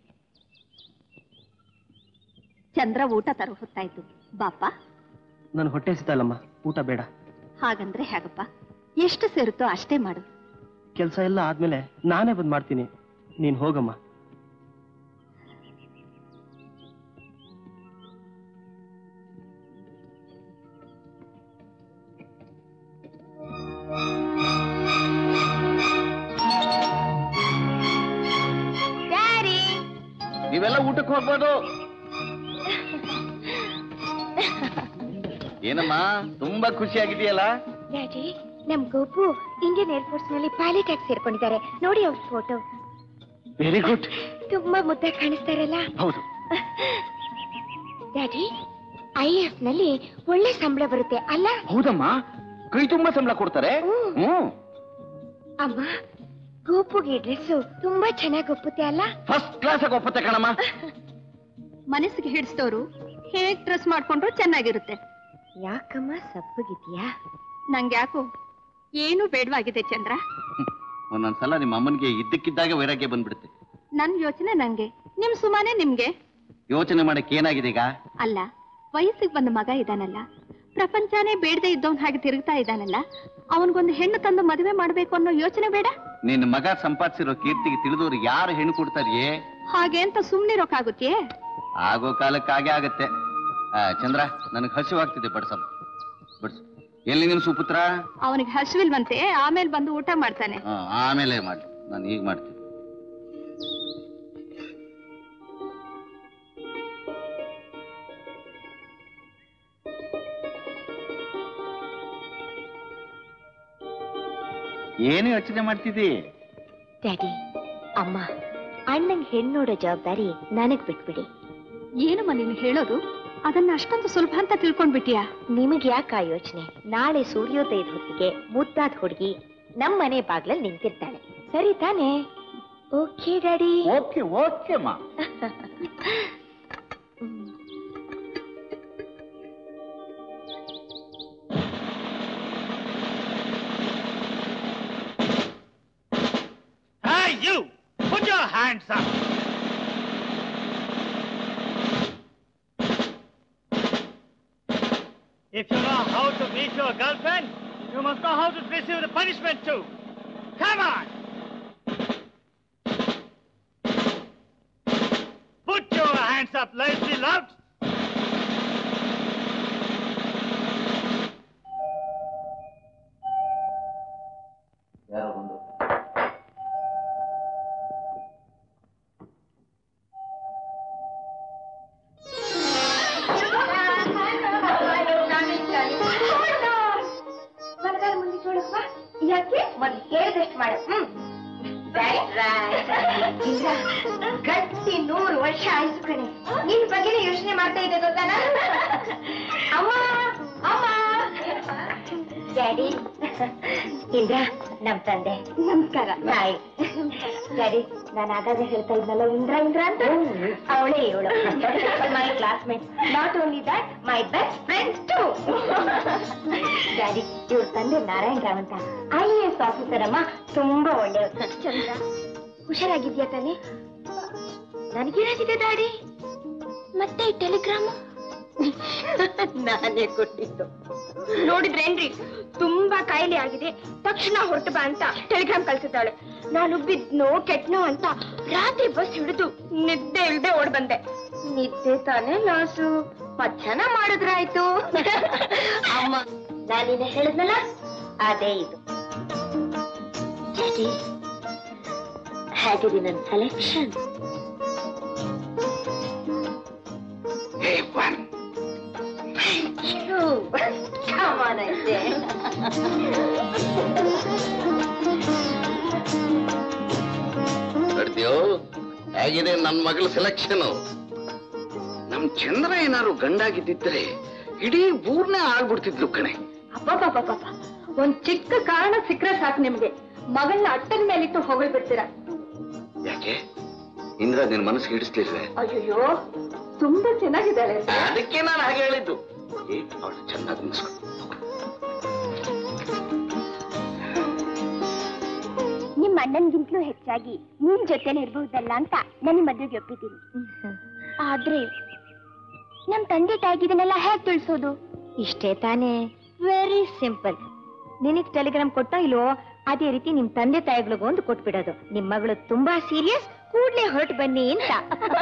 ಚಂದ್ರ ಊಟ ತರೋ ಹೊತ್ತಾಯ್ತು ಬಾಪ ನನ್ ಹೊಟ್ಟೆ ಸಿತಲ್ಲಮ್ಮ ಊಟ ಬೇಡ ಹಾಗಂದ್ರೆ ಹೇಗಪ್ಪ ಎಷ್ಟು ಸೇರುತ್ತೋ ಅಷ್ಟೇ ಮಾಡು ಕೆಲಸ ಎಲ್ಲ ಆದ್ಮೇಲೆ ನಾನೇ ಬಂದ್ ಮಾಡ್ತೀನಿ ನೀನ್ ಹೋಗಮ್ಮ ಡ್ಯಾಡಿ ನೀವೆಲ್ಲ ಊಟಕ್ಕೆ ಹೋಗ್ಬೋದು ಏನಮ್ಮ ತುಂಬಾ ಖುಷಿಯಾಗಿದೆಯಲ್ಲ ಡ್ಯಾಡಿ ನಮ್ ಗೋಪು ಇಂಡಿಯನ್ ಏರ್ಫೋರ್ಸ್ ನಲ್ಲಿ ಪೈಲಟ್ ಆಗಿ ಸೇರ್ಕೊಂಡಿದ್ದಾರೆ ನೋಡಿ ಅವ್ರ ಫೋಟೋ ವೆರಿ ಗುಡ್ ತುಂಬಾ ಮುದ್ದಾಗಿ ಕಾಣಿಸ್ತಾರಲ್ಲ ಹೌದು ಡ್ಯಾಡಿ ಐ ಎಫ್ ನಲ್ಲಿ ಒಳ್ಳೆ ಸಂಬಳ ಬರುತ್ತೆ ಅಲ್ಲ ಹೌದಮ್ಮ ಕೈ ತುಂಬಾ ಸಂಬಳ ಕೊಡ್ತಾರೆ ಹ್ಮ್. ಹ್ಮ್ ಅಮ್ಮ ಗೋಪುಗೆ ಡ್ರೆಸ್ ತುಂಬಾ ಚೆನ್ನಾಗಿ ಒಪ್ಪುತ್ತೆ ಅಲ್ಲ ಫಸ್ಟ್ ಕ್ಲಾಸ್ ಆಗಿ ಒಪ್ಪತ್ತೆ ಕಣಮ್ಮ ಮನಸ್ಸಿಗೆ ಹಿಡಿಸ್ತವ್ರು ಹೇಗ್ ಡ್ರೆಸ್ ಮಾಡ್ಕೊಂಡ್ರು ಚೆನ್ನಾಗಿರುತ್ತೆ ಯಾಕಮ್ಮ ಸಪ್ಪಗಿದ್ಯಾ ನಂಗೆ ಯಾಕೋ ಏನು ಬೇಡವಾಗಿದೆ ಚಂದ್ರ ಒಂದೊಂದ್ಸಲ ನಿಮ್ಮ ಅಮ್ಮನಿಗೆ ಇದ್ದಕ್ಕಿದ್ದಾಗೆ ವೈರಾಗ್ಯ ಬಂದ್ಬಿಡುತ್ತೆ ನನ್ ಯೋಚನೆ ನಂಗೆ ನಿಮ್ ಸುಮಾನೆ ನಿಮ್ಗೆ ಯೋಚನೆ ಮಾಡಕ್ಕೆ ಏನಾಗಿದೆ ಈಗ ಅಲ್ಲ ವಯಸ್ಸಿಗೆ ಬಂದ ಮಗ ಇದಾನಲ್ಲ ಪ್ರಪಂಚನೇ ಬೇಡದೆ ಇದ್ದವನ್ ಹಾಗೆ ತಿರುಗ್ತಾ ಇದ್ದಾನಲ್ಲ ಅವನಿಗೊಂದು ಹೆಣ್ಣು ತಂದು ಮದುವೆ ಮಾಡ್ಬೇಕು ಅನ್ನೋ ಯೋಚನೆ ಬೇಡ ನಿನ್ನ ಮಗ ಸಂಪಾದಿಸಿರೋ ಕೀರ್ತಿಗೆ ತಿಳಿದವ್ರು ಯಾರು ಹೆಣ್ಣು ಕೊಡ್ತಾರಿಯೇ ಹಾಗೆ ಅಂತ ಸುಮ್ನಿರೋಕಾಗುತ್ತೇ ಆಗೋ ಕಾಲಕ್ಕೆ ಹಾಗೆ ಆಗತ್ತೆ ಆ, ಚಂದ್ರ ನನಗೆ ಹಸಿವಾಗ್ತಿದೆ ಬಡ್ಸಮ್ಮ ಬಡ್ಸು ಎಲ್ಲಿ ನಿನ್ ಸುಪುತ್ರ ಅವನಿಗೆ ಹಸಿವಿಲ್ವಂತೆ ಆಮೇಲೆ ಬಂದು ಊಟ ಮಾಡ್ತಾನೆ ಆ, ಆಮೇಲೆ ಮಾಡಿ ನಾನು ಈಗ ಮಾಡ್ತೀನಿ ಏನು ಯೋಚನೆ ಮಾಡ್ತಿದ್ದಿ ಡ್ಯಾಡಿ ಅಮ್ಮ ಅಣ್ಣಂಗ್ ಹೆಣ್ಣು ನೋಡೋ ಜವಾಬ್ದಾರಿ ನನಗ್ ಬಿಟ್ಬಿಡಿ ಏನಮ್ಮ ನೀನು ಹೇಳೋದು ಅದನ್ನ ಅಷ್ಟೊಂದು ಸುಲಭ ಅಂತ ತಿಳ್ಕೊಂಡ್ಬಿಟ್ಟಿಯಾ ನಿಮಗೆ ಯಾಕೆ ಆ ಯೋಚನೆ ನಾಳೆ ಸೂರ್ಯೋದಯದ ಹೊತ್ತಿಗೆ ಮುದ್ದಾದ ಹುಡುಗಿ ನಮ್ ಮನೆ ಬಾಗ್ಲಲ್ಲಿ ನಿಂತಿರ್ತಾಳೆ ಸರಿ ತಾನೇ ಓಕೆ ಡ್ಯಾಡಿ ಓಕೆ ಓಕೆ ಮಾ you! Put your hands up. If you know how to beat your girlfriend, you must know how to receive the punishment too. Come on! Put your hands up, Leslie Loved. ಯಾರೋ ಬಂದು ಯಾಕೆ ಮೊದ್ಲು ಹೇಳಿದಷ್ಟು ಮಾಡು ಹ್ಮ್ Right, right. ಇಲ್ಲ, ಗಟ್ಟಿ ನೂರು ವರ್ಷ ಆಯ್ತು ಕಣೆ ನಿನ್ ಬಗ್ಗೆನೇ ಯೋಚನೆ ಮಾಡ್ತಾ ಇದ್ದೆ ಗೊತ್ತಾ ನಾನು? ಅಮ್ಮ ಅಮ್ಮ ಡ್ಯಾಡಿ ಇಂದ್ರ ನಮ್ ತಂದೆ ನಮಸ್ಕಾರ ಹಾಯ್ ಡ್ಯಾಡಿ ನಾನು ಆಗಾಗ ಹೇಳ್ತಾ ಇದ್ನಲ್ಲ ಇಂದ್ರ ಇಂದ್ರ ಅಂತ ಅವಳೇ ಇವಳು my classmate not only that my best friends too daddy ಇವ್ರ ತಂದೆ ನಾರಾಯಣ್ ರಾವ್ ಅಂತ ಐ ಎ ಎಸ್ ಆಫೀಸರ್ ಅಮ್ಮ ತುಂಬಾ ಒಳ್ಳೆಯವರು ಚಂದ್ರ ಹುಷಾರಾಗಿದ್ಯಾ ತಾನೆ ನನಗೇನಾಗಿದೆ ಡ್ಯಾಡಿ ಮತ್ತೆ ಈ ಟೆಲಿಗ್ರಾಮ್ ನಾನೇ ಕೊಟ್ಟಿದ್ದು ನೋಡಿದ್ರೇನ್ರಿ ತುಂಬಾ ಕಾಯಿಲೆ ಆಗಿದೆ ತಕ್ಷಣ ಹೊರಟು ಬಾ ಅಂತ ಟೆಲಿಗ್ರಾಮ್ ಕಳ್ಸಿದ್ದಾಳೆ ನಾನು ಬಿದ್ನೋ ಕೆಟ್ನೋ ಅಂತ ರಾತ್ರಿ ಬಸ್ ಹಿಡಿದು ನಿದ್ದೆ ಇಲ್ದೆ ಓಡ್ ಬಂದೆ ನಿದ್ದೆ ತಾನೇ ಲಾಸು ಮಧ್ಯಾಹ್ನ ಮಾಡಿದ್ರಾಯ್ತು ಅಮ್ಮ ನಾನಿನ್ನ ಹೇಳಿದ್ನಲ್ಲ ಅದೇ ಇದು ಡ್ಯಾಡಿ ಹೇಗಿದೆ ನನ್ನ selection Come on, I say. ನೋಡ್ತೀಯೋ ಹೇಗಿದೆ ನನ್ನ ಮಗಳ ಸೆಲೆಕ್ಷನ್ ನಮ್ ಚಂದ್ರ ಏನಾದ್ರು ಗಂಡಾಗಿದ್ದಿದ್ರೆ ಇಡೀ ಊರ್ನೇ ಆಗ್ಬಿಡ್ತಿದ್ರು ಕಣೆ ಅಬ್ಬಬ್ಬಬ್ಬಬ್ಬ ಒಂದ್ ಚಿಕ್ಕ ಕಾರಣ ಸಿಕ್ಕರೆ ಸಾಕು ನಿಮ್ಗೆ ಮಗಳನ್ನ ಅಟ್ಟದ ಮೇಲಿಟ್ಟು ಹೊಗಳ್ಬಿಡ್ತೀರಾ ಯಾಕೆ ಇಂದ್ರ ನಿನ್ ಮನಸ್ಸಿಗೆ ಹಿಡಿಸ್ಲಿಲ್ವೇ ಅಯ್ಯೋ ತುಂಬಾ ಚೆನ್ನಾಗಿದ್ದಾಳೆ ಅದಕ್ಕೆ ನಾನು ಹಾಗೆ ಹೇಳಿದ್ದು ಅವಳು ಚೆನ್ನಾಗಿ ಅನ್ಸ್ಕೊ ನಿಮ್ಮ ಅಣ್ಣನ್ಗಿಂತಲೂ ಹೆಚ್ಚಾಗಿ ನಿನ್ ಜೊತೆನೆ ಇರ್ಬಹುದಲ್ಲ ಅಂತ ನನ್ನ ಮದುವೆಗೆ ಒಪ್ಪಿದ್ದೀನಿ ಆದ್ರೆ ನಮ್ ತಂದೆ ತಾಯಿಗಿದನ್ನೆಲ್ಲ ಹೇಗ್ ತಿಳಿಸೋದು ಇಷ್ಟೇ ತಾನೇ ವೆರಿ ಸಿಂಪಲ್ ನಿನಗ್ ಟೆಲಿಗ್ರಾಮ್ ಕೊಟ್ಟ ಇಲ್ವೋ ಅದೇ ರೀತಿ ನಿಮ್ ತಂದೆ ತಾಯಿಗಳಿಗೂ ಒಂದು ಕೊಟ್ಬಿಡೋದು ನಿಮ್ ಮಗಳು ತುಂಬಾ ಸೀರಿಯಸ್ ಕೂಡ್ಲೇ ಹೊರಟು ಬನ್ನಿ ಅಂತ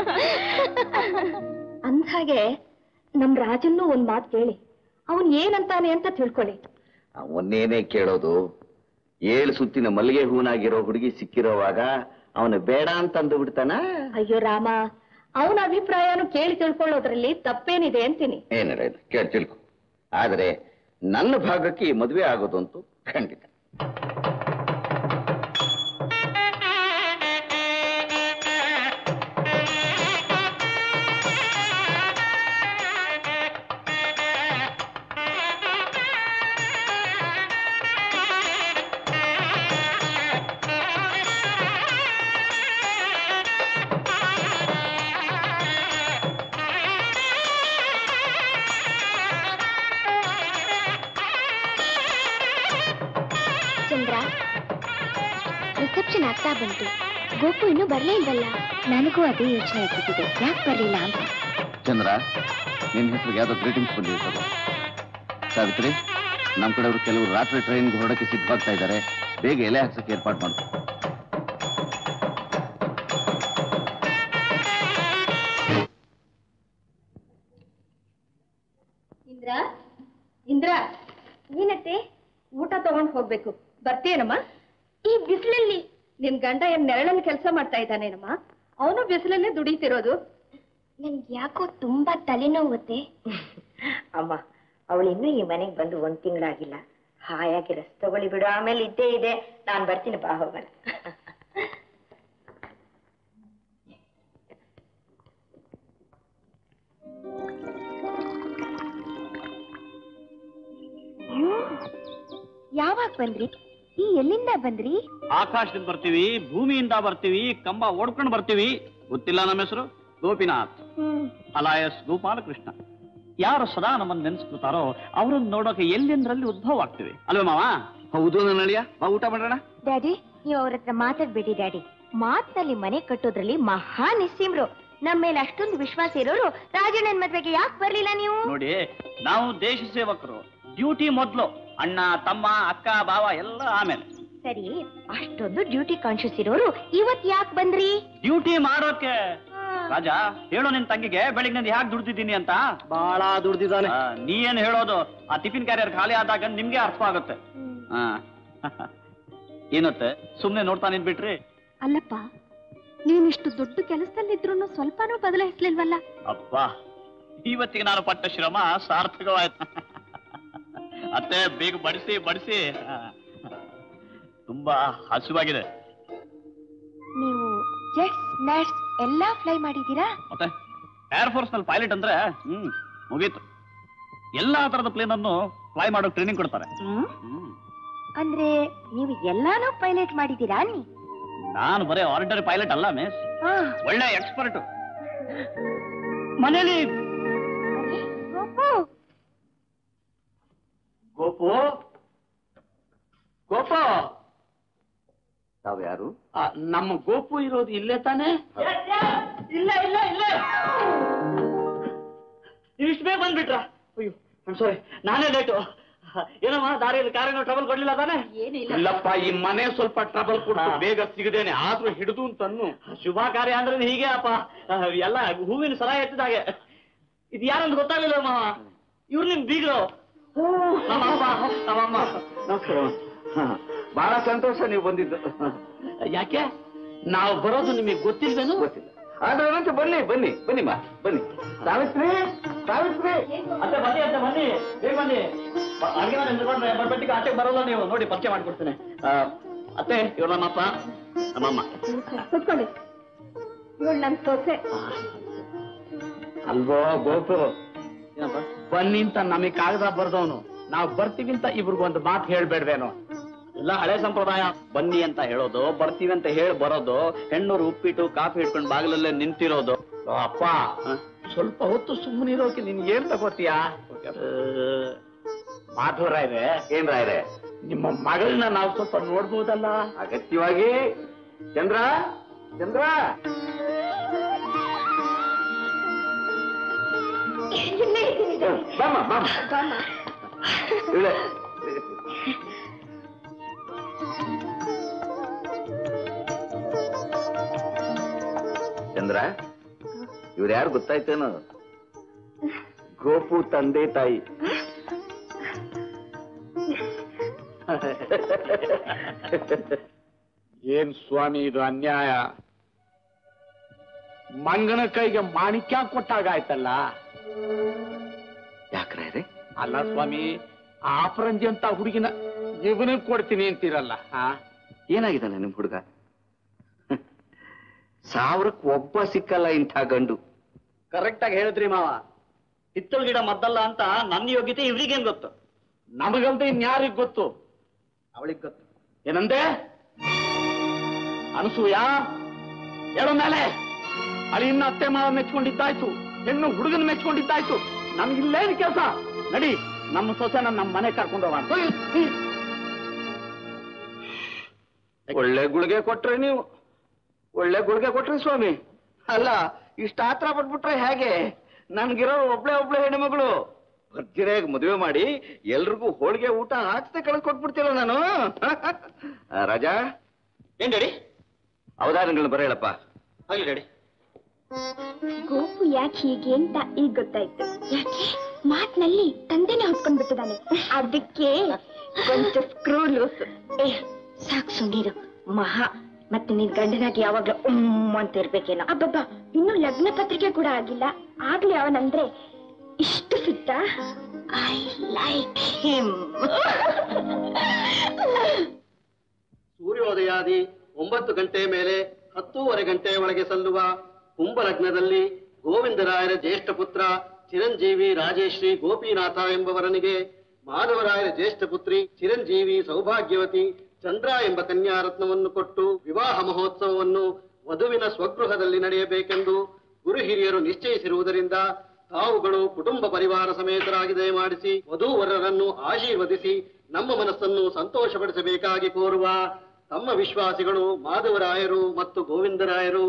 ಅಂದ್ಹಾಗೆ ನಮ್ ರಾಜನ್ನು ಒಂದ್ ಮಾತು ಕೇಳಿ ಅವನ್ ಏನಂತಾನೆ ಅಂತ ತಿಳ್ಕೊಳ್ಳಿ ಅವನ್ನೇನೇ ಕೇಳೋದು ಏಳು ಸುತ್ತಿನ ಮಲ್ಲಿಗೆ ಹೂನಾಗಿರೋ ಹುಡುಗಿ ಸಿಕ್ಕಿರೋವಾಗ ಅವನು ಬೇಡ ಅಂತ ಅಂದು ಬಿಡ್ತಾನ ಅಯ್ಯೋ ರಾಮ ಅವನ ಅಭಿಪ್ರಾಯನು ಕೇಳಿ ತಿಳ್ಕೊಳ್ಳೋದ್ರಲ್ಲಿ ತಪ್ಪೇನಿದೆ ಅಂತೀನಿ ಏನಿಲ್ಲ ಇಲ್ಲ ಕೇಳಿ ತಿಳ್ಕೊ ಆದ್ರೆ ನನ್ನ ಭಾಗಕ್ಕೆ ಈ ಮದುವೆ ಆಗೋದು ಅಂತೂ ಖಂಡಿತ ಚಂದ್ರ ರಿಸೆಪ್ಷನ್ ಆಗ್ತಾ ಬಂತು ಗೋಪು ಇನ್ನೂ ಬರ್ಲೇ ಇಲ್ವಲ್ಲ ನನಗೂ ಅದೇ ಯೋಚನೆ ಇದ್ದಿದೆ ಯಾಕೆ ಬರ್ಲಿಲ್ಲ ಅಂತ ಚಂದ್ರ ನಿನ್ನ ಹೆಸರಿಗೆ ಯಾವ್ದೋ ಗ್ರೀಟಿಂಗ್ಸ್ ಬಂದಿರ್ತದೆ ಸಾವಿತ್ರಿ ನಮ್ಮ ಕಡೆಯವರು ಕೆಲವರು ರಾತ್ರಿ ಟ್ರೈನ್ಗೆ ಹೊರಡಕ್ಕೆ ಸಿದ್ಧವಾಗ್ತಾ ಇದ್ದಾರೆ ಬೇಗ ಎಲೆ ಹಾಕ್ಸಕ್ಕೆ ಏರ್ಪಾಡು ಮಾಡ್ಕೊ ಇಂದ್ರ ಇಂದ್ರ ಏನತ್ತೆ ಊಟ ತಗೊಂಡ್ ಹೋಗ್ಬೇಕು ಬರ್ತೀಯನಮ್ಮ ಈ ಬಿಸಿಲಲ್ಲಿ ನಿನ್ ಗಂಡ ಏನ್ ನೆರಳಲ್ಲಿ ಕೆಲಸ ಮಾಡ್ತಾ ಇದ್ದಾನೇನಮ್ಮ ಅವನು ಬಿಸಿಲಲ್ಲೇ ದುಡಿತಿರೋದು ನನ್ಗೆ ಯಾಕೋ ತುಂಬಾ ತಲೆನೋವುತ್ತೆ ಅಮ್ಮ ಅವಳು ಇನ್ನೂ ಈ ಮನೆಗೆ ಬಂದು ಒಂದ್ ತಿಂಗಳಾಗಿಲ್ಲ ಹಾಯಾಗಿ ರಸ್ ತಗೊಳ್ಳಿ ಬಿಡು ಆಮೇಲೆ ಇದ್ದೇ ಇದೆ ನಾನ್ ಬರ್ತೀನಿ ಬಾ ಹೋಗೋಣ ಯಾವಾಗ ಬಂದ್ರಿ ಈ ಎಲ್ಲಿಂದ ಬಂದ್ರಿ ಆಕಾಶದಿಂದ ಬರ್ತೀವಿ ಭೂಮಿಯಿಂದ ಬರ್ತೀವಿ ಕಂಬ ಓಡ್ಕೊಂಡು ಬರ್ತೀವಿ ಗೊತ್ತಿಲ್ಲ ನಮ್ಮ ಹೆಸರು ಗೋಪಿನಾಥ್ ಅಲಾಯಸ್ ಗೋಪಾಲಕೃಷ್ಣ ಯಾರು ಸದಾ ನಮ್ಮನ್ನು ನೆನೆಸ್ಕೊತಾರೋ ಅವ್ರನ್ನ ನೋಡೋಕೆ ಎಲ್ಲಿಂದ್ರಲ್ಲಿ ಉದ್ಭವ ಆಗ್ತೀವಿ ಅಲ್ವೇ ಮಾವ ಹೌದು ನನ್ನ ಅಳಿಯ ಬಾ ಊಟ ಮಾಡೋಣ ಡ್ಯಾಡಿ ನೀವು ಅವ್ರ ಹತ್ರ ಮಾತಾಡ್ಬೇಡಿ ಡ್ಯಾಡಿ ಮಾತ್ನಲ್ಲಿ ಮನೆ ಕಟ್ಟೋದ್ರಲ್ಲಿ ಮಹಾ ನಿಸ್ಸೀಮ್ರು ನಮ್ಮ ಮೇಲೆ ಅಷ್ಟೊಂದು ವಿಶ್ವಾಸ ಇರೋರು ರಾಜಣ್ಣನ್ ಮದ್ವೆಗೆ ಯಾಕೆ ಬರ್ಲಿಲ್ಲ ನೀವು ನೋಡಿ ನಾವು ದೇಶ ಸೇವಕರು ಡ್ಯೂಟಿ ಮೊದ್ಲು ಅಣ್ಣ ತಮ್ಮ ಅಕ್ಕ ಬಾವ ಎಲ್ಲ ಆಮೇಲೆ ಸರಿ ಅಷ್ಟೊಂದು ಡ್ಯೂಟಿ ಕಾನ್ಶಿಯಸ್ ಇರೋರು ಇವತ್ ಯಾಕೆ ಬಂದ್ರಿ ಡ್ಯೂಟಿ ಮಾಡೋಕೆ ರಾಜ ಹೇಳೋ ನಿನ್ ತಂಗಿಗೆ ಬೆಳಿಗ್ಗೆ ಯಾಕೆ ದುಡ್ದಿದ್ದೀನಿ ಅಂತ ಬಹಳ ದುಡ್ದಿದ್ದಾನೆ ಆ, ನೀ ಏನ್ ಹೇಳೋದು ಆ ಟಿಫಿನ್ ಕ್ಯಾರಿಯರ್ ಖಾಲಿ ಆದಾಗ ನಿಮ್ಗೆ ಅರ್ಥ ಆಗುತ್ತೆ ಹಾ ಏನತ್ತೆ ಸುಮ್ನೆ ನೋಡ್ತಾ ನಿಂತ್ಬಿಟ್ರಿ ಅಲ್ಲಪ್ಪ ನೀನಿಷ್ಟು ದೊಡ್ಡ ಕೆಲಸದಲ್ಲಿದ್ರು ಸ್ವಲ್ಪನೂ ಬದಲಾಯಿಸ್ಲಿಲ್ವಲ್ಲ ಅಪ್ಪ ಇವತ್ತಿಗೆ ನಾನು ಪಟ್ಟ ಶ್ರಮ ಸಾರ್ಥಕವಾಯ್ತು ಅತ್ತೆ ಬೇಗ ಬಡಿಸಿ ಬಡಿಸಿ ಆ, ತುಂಬಾ ಹಸುವಾಗಿದೆ ನೀವು ಜೆಟ್ಸ್ ನಟ್ಸ್ ಎಲ್ಲಾ ಫ್ಲೈ ಮಾಡಿದೀರಾ ಮತ್ತೆ ಏರ್ ಫೋರ್ಸ್ ನಲ್ಲಿ ಪೈಲಟ್ ಅಂದ್ರೆ ಹ್ಮ್ ಮುಗೀತು ಎಲ್ಲಾ ತರದ ಪ್ಲೇನ್ ಅನ್ನು ಫ್ಲೈ ಮಾಡೋ ಟ್ರೈನಿಂಗ್ ಕೊಡ್ತಾರೆ ಹ್ಮ್. ಅಂದ್ರೆ ನೀವು ಎಲ್ಲಾನು ಪೈಲಟ್ ಮಾಡಿದೀರಾ ನೀ ನಾನು ಬರೀ ಆರ್ಡಿನರಿ ಪೈಲಟ್ ಅಲ್ಲ ಮಿಸ್ ಹಾ ಒಳ್ಳೆ ಎಕ್ಸ್ಪರ್ಟ್ ಮನೇಲಿ ಗೋಪು ಗೋಪು ಗೋಪು ತಾವ್ ಯಾರು ನಮ್ಮ ಗೋಪು ಇರೋದು ಇಲ್ಲೇ ತಾನೇ ಇಲ್ಲ ಇಲ್ಲ ಇಲ್ಲ ನೀವು ಇಷ್ಟು ಬೇಗ ಬಂದ್ಬಿಟ್ರ ಅಯ್ಯೋ ಸಾರಿ ನಾನೇ ಲೇಟು ಏನಮ್ಮ ದಾರಿಯಲ್ಲಿ ಕಾರಿನ ಟ್ರಬಲ್ ಕೊಡ್ಲಿಲ್ಲ ತಾನೆ ಇಲ್ಲಪ್ಪ ಈ ಮನೆ ಸ್ವಲ್ಪ ಟ್ರಬಲ್ ಕೊಟ್ಟು ಬೇಗ ಸಿಗದೇನೆ ಆದ್ರೂ ಹಿಡಿದು ಅಂತನ್ನು ಶುಭ ಕಾರ್ಯ ಅಂದ್ರೆ ಹೀಗೆ ಅಪ್ಪ ಎಲ್ಲ ಹೂವಿನ ಸರ ಎತ್ತಿದ ಹಾಗೆ ಇದು ಯಾರಂತ ಗೊತ್ತಾಗಲಿಲ್ಲ ಮಾವ ಇವ್ರು ನಿಮ್ ಬೀಗರು ನಮ್ಮಮ್ಮ ನಮ್ಮಮ್ಮ ನಮಸ್ಕಾರ ಬಹಳ ಸಂತೋಷ ನೀವು ಬಂದಿದ್ದು ಯಾಕೆ ನಾವು ಬರೋದು ನಿಮಗೆ ಗೊತ್ತಿಲ್ವೇನು ಗೊತ್ತಿಲ್ಲ ಆದ್ರೆ ಏನಂತೆ ಬನ್ನಿ ಬನ್ನಿ ಬನ್ನಿ ಮಾ ಬನ್ನಿ ಸಾವಿತ್ರಿ ಸಾವಿತ್ರಿ ಅತ್ತೆ ಬನ್ನಿ ಅತ್ತೆ ಬನ್ನಿ ಬೇಗ ಬನ್ನಿ ಬ- ಅಡ್ಗೆ ಮನೆ ನಿಲ್ಕೊಂಡ್ರೆ ಬರ್ಬಟ್ಟಿಗೆ ಆಚೆಗೆ ಬರೋಲ್ಲ ನೀವು ನೋಡಿ ಪರಿಚಯ ಮಾಡ್ಕೊಡ್ತೇನೆ ಆ, ಅತ್ತೆ ಇವ್ರು ನಮ್ಮಪ್ಪ ನಮ್ಮಮ್ಮ ಕೂತ್ಕೊಳ್ಳಿ ಇವಳು ನನ್ ಸೊಸೆ ಅಲ್ವೋ ಗೋಪು ಏನಪ್ಪ ಬನ್ನಿ ಅಂತ ನಮಗೆ ಕಾಗದ ಬರ್ದವನು ನಾವು ಬರ್ತೀವಿ ಅಂತ ಇವ್ರಿಗೊಂದು ಮಾತು ಹೇಳ್ಬೇಡ್ವೇನೋ ಎಲ್ಲ ಹಳೆ ಸಂಪ್ರದಾಯ ಬನ್ನಿ ಅಂತ ಹೇಳೋದು ಬರ್ತೀವಿ ಅಂತ ಹೇಳಿ ಬರೋದು ಹೆಣ್ಣೂರು ಉಪ್ಪಿಟ್ಟು ಕಾಫಿ ಇಟ್ಕೊಂಡು ಬಾಗಿಲಲ್ಲೇ ನಿಂತಿರೋದು ಓ, ಅಪ್ಪ ಸ್ವಲ್ಪ ಹೊತ್ತು ಸುಮ್ಮನೆ ಇರೋಕೆ ನಿನ್ ಏನ್ ತಗೋತೀಯಾ ಮಾಧವರ ಇದೆ ಏನ್ ರಾಯ್ರೆ ನಿಮ್ಮ ಮಗಳನ್ನ ನಾವು ಸ್ವಲ್ಪ ನೋಡ್ಬೋದಲ್ಲ ಅಗತ್ಯವಾಗಿ ಚಂದ್ರ ಚಂದ್ರ ಬಾಮ ಬಾಮ ಇವಳೆ ಚಂದ್ರ ಇವ್ರು ಯಾರು ಗೊತ್ತಾಯ್ತೇನೋ ಗೋಪು ತಂದೆ ತಾಯಿ ಏನ್ ಸ್ವಾಮಿ ಇದು ಅನ್ಯಾಯ ಮಂಗನ ಕೈಗೆ ಮಾಣಿಕ್ಯ ಕೊಟ್ಟಾಗಾಯ್ತಲ್ಲ ಯಾಕ್ರೆ ಅಲ್ಲ ಸ್ವಾಮಿ ಆ ಅಪರಂಜಿ ಅಂತ ಹುಡುಗಿನ ಇವನಿಗೆ ಕೊಡ್ತೀನಿ ಅಂತೀರಲ್ಲ ಏನಾಗಿದ್ದಾನೆ ನಿಮ್ ಹುಡುಗ ಸಾವಿರಕ್ಕೆ ಒಬ್ಬ ಸಿಕ್ಕಲ್ಲ ಇಂಥ ಗಂಡು ಕರೆಕ್ಟ್ ಆಗಿ ಹೇಳಿದ್ರಿ ಮಾವ ಹಿತ್ತಲ್ ಗಿಡ ಮದ್ದಲ್ಲ ಅಂತ ನನ್ನ ಯೋಗ್ಯತೆ ಇವ್ರಿಗೇನ್ ಗೊತ್ತು ನಮಗಲ್ದೆ ಇನ್ಯಾರಿಗ್ ಗೊತ್ತು ಅವಳಿಗೆ ಗೊತ್ತು ಏನಂದೆ ಅನಸೂಯ ಹೇಳೋ ಮೇಲೆ ಅಳಿಯನ್ನ ಅತ್ತೆ ಮಾವ ಮೆಚ್ಕೊಂಡಿದ್ದಾಯ್ತು ಹೆಣ್ಣು ಹುಡುಗನ ಮೆಚ್ಕೊಂಡಿದ್ದಾಯ್ತು ನಮ್ಗಿಲ್ಲೇನು ಕೆಲಸ ನಡಿ ನಮ್ಮ ಸೊಸೆನ ನಮ್ಮ ಮನೆ ಕರ್ಕೊಂಡು ಹೋಗೋಣ ಒಳ್ಳೆ ಗುಳಿಗೆ ಕೊಟ್ರೆ ನೀವು ಒಳ್ಳೆ ಗುಳಿಗೆ ಕೊಟ್ರಿ ಸ್ವಾಮಿ ಅಲ್ಲ ಇಷ್ಟ ಆತ್ರ ಪಟ್ಬಿಟ್ರೆ ಹೇಗೆ ನನ್ಗಿರೋ ಒಬ್ಳೆ ಒಬ್ಳೆ ಹೆಣ್ಣುಮಗಳು ಭರ್ಜರಿಯಾಗಿ ಮದುವೆ ಮಾಡಿ ಎಲ್ರಿಗೂ ಹೋಳಿಗೆ ಊಟ ಹಾಕ್ಸ್ದೆ ಕಳ್ಸಿ ಕೊಟ್ಬಿಡ್ತೀರ ನಾನು ಆ, ರಾಜಾ ಏನ್ ಡ್ಯಾಡಿ ಅವಧಾನಗಳನ್ನ ಬರೇಳಪ್ಪ ಆಗ್ಲಿ ಡ್ಯಾಡಿ ಗೋಪು ಯಾಕೆ ಹೀಗೆ ಅಂತ ಈಗ ಗೊತ್ತಾಯ್ತು ಯಾಕೆ ಮಾತ್ನಲ್ಲಿ ತಂದೆನೆ ಹೊತ್ಕೊಂಡ್ ಬಿಟ್ಟಿದ್ದಾನೆ ಅದಕ್ಕೆ ಕೊಂಚ ಸ್ಕ್ರೂ ಲೂಸ್ ಏ ಸಾಕು ಸುನೀರು ಮಹಾ ಮತ್ತೆ ನಿನ್ ಗಂಡನಾಗಿ ಯಾವಾಗ್ಲೂ ಉಮ್ ಅಂತ ಇರ್ಬೇಕೇನೋ ಅಬ್ಬಬ್ಬ ಇನ್ನು ಲಗ್ನ ಪತ್ರಿಕೆ ಕೂಡ ಆಗಿಲ್ಲ ಆಗ್ಲೇ ಅವನಂದ್ರೆ ಇಷ್ಟು ಫಿಟ್ಟ ಐ ಲೈಕ್ ಹಿಮ್ ಸೂರ್ಯೋದಯಾದಿ ಒಂಬತ್ತು ಗಂಟೆ ಮೇಲೆ ಹತ್ತೂವರೆ ಗಂಟೆ ಒಳಗೆ ಸಲ್ಲುವ ಕುಂಭಲಗ್ನದಲ್ಲಿ ಗೋವಿಂದರಾಯರ ಜ್ಯೇಷ್ಠ ಪುತ್ರ ಚಿರಂಜೀವಿ ರಾಜೇಶ್ರೀ ಗೋಪಿನಾಥ ಎಂಬವರನಿಗೆ ಮಾಧವರಾಯರ ಜ್ಯೇಷ್ಠ ಪುತ್ರಿ ಚಿರಂಜೀವಿ ಸೌಭಾಗ್ಯವತಿ ಚಂದ್ರ ಎಂಬ ಕನ್ಯಾರತ್ನವನ್ನು ಕೊಟ್ಟು ವಿವಾಹ ಮಹೋತ್ಸವವನ್ನು ವಧುವಿನ ಸ್ವಗೃಹದಲ್ಲಿ ನಡೆಯಬೇಕೆಂದು ಗುರು ಹಿರಿಯರು ನಿಶ್ಚಯಿಸಿರುವುದರಿಂದ ತಾವುಗಳು ಕುಟುಂಬ ಪರಿವಾರ ಸಮೇತರಾಗಿ ದಯಮಾಡಿಸಿ ವಧೂವರರನ್ನು ಆಶೀರ್ವದಿಸಿ ನಮ್ಮ ಮನಸ್ಸನ್ನು ಸಂತೋಷಪಡಿಸಬೇಕಾಗಿ ಕೋರುವ ತಮ್ಮ ವಿಶ್ವಾಸಿಗಳು ಮಾಧವರಾಯರು ಮತ್ತು ಗೋವಿಂದರಾಯರು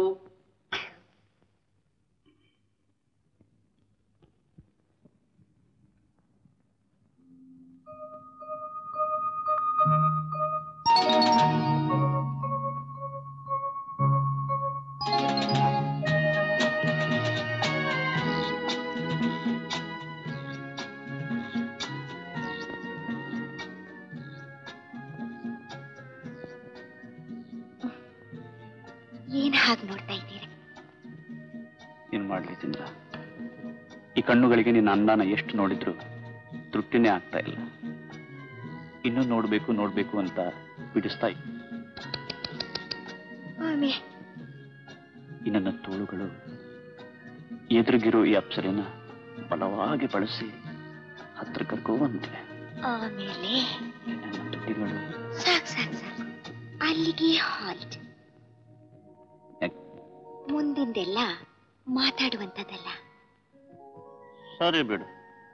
ಏನ್ ಹಾಗೆ ನೋಡ್ತಾ ಇದ್ದೀರಿ ಏನ್ ಮಾಡ್ಲಿ ಚಂದ್ರ ಈ ಕಣ್ಣುಗಳಿಗೆ ನಿನ್ನ ಅಂದಾನ ಎಷ್ಟು ನೋಡಿದ್ರು ತೃಪ್ತಿನೇ ಆಗ್ತಾ ಇಲ್ಲ ಇನ್ನೂ ನೋಡ್ಬೇಕು ನೋಡ್ಬೇಕು ಅಂತ ಬಿಡಿಸ್ತಾ ಇದ್ದೆ. ಆಮೆ ಈ ನನ್ನ ತೋಳುಗಳು ಎದುರಿಗಿರೋ ಈ ಅಪ್ಸರೆನ ಬಲವಾಗಿ ಬಳಸಿ ಹತ್ರ ಕರ್ಕೋ ಬಂದಿವೆ ಆಮೇಲೆ ನನ್ನ ತುಟಿಗಳು ಸಾಕ್ ಸಾಕ್ ಸಾಕು ಅಲ್ಲಿಗೆ ಹಾಲ್ಟ್ ಯಾಕ್? ಮುಂದಿಂದೆಲ್ಲ ಮಾತಾಡುವಂಥದ್ದಲ್ಲ ಸರಿ ಬಿಡು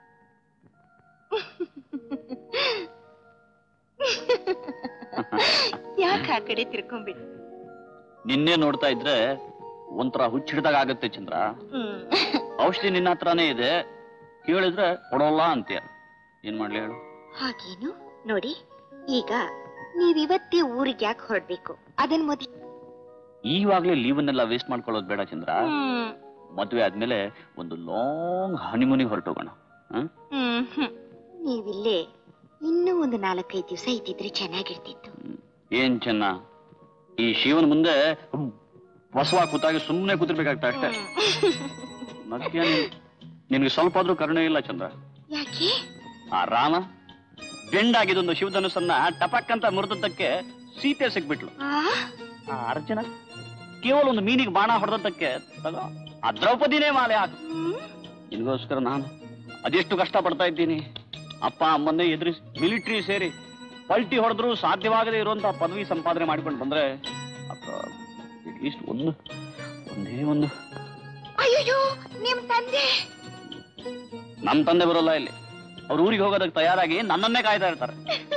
ಯಾಕೆ ಆ ಕಡೆ ತಿರ್ಕೊಂಡ್ಬಿಡು ನಿನ್ನೆ ನೋಡ್ತಾ ಇದ್ರೆ ಒಂಥರ ಹುಚ್ಚಿಡ್ದಾಗ ಆಗತ್ತೆ ಚಂದ್ರ ಔಷಧಿ ನಿನ್ನ ಹತ್ರನೇ ಇದೆ ಕೇಳಿದ್ರೆ ಕೊಡೋಲ್ಲ ಅಂತೀಯ ಏನ್ ಮಾಡ್ಲಿ ಹೇಳು ಹಾಗೇನು ನೋಡಿ ಈಗ ನೀವಿವತ್ತೇ ಊರಿಗೆ ಯಾಕೆ ಹೊರಡ್ಬೇಕು ಅದನ್ ಮೊದ್ಲು ಈವಾಗ್ಲೇ ಲೀವನ್ನೆಲ್ಲ ವೇಸ್ಟ್ ಮಾಡ್ಕೊಳ್ಳೋದು ಬೇಡ ಚಂದ್ರ ಮದ್ವೆ ಆದ್ಮೇಲೆ ಒಂದು ಲಾಂಗ್ ಹನಿಮೂನಿಗೆ ಹೊರಟೋಗೋಣ ಹ್ಮ್ ಹ್ಮ್ ಹ್ಮ್. ನೀವಿಲ್ಲೇ ಇನ್ನೂ ಒಂದು ನಾಲ್ಕೈದು ದಿವಸ ಇದ್ದಿದ್ರೆ ಚೆನ್ನಾಗಿರ್ತಿತ್ತು ಏನ್ ಚೆನ್ನ ಈ ಶಿವನ ಮುಂದೆ ಬಸವ ಕೂತಾಗಿ ಸುಮ್ಮನೆ ಕೂತಿರ್ಬೇಕಾಗ್ತಾ ಅಷ್ಟೇ ಮತ್ತೆ ನಿನ್ಗೆ ಸ್ವಲ್ಪ ಆದ್ರೂ ಕರುಣೆ ಇಲ್ಲ ಚಂದ್ರ ಯಾಕೆ ಆ ರಾಮ ಬೆಂಡಾಗಿದೊಂದು ಶಿವಧನುಸನ್ನ ಟಪಕ್ ಅಂತ ಮುರಿದದ್ದಕ್ಕೆ ಸೀತೆ ಸಿಕ್ಬಿಟ್ಲು ಆ ಆ ಅರ್ಜುನ ಕೇವಲ ಒಂದು ಮೀನಿಗೆ ಬಾಣ ಹೊಡೆದದ್ದಕ್ಕೆ ತಗೋ ಆ ದ್ರೌಪದಿನೇ ಮಾಲೆ ಹಾಕು ನಿನ್ಗೋಸ್ಕರ ನಾನು ಅದೆಷ್ಟು ಕಷ್ಟ ಪಡ್ತಾ ಇದ್ದೀನಿ ಅಪ್ಪ ಅಮ್ಮನ್ನೇ ಎದುರಿಸಿ ಮಿಲಿಟರಿ ಸೇರಿ ಪಲ್ಟಿ ಹೊಡೆದ್ರು ಸಾಧ್ಯವಾಗದೇ ಇರುವಂತ ಪದವಿ ಸಂಪಾದನೆ ಮಾಡ್ಕೊಂಡು ಬಂದ್ರೆ ಅಟ್ಲೀಸ್ಟ್ ಒಂದು ಒಂದೇ ಒಂದು ಅಯ್ಯೋ ನಿಮ್ ತಂದೆ ನಮ್ ತಂದೆ ಬರೋಲ್ಲ ಇಲ್ಲಿ ಅವ್ರ ಊರಿಗೆ ಹೋಗೋದಕ್ಕೆ ತಯಾರಾಗಿ ನನ್ನನ್ನೇ ಕಾಯ್ತಾ ಇರ್ತಾರೆ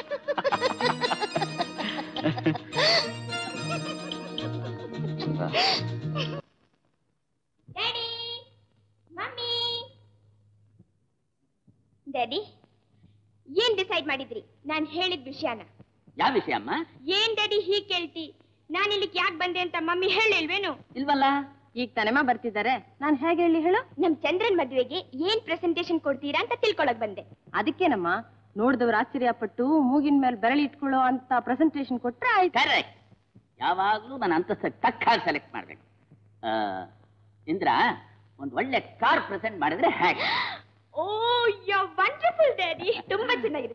ಡ್ಯಾಡಿ ಮಮ್ಮಿ ಡ್ಯಾಡಿ ಏನ್ ಡಿಸೈಡ್ ಮಾಡಿದ್ರಿ ನಾನ್ ಹೇಳಿದ ವಿಷಯನ ಯಾವ ವಿಷಯ ಅಮ್ಮ ಏನ್ ಡ್ಯಾಡಿ ಹೀಗ್ ಕೇಳ್ತಿ ನಾನು ಇಲ್ಲಿಗೆ ಯಾಕೆ ಬಂದೆ ಅಂತ ಮಮ್ಮಿ ಹೇಳಿಲ್ವೇನು ಇಲ್ವಲ್ಲ ಈಗ ತನೆಮ ಬರ್ತಿದ್ದಾರೆ ನಾನ್ ಹೇಗೆ ಹೇಳಿ ಹೇಳು ನಮ್ ಚಂದ್ರನ್ ಮದ್ವೆಗೆ ಏನ್ ಪ್ರೆಸೆಂಟೇಶನ್ ಕೊಡ್ತೀರಾ ಅಂತ ತಿಳ್ಕೊಳಕ್ ಬಂದೆ ಅದಕ್ಕೇನಮ್ಮ ನೋಡಿದವ್ರು ಆಶ್ಚರ್ಯಪಟ್ಟು ಮೂಗಿನ ಮೇಲೆ ಬೆರಳು ಇಟ್ಕೊಳ್ಳೋ ಅಂತ ಪ್ರೆಸೆಂಟೇಶನ್ ಕೊಟ್ರೆ ಆಯ್ತು ಕರೆಕ್ಟ್ ಯಾವಾಗ್ಲೂ ನನ್ನ ಅಂತಸ್ಥ ತಕ್ಕ ಹಾಗೆ ಸೆಲೆಕ್ಟ್ ಮಾಡ್ಬೇಕು ಆ, ಇಂದ್ರ ಒಂದ್ ಒಳ್ಳೆ ಕಾರ್ ಪ್ರೆಸೆಂಟ್ ಮಾಡಿದ್ರೆ ಹೇಗೆ ಓ ಯೋ ವಂಡರ್ಫುಲ್ ಡ್ಯಾಡಿ ತುಂಬಾ ಚೆನ್ನಾಗಿದೆ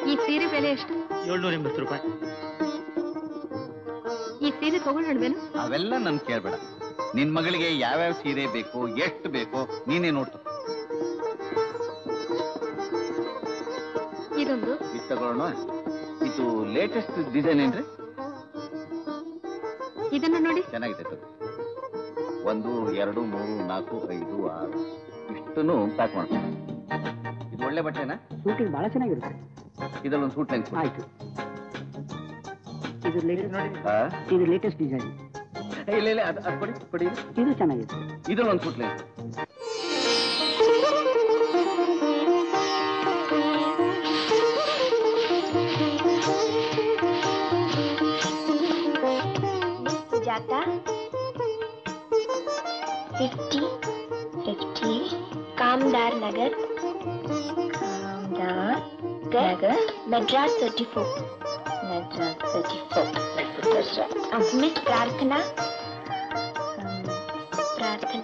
ಈ ಸೀರೆ ಬೆಲೆ ಎಷ್ಟು ಏಳ್ನೂರ ಎಂಬತ್ತು ರೂಪಾಯಿ ಈ ಸೀರೆ ತಗೊಳ್ಳೋಣವೇನು ಅವೆಲ್ಲ ನನ್ ಕೇಳ್ಬೇಡ ನಿನ್ ಮಗಳಿಗೆ ಯಾವ್ಯಾವ ಸೀರೆ ಬೇಕು ಎಷ್ಟು ಬೇಕು ನೀನೇ ನೋಡ್ತು ಇದೊಂದು ಇದು ತಗೊಳ್ಳೋಣ ಇದು ಲೇಟೆಸ್ಟ್ ಡಿಸೈನ್ ಏನ್ರಿ ಇದನ್ನ ನೋಡಿ ಚೆನ್ನಾಗಿದೆ ತಗೋ. ಒಂದು ಎರಡು ಮೂರು ನಾಲ್ಕು ಐದು ಆರು ಇಷ್ಟನ್ನು ಪ್ಯಾಕ್ ಮಾಡ್ತೀನಿ ಇದು ಒಳ್ಳೆ ಬಟ್ಟೆನಾ ಶೂಟಿಂಗ್ ಬಹಳ ಚೆನ್ನಾಗಿರುತ್ತೆ ಇದಲ್ಲೊಂದು ಸೂಟ್ ಲೈನ್ಸ್ ಆಯ್ತು ಇದು ಲೇಟೆಸ್ಟ್ ಹಾ ಇದು ಲೇಟೆಸ್ಟ್ ಡಿಸೈನ್ ಇಲ್ಲ ಇಲ್ಲ ಅದು ಅದು ಕೊಡಿ ಕೊಡಿ ಇದು ಚೆನ್ನಾಗಿದೆ ಇದಲ್ಲೊಂದು suit line Sujatha fifty fifty Kamadar Nagar Kamadar Nagar Madras thirty four Madras thirty four miss Prarthana ಹ್ಮ್, ಪ್ರಾರ್ಥನಾ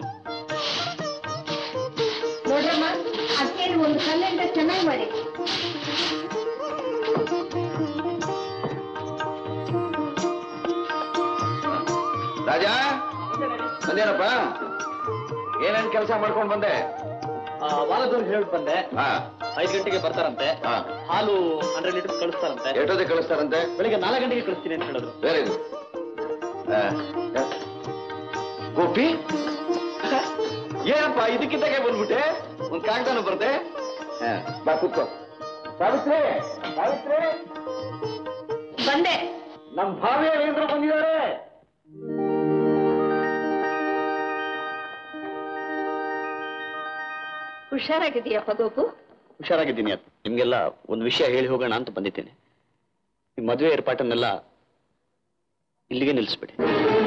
ನೋಡ್ರಮ್ಮ ಅದಕ್ಕೆ ಒಂದು ಕಲ್ಲಿಂದ ಚೆನ್ನಾಗಿ ಮಾಡಿ ರಾಜಾ ಬಂದೇನಪ್ಪ ಏನೇನ್ ಕೆಲಸ ಮಾಡ್ಕೊಂಡ್ ಬಂದೆ ವಾರದವ್ರಿಗೆ ಹೇಳಿ ಬಂದೆ ಹಾ ಐದು ಗಂಟೆಗೆ ಬರ್ತಾರಂತೆ ಹಾ ಹಾಲು ಹಂಡ್ರೆಡ್ ಲೀಟರ್ ಕಳಿಸ್ತಾರಂತೆ ಎಷ್ಟೊತ್ತಿಗೆ ಕಳಿಸ್ತಾರಂತೆ ಬೆಳಿಗ್ಗೆ ನಾಲ್ಕು ಗಂಟೆಗೆ ಕಳಿಸ್ತೀನಿ ಅಂತ ಹೇಳಿದ್ರು ವೆರಿ ಗುಡ್ ಗೋಪಿ ಏನಪ್ಪ ಇದಕ್ಕಿದ್ದಾಗೆ ಬಂದ್ಬಿಟ್ಟೆ ಒಂದ್ ಕಾಗ್ದಾನು ಬರ್ದೆ ಹಾ, ಬಾ ಕೂತ್ಕೋ ಸಾವಿತ್ರಿ ಸಾವಿತ್ರಿ ಬಂದೆ ನಮ್ ಭಾವಿಯ ಏನ್ರು ಬಂದಿದ್ದಾರೆ ಹುಷಾರಾಗಿದೆಯಪ್ಪ ಗೋಪು ಹುಷಾರಾಗಿದ್ದೀನಿ ಅದು ನಿಮ್ಗೆಲ್ಲ ಒಂದು ವಿಷಯ ಹೇಳಿ ಹೋಗೋಣ ಅಂತ ಬಂದಿದ್ದೇನೆ ಈ ಮದುವೆ ಏರ್ಪಾಟನ್ನೆಲ್ಲ ಇಲ್ಲಿಗೆ ನಿಲ್ಲಿಸ್ಬಿಡಿ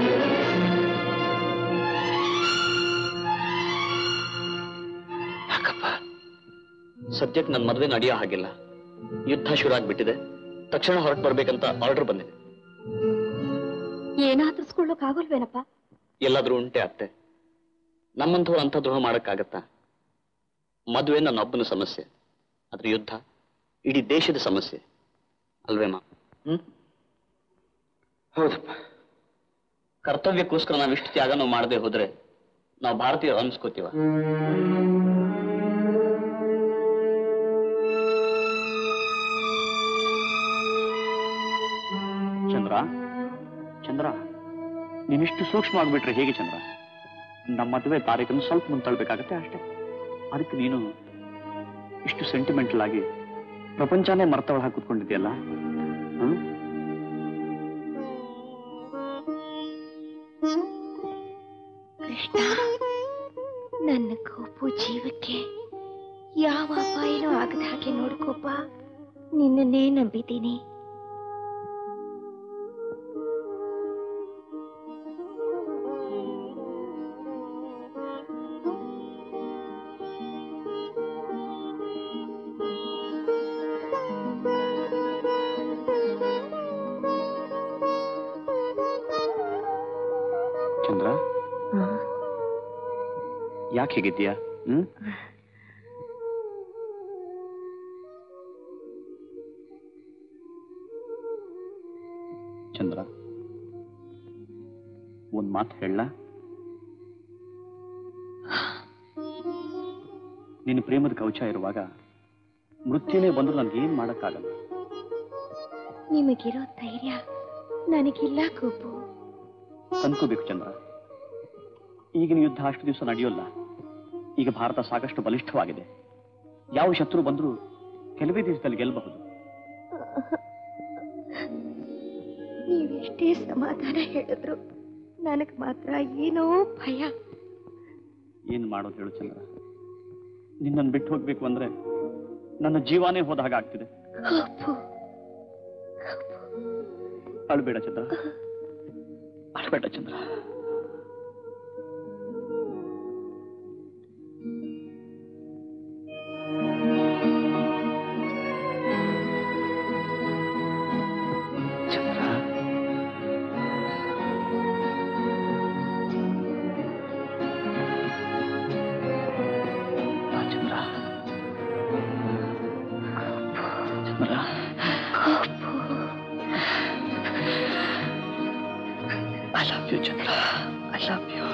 ಯಾಕಪ್ಪ ಸದ್ಯಕ್ಕೆ ನನ್ನ ಮದುವೆ ನಡೆಯೋ ಹಾಗಿಲ್ಲ ಯುದ್ಧ ಶುರು ಆಗ್ಬಿಟ್ಟಿದೆ ತಕ್ಷಣ ಹೊರಟು ಬರ್ಬೇಕಂತ ಆರ್ಡರ್ ಬಂದಿದೆ ಏನಾದ್ರೂ ಆಗೋಲ್ವೇನಪ್ಪ ಎಲ್ಲಾದ್ರೂ ಉಂಟೆ ಅತ್ತೆ ನಮ್ಮಂಥವ್ರು ಅಂಥ ದ್ರೋಹ ಮಾಡಕ್ಕಾಗತ್ತಾ ಮದುವೆ ನನ್ನ ಒಬ್ಬನ ಸಮಸ್ಯೆ ಆದ್ರೆ ಯುದ್ಧ ಇಡೀ ದೇಶದ ಸಮಸ್ಯೆ ಅಲ್ವೇಮ್ಮ ಹ್ಮ್ ಹೌದಪ್ಪ ಕರ್ತವ್ಯಕ್ಕೋಸ್ಕರ ನಾವು ಇಷ್ಟು ತ್ಯಾಗನೂ ಮಾಡದೆ ಹೋದ್ರೆ ನಾವು ಭಾರತೀಯರು ಅನ್ಸ್ಕೋತೀವ ಚಂದ್ರ ಚಂದ್ರ ನೀನಿಷ್ಟು ಸೂಕ್ಷ್ಮ ಆಗ್ಬಿಟ್ರೆ ಹೇಗೆ ಚಂದ್ರ ನಮ್ಮ ಮದುವೆ ತಾರೀಖನ್ನು ಸ್ವಲ್ಪ ಮುಂದೆ ತಳ್ಬೇಕಾಗತ್ತೆ ಅಷ್ಟೇ ಅದಕ್ಕೆ ನೀನು ಇಷ್ಟು ಸೆಂಟಿಮೆಂಟಲ್ ಆಗಿ ಪ್ರಪಂಚನೇ ಮರ್ತವಳ ಹಾಕಿ ಕೂತ್ಕೊಂಡಿದ್ಯಲ್ಲ ಹ್ಮ್ ಕೃಷ್ಣ ನನ್ನ ಕೋಪು ಜೀವಕ್ಕೆ ಯಾವ ಅಪಾಯನೂ ಆಗದ ಹಾಗೆ ನೋಡ್ಕೋಪ ನಿನ್ನನ್ನೇ ನಂಬಿದ್ದೀನಿ ಚಂದ್ರ ಯಾಕೆ ಹೇಗಿದ್ದೀಯಾ ಹ್ಮ್ ಚಂದ್ರ ಒಂದ್ ಮಾತು ಹೇಳ ನಿನ್ನ ಪ್ರೇಮದ ಕವಚ ಇರುವಾಗ ಮೃತ್ಯುನೇ ಬಂದ್ರು ನನ್ಗೆ ಏನ್ ಮಾಡಕ್ಕಾಗಲ್ಲ ನಿಮಗಿರೋ ಧೈರ್ಯ ನನಗಿಲ್ಲ ಕೋಪು ತಂದ್ಕೋಬೇಕು ಚಂದ್ರ ಈಗಿನ ಯುದ್ಧ ಅಷ್ಟು ದಿವಸ ನಡೆಯೋಲ್ಲ ಈಗ ಭಾರತ ಸಾಕಷ್ಟು ಬಲಿಷ್ಠವಾಗಿದೆ ಯಾವ ಶತ್ರು ಬಂದರೂ ಕೆಲವೇ ದಿವಸದಲ್ಲಿ ಗೆಲ್ಲಬಹುದು ನೀವೆಷ್ಟೇ ಸಮಾಧಾನ ಹೇಳಿದ್ರು ನನಗ್ ಮಾತ್ರ ಏನೋ ಭಯ ಏನ್ ಮಾಡೋದು ಹೇಳು ಚಂದ್ರ ನಿನ್ನನ್ನು ಬಿಟ್ಟು ಹೋಗ್ಬೇಕು ಅಂದ್ರೆ ನನ್ನ ಜೀವಾನೇ ಹೋದ ಹಾಗಾಗ್ತಿದೆ ಕೋಪು ಅಳ್ಬೇಡ ಚಂದ್ರ ಅಳ್ಬೇಡ ಚಂದ್ರ ಚಂದ್ರ ಬಾ Chandra Chandra Chandra I love you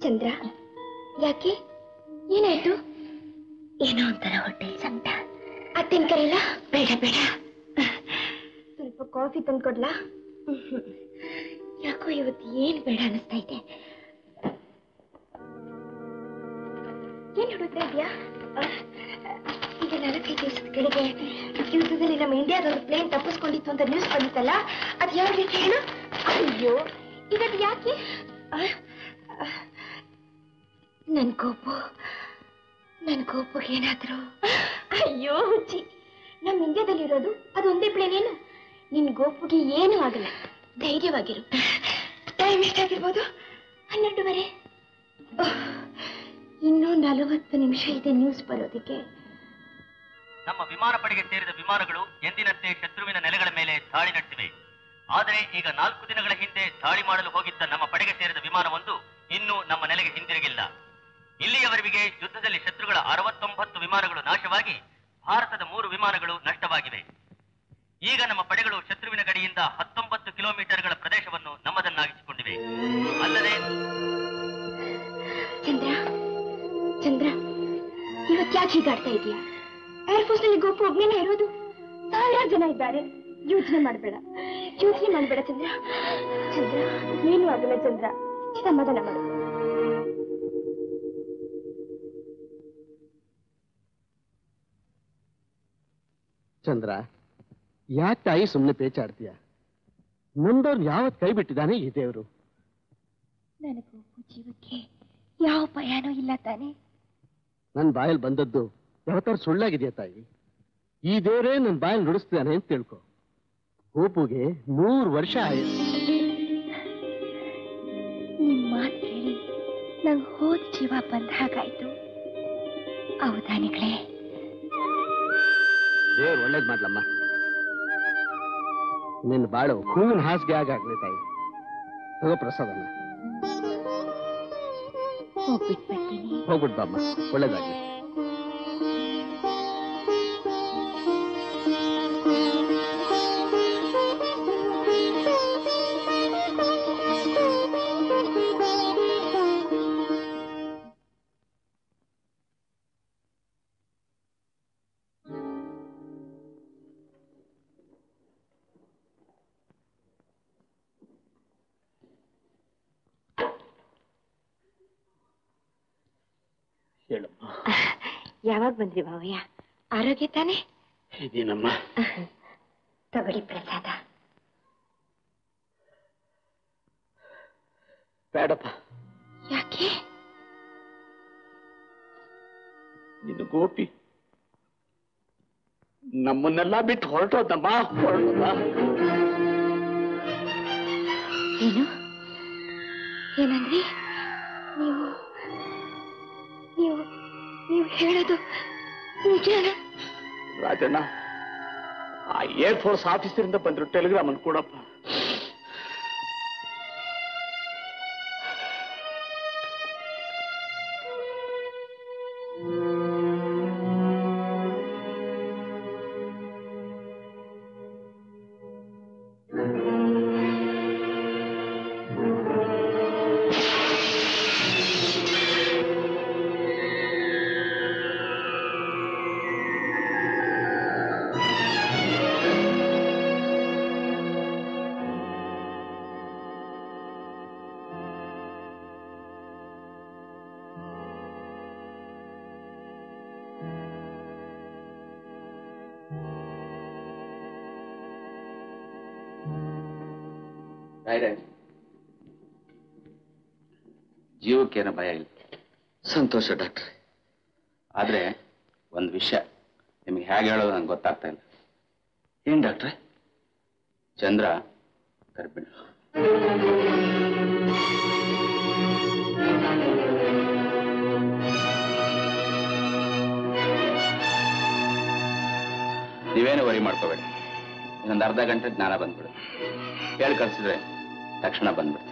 Chandra ಯಾಕೆ ಏನಾಯ್ತು ಏನೋ ಒಂಥರ ಹೊಟ್ಟೆ ಸಂಕಟ ಅತ್ತೇನ್ ಕರೀಲ ಬೇಡ ಬೇಡ ಸ್ವಲ್ಪ ಕಾಫಿ ತಂದ್ಕೊಡ್ಲಾ ಹ್ಮ್. ಯಾಕೋ ಇವತ್ತು ಏನ್ ಬೇಡ ಅನಿಸ್ತಾ ಇದೆ ಏನ್ ಹುಡುಕ್ತಾ ಇದ್ಯಾ ಅಹ್, ಈಗ ನಾಲ್ಕೈದು ದಿವಸದ ಕೆಳಗೆ ದಿವಸದಲ್ಲಿ ನಮ್ಮ ಇಂಡಿಯಾದೊಂದು ಪ್ಲೇನ್ ತಪ್ಪಿಸ್ಕೊಂಡಿತ್ತು ಅಂತ ನ್ಯೂಸ್ ಬಂದಿತ್ತಲ್ಲ ಅದು ಯಾರು ಬೇಕು ಹೇಳು ಅಯ್ಯೋ ಇದಕ್ಕೆ ಯಾಕೆ ಅಹ್, ಅಹ್, ನನ್ ಕೋಪು ನನ್ ಕೋಪಗೆ ಏನಾದ್ರು ಅಯ್ಯೋ ಹುಚ್ಚಿ ನಮ್ಮ ಇಂಡಿಯಾದಲ್ಲಿರೋದು ಅದೊಂದೇ ಪ್ಲೇನ್ ಏನು ನಿನ್ ಗೋಪುಗೆ ಏನೂ ಆಗಲ್ಲ ಧೈರ್ಯವಾಗಿರು ಟೈಮ್ ಎಷ್ಟಾಗಿರ್ಬೋದು ಹನ್ನೆರಡುವರೆ ಓಹ್, ಇನ್ನೂ ನಲವತ್ತು ನಿಮಿಷ ಇದೆ ನ್ಯೂಸ್ ಬರೋದಕ್ಕೆ ನಮ್ಮ ವಿಮಾನ ಪಡೆಗೆ ಸೇರಿದ ವಿಮಾನಗಳು ಎಂದಿನಂತೆ ಶತ್ರುವಿನ ನೆಲೆಗಳ ಮೇಲೆ ದಾಳಿ ನಡೆಸಿವೆ ಆದರೆ ಈಗ ನಾಲ್ಕು ದಿನಗಳ ಹಿಂದೆ ದಾಳಿ ಮಾಡಲು ಹೋಗಿದ್ದ ನಮ್ಮ ಪಡೆಗೆ ಸೇರಿದ ವಿಮಾನವೊಂದು ಇನ್ನೂ ನಮ್ಮ ನೆಲೆಗೆ ಹಿಂದಿರುಗಿಲ್ಲ ಇಲ್ಲಿಯವರೆಗೆ ಯುದ್ಧದಲ್ಲಿ ಶತ್ರುಗಳ ಅರವತ್ತೊಂಬತ್ತು ವಿಮಾನಗಳು ನಾಶವಾಗಿ ಭಾರತದ ಮೂರು ವಿಮಾನಗಳು ನಷ್ಟವಾಗಿವೆ ಈಗ ನಮ್ಮ ಪಡೆಗಳು ಶತ್ರುವಿನ ಗಡಿಯಿಂದ ಹತ್ತೊಂಬತ್ತು ಕಿಲೋಮೀಟರ್ಗಳ ಪ್ರದೇಶವನ್ನು ನಮ್ಮದನ್ನಾಗಿಸಿಕೊಂಡಿವೆ ಅಲ್ಲದೆ ಚಂದ್ರ ಚಂದ್ರ ಇವತ್ತು ಯಾಕೆ ಹೀಗಾಡ್ತಾ ಇದೀಯಾ ಏರ್ಫೋರ್ಸ್ ನಲ್ಲಿ ಗೋಪು ಒಬ್ಬನೇ ಇರೋದು ಸಾವಿರಾರು ಜನ ಇದ್ದಾರೆ ಯೋಚನೆ ಮಾಡಬೇಡ ಯೋಚನೆ ಮಾಡಬೇಡ ಚಂದ್ರ ಚಂದ್ರ ಏನು ಆಗಲ್ಲ ಚಂದ್ರ ಸಮಾಧಾನ ಮಾಡು ಚಂದ್ರ ಯಾಕೆ ತಾಯಿ ಸುಮ್ಮನೆ ಪೇಚಾಡ್ತೀಯ ನಮ್ದವ್ರು ಯಾವತ್ ಕೈ ಬಿಟ್ಟಿದ್ದಾನೆ ಈ ದೇವರು ನನಗೂ ಜೀವಕ್ಕೆ ಯಾವ ಭಯನೂ ಇಲ್ಲ ತಾನೆ ನನ್ನ ಬಾಯಲ್ಲಿ ಬಂದದ್ದು ಯಾವತ್ತಾರು ಸುಳ್ಳಾಗಿದೆಯಾ ತಾಯಿ ಈ ದೇವರೇ ನನ್ನ ಬಾಯಲ್ಲಿ ನುಡಿಸ್ತಿದ್ದಾನೆ ಅಂತ ತಿಳ್ಕೊ ಗೋಪುಗೆ ನೂರು ವರ್ಷ ಆಯ್ತು ನಿಮ್ ಮಾತು ಕೇಳಿ ನಂಗೆ ಹೋದ ಜೀವ ಬಂದ ಹಾಗಾಯ್ತು ಹೌದಾನಿಗಳೇ ದೇವ್ರು ಒಳ್ಳೇದ್ ಮಾಡ್ಲಮ್ಮ ನಿನ್ನ ಬಾಳು ಹೂವಿನ ಹಾಸಿಗೆ ಆಗಾಗ್ಲಿ ತಾಯಿ ತಗೋ ಪ್ರಸಾದನ್ನ ಹೋಗ್ಬಿಟ್ಟು ಬರ್ತೀನಿ ಹೋಗ್ಬಿಟ್ ಬಾಮ್ಮ ಒಳ್ಳೇದಾಗ್ಲಿ ಹೇಳಮ್ಮ ಯಾವಾಗ ಬಂದ್ರಿ ಭಾವಯ್ಯ ಆರೋಗ್ಯ ತಾನೆ ಇದೇನಮ್ಮ ತಗೊಳ್ಳಿ ಪ್ರಸಾದ ಬೇಡಪ್ಪ ಯಾಕೆ ನಿನ್ನ ಗೋಪಿ ನಮ್ಮನ್ನೆಲ್ಲ ಬಿಟ್ಟು ಹೊರಟೋದಮ್ಮ ಹೊರಟೋದ ಏನು ಏನಂದ್ರಿ ನೀವು ನೀವು ನೀವು ಹೇಳೋದು ನಿಜಾನ ರಾಜಣ್ಣ ಆ ಏರ್ ಫೋರ್ಸ್ ಆಫೀಸರಿಂದ ಬಂದ್ರು ಟೆಲಿಗ್ರಾಮ್ ಅನ್ನು ಕೊಡಪ್ಪ ರಾಯ್ರೆ ಜೀವಕ್ಕೇನ ಭಯ ಇಲ್ಲ ಸಂತೋಷ ಡಾಕ್ಟ್ರೆ ಆದ್ರೆ ಒಂದು ವಿಷಯ ನಿಮ್ಗೆ ಹೇಗೆ ಹೇಳೋದು ನಂಗೆ ಗೊತ್ತಾಗ್ತಾ ಇಲ್ಲ ಏನ್ ಡಾಕ್ಟ್ರೆ ಚಂದ್ರ ಗರ್ಭಿಣಿ ನೀವೇನು ವರಿ ಮಾಡ್ಕೋಬೇಡಿ ಇನ್ನೊಂದು ಅರ್ಧ ಗಂಟೆ ಜ್ಞಾನ ಬಂದ್ಬಿಡು ಹೇಳಿ ಕಳ್ಸಿದ್ರೆ ತಕ್ಷಣ ಬಂದ್ಬಿಡ್ತೀನಿ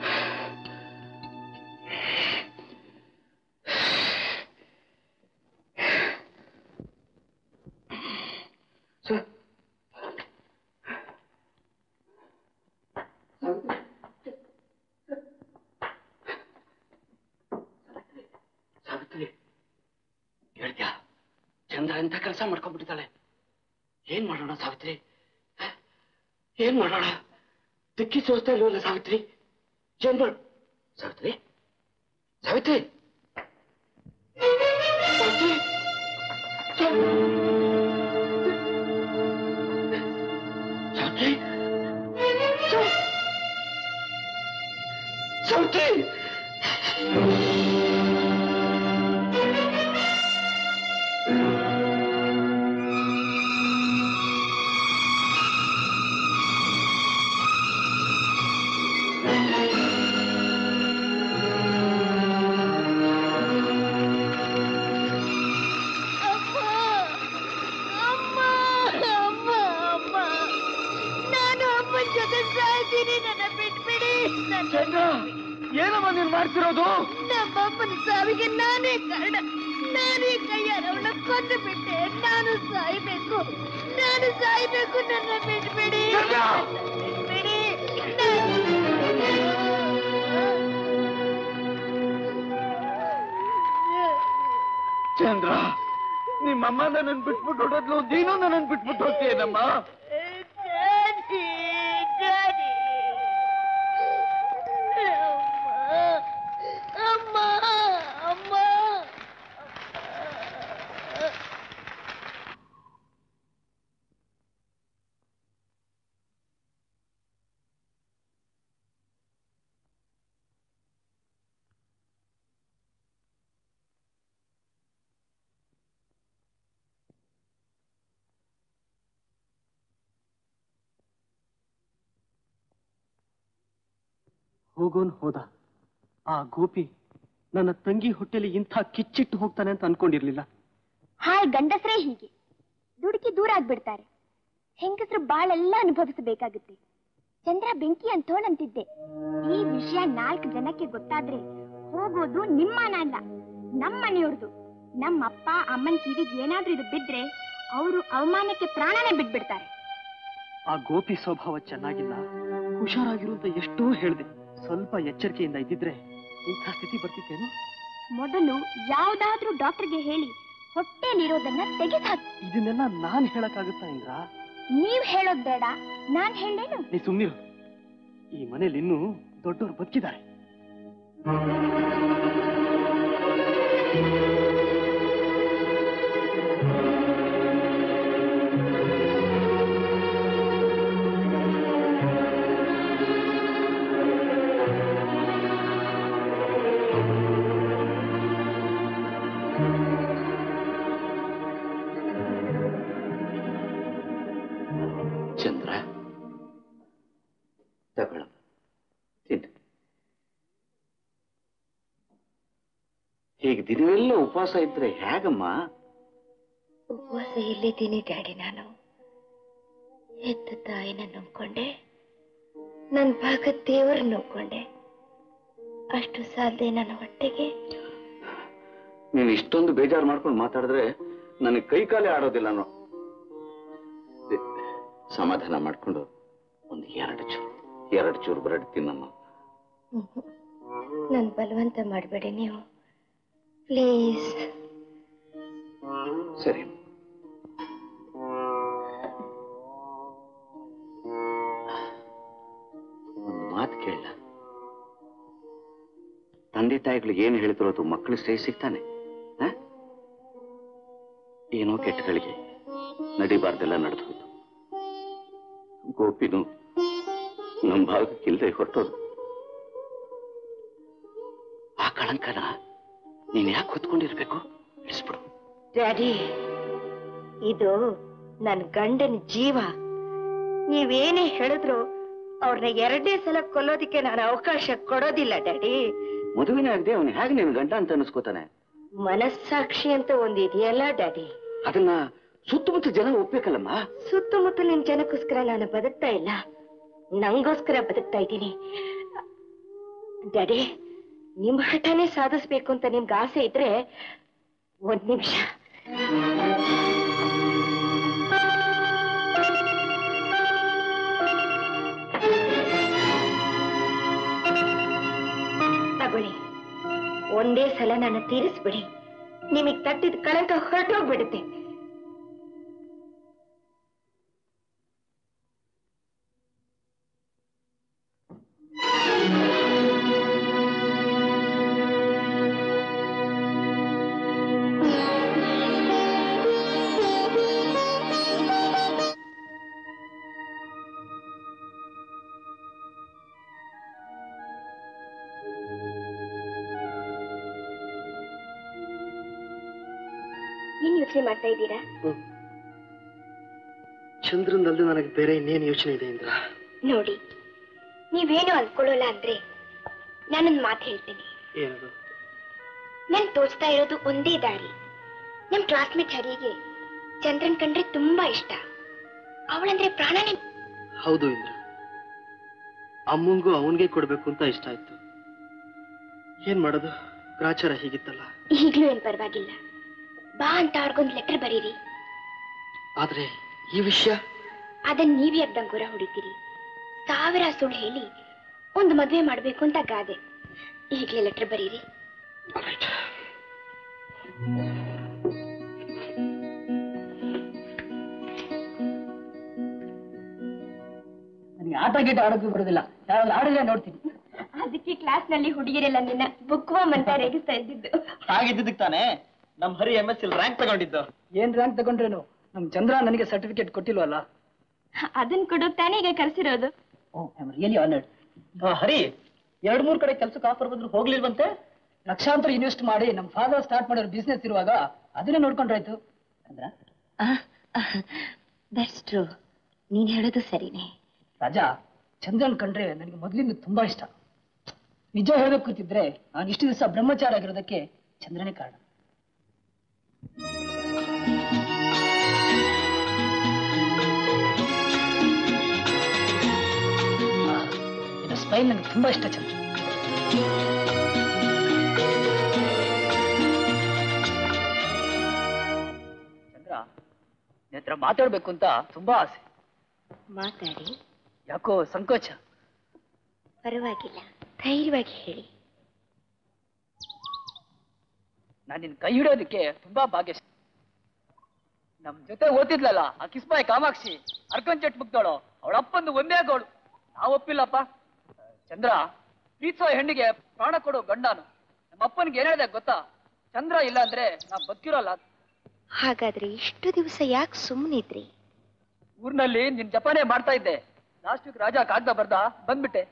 ಎಂತ ಕೆಲಸ ಮಾಡ್ಕೊಂಡ್ಬಿಟ್ಟಿದ್ದಾಳೆ ಏನ್ ಮಾಡೋಣ ಸಾವಿತ್ರಿ ಹ? ಏನ್ ಮಾಡೋಣ ದಿಕ್ಕಿ ಸೋಸ್ತಾ ಇಲ್ವಲ್ಲ ಸಾವಿತ್ರಿ ಏನ್ ಮಾಡ ಸಾವಿತ್ರಿ ಸಾವಿತ್ರಿ ಸಾವಿತ್ರಿ ಸಾವಿತ್ರಿ ಸಾವ್- ಸಾವಿತ್ರಿ ನಾನು ಅಮ್ಮನ ಜೊತೆ ಸಾಯ್ತೀನಿ ನನ್ನ ಬಿಟ್ಬಿಡಿ ಚಂದ್ರ ಏನಮ್ಮ ನೀನ್ ಮಾಡ್ತಿರೋದು ನಮ್ಮಮ್ಮನ ಸಾವಿಗೆ ನಾನೇ ಕಾರಣ ನಾನೇ ಕೈಯಾರ ಅವಳ ಕೊಂದು ಬಿಟ್ಟೆ ನಾನು ಸಾಯ್ಬೇಕು ನಾನು ಸಾಯ್ಬೇಕು ನನ್ನ ಬಿಟ್ಬಿಡಿ ನನ್ನ ಬಿಟ್ಬಿಡಿ ಚಂದ್ರ ನಿಮ್ಮಮ್ಮ ನನ್ನ ಬಿಟ್ಬಿಟ್ಟು ಹೊಡೋದ್ಲು ನೀನು ನನ್ನ ಬಿಟ್ಬಿಟ್ಟು ಹೋಗ್ತೀಯನಮ್ಮ ಡ್ಯಾಡಿ ಡ್ಯಾಡಿ ಅಮ್ಮ ಅಮ್ಮ ಹೋಗೋನ್ ಹೋದ ಆ ಗೋಪಿ ನನ್ನ ತಂಗಿ ಹೊಟ್ಟೆಲಿ ಇಂಥ ಕಿಚ್ಚಿಟ್ಟು ಹೋಗ್ತಾನೆ ಅಂತ ಅನ್ಕೊಂಡಿರ್ಲಿಲ್ಲ ಹಾಯ್ ಗಂಡಸ್ರೇ ಹೀಗೆ ದುಡುಕಿ ದೂರ ಆಗ್ಬಿಡ್ತಾರೆ ಹೆಂಗಸರು ಬಾಳೆಲ್ಲ ಅನುಭವಿಸಬೇಕಾಗುತ್ತೆ ಚಂದ್ರ ಬೆಂಕಿ ಅಂತೋಳಂತಿದ್ದೆ ಈ ವಿಷಯ ನಾಲ್ಕು ಜನಕ್ಕೆ ಗೊತ್ತಾದ್ರೆ ಹೋಗೋದು ನಿಮ್ಮನ ಅಲ್ಲ ನಮ್ಮ ಮನೆಯವ್ರದು ನಮ್ಮ ಅಪ್ಪ ಅಮ್ಮನ ಕಿವಿಗೆ ಏನಾದ್ರೂ ಇದು ಬಿದ್ರೆ ಅವರು ಅವಮಾನಕ್ಕೆ ಪ್ರಾಣನೇ ಬಿಟ್ಬಿಡ್ತಾರೆ ಆ ಗೋಪಿ ಸ್ವಭಾವ ಚೆನ್ನಾಗಿಲ್ಲ ಹುಷಾರಾಗಿರು ಅಂತ ಎಷ್ಟೋ ಹೇಳ್ದೆ ಸ್ವಲ್ಪ ಎಚ್ಚರಿಕೆಯಿಂದ ಇದ್ದಿದ್ರೆ ಇಂಥ ಸ್ಥಿತಿ ಬರ್ತಿತ್ತೇನು ಮೊದಲು ಯಾವ್ದಾದ್ರೂ ಡಾಕ್ಟರ್ಗೆ ಹೇಳಿ ಹೊಟ್ಟೆಲಿರೋದನ್ನ ತೆಗೆದು ಇದನ್ನೆಲ್ಲ ನಾನ್ ಹೇಳಕ್ಕಾಗುತ್ತಾ ಇಂದ್ರ ನೀವ್ ಹೇಳೋದ್ ಬೇಡ ನಾನ್ ಹೇಳೇನು ನೀ ಸುಮ್ನಿರು ಈ ಮನೇಲಿ ಇನ್ನೂ ದೊಡ್ಡವರು ಬದುಕಿದ್ದಾರೆ ಚಂದ್ರ ತಗೊಳ್ಳ ತಿನ್ನು ಹೀಗೆ ದಿನವೆಲ್ಲ ಉಪವಾಸ ಇದ್ರೆ ಹೇಗಮ್ಮ ಉಪವಾಸ ಎಲ್ಲಿದ್ದೀನಿ ಡ್ಯಾಡಿ ನಾನು ಹೆತ್ತ ತಾಯಿನ ನಂಬ್ಕೊಂಡೆ ನನ್ನ ಭಾಗದ ದೇವರ ನಂಬ್ಕೊಂಡೆ ಅಷ್ಟು ಸಾಲದೆ ನನ್ನ ಹೊಟ್ಟೆಗೆ ನೀನು ಇಷ್ಟೊಂದು ಬೇಜಾರು ಮಾಡ್ಕೊಂಡು ಮಾತಾಡಿದ್ರೆ ನನಗೆ ಕೈ ಕಾಲೇ ಆಡೋದಿಲ್ಲ ನೋ ದೆ- ಸಮಾಧಾನ ಮಾಡ್ಕೊಂಡು ಒಂದು ಎರಡು ಚೂರು ಎರಡು ಚೂರು ಬ್ರೆಡ್ ತಿನ್ನಮ್ಮ ನನ್ ಬಲವಂತ ಮಾಡಬೇಡಿ ನೀವು ಪ್ಲೀಸ್ ಸರಿ ಒಂದು ಮಾತು ಕೇಳ ತಂದೆ ತಾಯಿಗಳು ಏನು ಹೇಳಿದ್ರು ಅದು ಮಕ್ಕಳು ಸೈ ಸಿಗ್ತಾನೆ ಹ? ಏನೋ ಕೆಟ್ಟಗಳಿಗೆ ನಡಿಬಾರ್ದೆಲ್ಲ ನಡೆದು ಹೋಯ್ತು ಗೋಪಿನು ನಮ್ಮ ಭಾಗಕ್ಕಿಲ್ಲದೆ ಹೊರಟೋದು ಆ ಕಳಂಕನ ನೀನ್ ಯಾಕೆ ಹೊತ್ಕೊಂಡಿರ್ಬೇಕು ಇಳಿಸ್ಬಿಡು ಡ್ಯಾಡಿ ಇದು ನನ್ ಗಂಡನ ಜೀವ ನೀವೇನೇ ಹೇಳಿದ್ರು ಅವ್ರನ್ನ ಎರಡನೇ ಸಲ ಕೊಲ್ಲೋದಿಕ್ಕೆ ನಾನು ಅವಕಾಶ ಕೊಡೋದಿಲ್ಲ ಡ್ಯಾಡಿ ಮದುವೆನೇ ಆಗದೆ ಅವನು ಹೇಗೆ ನಿನ್ ಗಂಡ ಅಂತ ಅನಿಸ್ಕೋತಾನೆ ಮನಸ್ಸಾಕ್ಷಿ ಅಂತ ಒಂದು ಇದೆಯಲ್ಲ ಡ್ಯಾಡಿ ಅದನ್ನ ಸುತ್ತಮುತ್ತ ಜನ ಒಪ್ಬೇಕಲ್ಲಮ್ಮ ಸುತ್ತಮುತ್ತಲಿನ ಜನಕ್ಕೋಸ್ಕರ ನಾನು ಬದುಕ್ತಾ ಇಲ್ಲ ನಂಗೋಸ್ಕರ ಬದುಕ್ತಾ ಇದ್ದೀನಿ ಡ್ಯಾಡಿ ನಿಮ್ ಹಠನೇ ಸಾಧಿಸ್ಬೇಕು ಅಂತ ನಿಮ್ಗೆ ಆಸೆ ಇದ್ರೆ ಒಂದ್ ನಿಮಿಷ ತಗೊಳ್ಳಿ ಒಂದೇ ಸಲ ನನ್ನ ತೀರಿಸ್ಬಿಡಿ ನಿಮಗ್ ತಟ್ಟಿದ ಕಳಂಕ ಹೊರಟೋಗ್ಬಿಡುತ್ತೆ ಏನ್ ಯೋಚನೆ ಮಾಡ್ತಾ ಇದ್ದೀರಾ ಚಂದ್ರನಲ್ಲದೆ ನನಗೆ ಬೇರೆ ಇನ್ನೇನು ಯೋಚನೆ ಇದೆ ಇಂದ್ರ ನೋಡಿ ನೀವೇನು ಅನ್ಕೊಳ್ಳೋಲ್ಲ ಅಂದ್ರೆ ನಾನೊಂದ್ ಮಾತು ಹೇಳ್ತೀನಿ ಏನದು ನನ್ ತೋಚ್ತಾ ಇರೋದು ಒಂದೇ ದಾರಿ ನಮ್ ಕ್ಲಾಸ್ಮೇಟ್ ಹರಿಗೆ ಚಂದ್ರನ್ ಕಂಡ್ರೆ ತುಂಬಾ ಇಷ್ಟ ಅವಳಂದ್ರೆ ಪ್ರಾಣನೇ ಹೌದು ಇಂದ್ರ ಅಮ್ಮಂಗೂ ಅವನ್ಗೆ ಕೊಡ್ಬೇಕು ಅಂತ ಇಷ್ಟ ಆಯ್ತು ಏನ್ ಮಾಡೋದು ಗ್ರಾಚಾರ ಹೀಗಿತ್ತಲ್ಲ ಈಗ್ಲೂ ಏನ್ ಪರವಾಗಿಲ್ಲ ಬಾ ಅಂತ ಅವ್ರಿಗೊಂದ್ ಲೆಟರ್ ಬರೀರಿ ಆದ್ರೆ ಈ ವಿಷಯ ಅದನ್ ನೀವ್ ಯಾಕ್ ಡಂಗೂರ ಹೊಡಿತೀರಿ ಸಾವಿರ ಸುಳ್ಳು ಹೇಳಿ ಒಂದು ಮದ್ವೆ ಮಾಡ್ಬೇಕು ಅಂತ ಗಾದೆ ಈಗ್ಲೇ ಲೆಟರ್ ಬರೀರಿ ನನಗೆ ಆಟ ಗೀಟ ಆಡೋಕ್ಕೂ ಬರೋದಿಲ್ಲ ಯಾರಾದ್ರೂ ಆಡಿದ್ರೆ ನೋಡ್ತೀನಿ ಅದಕ್ಕೆ ಕ್ಲಾಸ್ ನಲ್ಲಿ ಹುಡುಗಿರೆಲ್ಲ ನಿನ್ನ ಬುಕ್ವಾಮ್ ಅಂತ ರೇಗಿಸ್ತಾ ಇದ್ದಿದ್ದು ಹಾಗಿದ್ದಕ್ಕೆ ತಾನೇ ನಮ್ ಹರಿ ಎಂ ಎಸ್ ರ್ಯಾಂಕ್ ತಗೊಂಡಿದ್ದು ಏನ್ ರ್ಯಾಂಕ್ ತಗೊಂಡ್ರೇನು ನಮ್ ಚಂದ್ರ ನನಗೆ ಸರ್ಟಿಫಿಕೇಟ್ ಕೊಟ್ಟಿಲ್ವಲ್ಲ ಅದನ್ ಕೊಡೋಕ್ ತಾನೇ ಈಗ ಕರ್ಸಿರೋದು oh I really honoured Hari ಎರಡ್ ಮೂರ್ ಕಡೆ ಕೆಲ್ಸಕ್ಕೆ ಆಫರ್ ಬಂದ್ರು ಹೋಗ್ಲಿಲ್ವಂತೆ ಲಕ್ಷಾಂತರ ಇನ್ವೆಸ್ಟ್ ಮಾಡಿ ನಮ್ಮ ಫಾದರ್ ಸ್ಟಾರ್ಟ್ ಮಾಡಿರೋ ಬಿಸ್ನೆಸ್ ಇರುವಾಗ ಅದನ್ನೇ ನೋಡ್ಕೊಂಡ್ರಾಯ್ತು ಅಂದ್ರ ದಟ್ಸ್ ಟ್ರೂ ನೀನ್ ಹೇಳೋದು ಸರಿನೇ ರಾಜಾ ಚಂದ್ರನ್ ಕಂಡ್ರೆ ನನಗೆ ಮೊದಲಿಂದ ತುಂಬಾ ಇಷ್ಟ ನಿಜ ಹೇಳೋದಕ್ಕೆ ಕೂತಿದ್ರೆ ನಾನು ಇಷ್ಟು ದಿವಸ ಬ್ರಹ್ಮಚಾರ ಆಗಿರೋದಕ್ಕೆ ಚಂದ್ರನೇ ಕಾರಣ ಸ್ಮೈಲ್ ನನಗೆ ತುಂಬಾ ಇಷ್ಟ ಚಂದ್ರ ಚಂದ್ರ ನಿನ್ ಹತ್ರ ಮಾತಾಡ್ಬೇಕು ಅಂತ ತುಂಬಾ ಆಸೆ ಮಾತಾಡಿ ಯಾಕೋ ಸಂಕೋಚ ಪರವಾಗಿಲ್ಲ ಧೈರ್ಯವಾಗಿ ಹೇಳಿ ನಾನು ನಿನ್ ಕೈ ಹಿಡೋದಕ್ಕೆ ತುಂಬಾ ಭಾಗ್ಯಶಾಲಿ ನಮ್ ಜೊತೆ ಓದ್ತಿದ್ಲಲ್ಲ ಆ ಕಿಸ್ಮಾಯಿ ಕಾಮಾಕ್ಷಿ ಅರ್ಕನ್ ಚಟ್ ಮುಗ್ದೋಳು ಅವಳ ಅಪ್ಪಂದು ಒಂದೇ ಗೋಳು ನಾವ್ ಒಪ್ಪಿಲ್ಲಪ್ಪ ಚಂದ್ರ ಪ್ರೀತಿಸೋ ಹೆಣ್ಣಿಗೆ ಪ್ರಾಣ ಕೊಡೋ ಗಂಡನು ನಮ್ಮ ಅಪ್ಪನಿಗೆ ಏನ್ ಹೇಳಿದೆ ಗೊತ್ತಾ ಚಂದ್ರ ಇಲ್ಲ ಅಂದ್ರೆ ನಾ ಬದುಕಿರೋಲ್ಲ ಹಾಗಾದ್ರೆ ಇಷ್ಟು ದಿವಸ ಯಾಕೆ ಸುಮ್ಮನಿದ್ರಿ ಊರ್ನಲ್ಲಿ ನಿನ್ ಜಪಾನೇ ಮಾಡ್ತಾ ಇದ್ದೆ ಲಾಸ್ಟ್ ವೀಕ್ ರಾಜ ಕಾಗ್ದ ಬರ್ದ ಬಂದ್ಬಿಟ್ಟೆ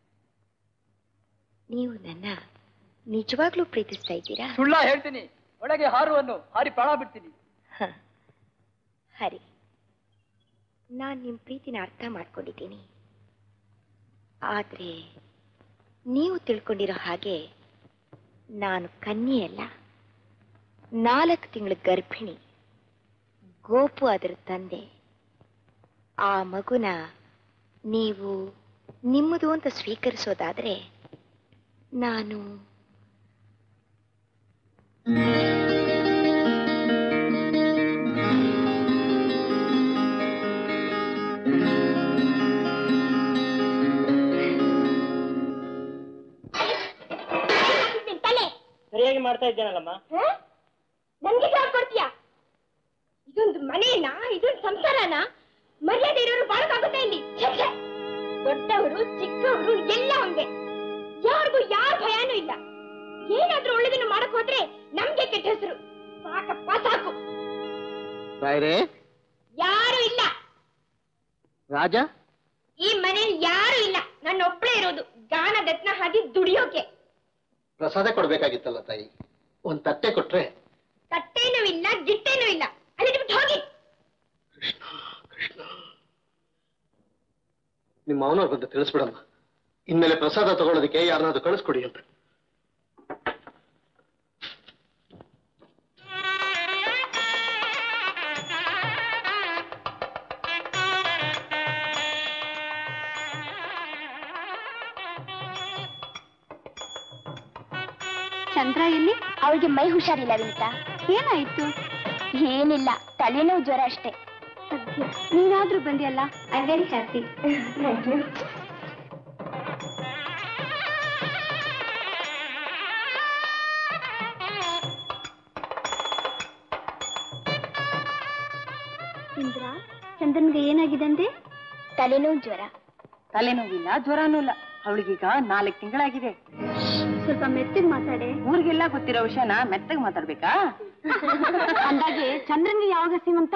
ನೀವು ನನ್ನ ನಿಜವಾಗ್ಲೂ ಪ್ರೀತಿಸ್ತಾ ಇದ್ದೀರಾ ಸುಳ್ಳ ಹೇಳ್ತೀನಿ ಒಳಗೆ ಹಾರುವನ್ನು ಹಾರಿ ಪ್ರಾಣ ಬಿಡ್ತೀನಿ ಹ. ಹರಿ ನಾನ್ ನಿಮ್ ಪ್ರೀತಿನ ಅರ್ಥ ಮಾಡ್ಕೊಂಡಿದ್ದೀನಿ ಆದ್ರೆ ನೀವು ತಿಳ್ಕೊಂಡಿರೋ ಹಾಗೆ ನಾನು ಕನ್ಯೆಯಲ್ಲ ನಾಲ್ಕು ತಿಂಗಳ ಗರ್ಭಿಣಿ ಗೋಪು ಅದರ ತಂದೆ ಆ ಮಗುನ ನೀವು ನಿಮ್ಮದು ಅಂತ ಸ್ವೀಕರಿಸೋದಾದ್ರೆ ನಾನು ತಲೆ ಸರಿಯಾಗಿ ಮಾಡ್ತಾ ಇದ್ದೇನಲ್ಲಮ್ಮ ನನ್ಗೆ ಜಾಬ್ ಕೊಡ್ತೀಯಾ ಇದೊಂದು ಮನೇನಾ ಇದೊಂದು ಸಂಸಾರನಾ ಮರ್ಯಾದೆ ಇರೋರು ಬಾಳಕಾಗುತ್ತೆ ಇಲ್ಲಿ ಛೆ, ಛೆ. ದೊಡ್ಡವರು ಚಿಕ್ಕವರು ಎಲ್ಲ ಒಂದೇ ಯಾರಿಗೂ ಯಾರ ಭಯನೂ ಇಲ್ಲ ಏನಾದ್ರೂ ಒಳ್ಳೇದನ್ನು ಮಾಡಕ್ ಹೋದ್ರೆ ನಮ್ಗೆ ಕೆಟ್ಟ ಹೆಸರು ಸಾಕಪ್ಪ ಸಾಕು ರಾಯ್ರೆ ಯಾರು ಇಲ್ಲ ರಾಜ ಈ ಮನೇಲಿ ಯಾರು ಇಲ್ಲ ನನ್ನ ಒಬ್ಳೇ ಇರೋದು ಗಾನ ದತ್ನ ಹಾಗೆ ದುಡಿಯೋಕೆ ಪ್ರಸಾದ ಕೊಡ್ಬೇಕಾಗಿತ್ತಲ್ಲ ತಾಯಿ ಒಂದ್ ತಟ್ಟೆ ಕೊಟ್ರೆ ತಟ್ಟೇನೂ ಇಲ್ಲ ಗಿಟ್ಟೇನೂ ಇಲ್ಲ ಅಲ್ಲಿ ಬಿಟ್ಟು ಹೋಗಿ ನಿಮ್ಮ ಅವನವ್ರ ಬಂದು ತಿಳಿಸ್ಬಿಡಮ್ಮ ಇನ್ಮೇಲೆ ಪ್ರಸಾದ ತಗೊಳ್ಳೋದಕ್ಕೆ ಯಾರನ್ನಾದ್ರೂ ಕಳಿಸ್ಕೊಡಿ ಅಂತ ಚಂದ್ರ ಎಲ್ಲಿ ಅವಳಿಗೆ ಮೈ ಹುಷಾರಿಲ್ಲ ವಿನಿತಾ ಏನಾಯ್ತು ಏನಿಲ್ಲ ತಲೆನೋವು ಜ್ವರ ಅಷ್ಟೇ ನೀನಾದ್ರೂ ಬಂದಿಯಲ್ಲ ಐ ವೆರಿ ಹ್ಯಾಪಿ ಇಂದ್ರ ಚಂದ್ರನ್ಗೆ ಏನಾಗಿದೆ ಅಂದೆ ತಲೆನೋವು ಜ್ವರ ತಲೆನೋವಿಲ್ಲ ಜ್ವರನೂ ಇಲ್ಲ ಅವಳಿಗೀಗ ನಾಲ್ಕು ತಿಂಗಳಾಗಿದೆ ಸ್ವಲ್ಪ ಮೆತ್ತಗ್ ಮಾತಾಡೆ ಊರಿಗೆಲ್ಲ ಗೊತ್ತಿರೋ ವಿಷಯನ ಮೆತ್ತಗೆ ಮಾತಾಡ್ಬೇಕಾ ಅಂದಾಗೆ ಚಂದ್ರನ್ಗೆ ಯಾವಾಗ ಸೀಮಂತ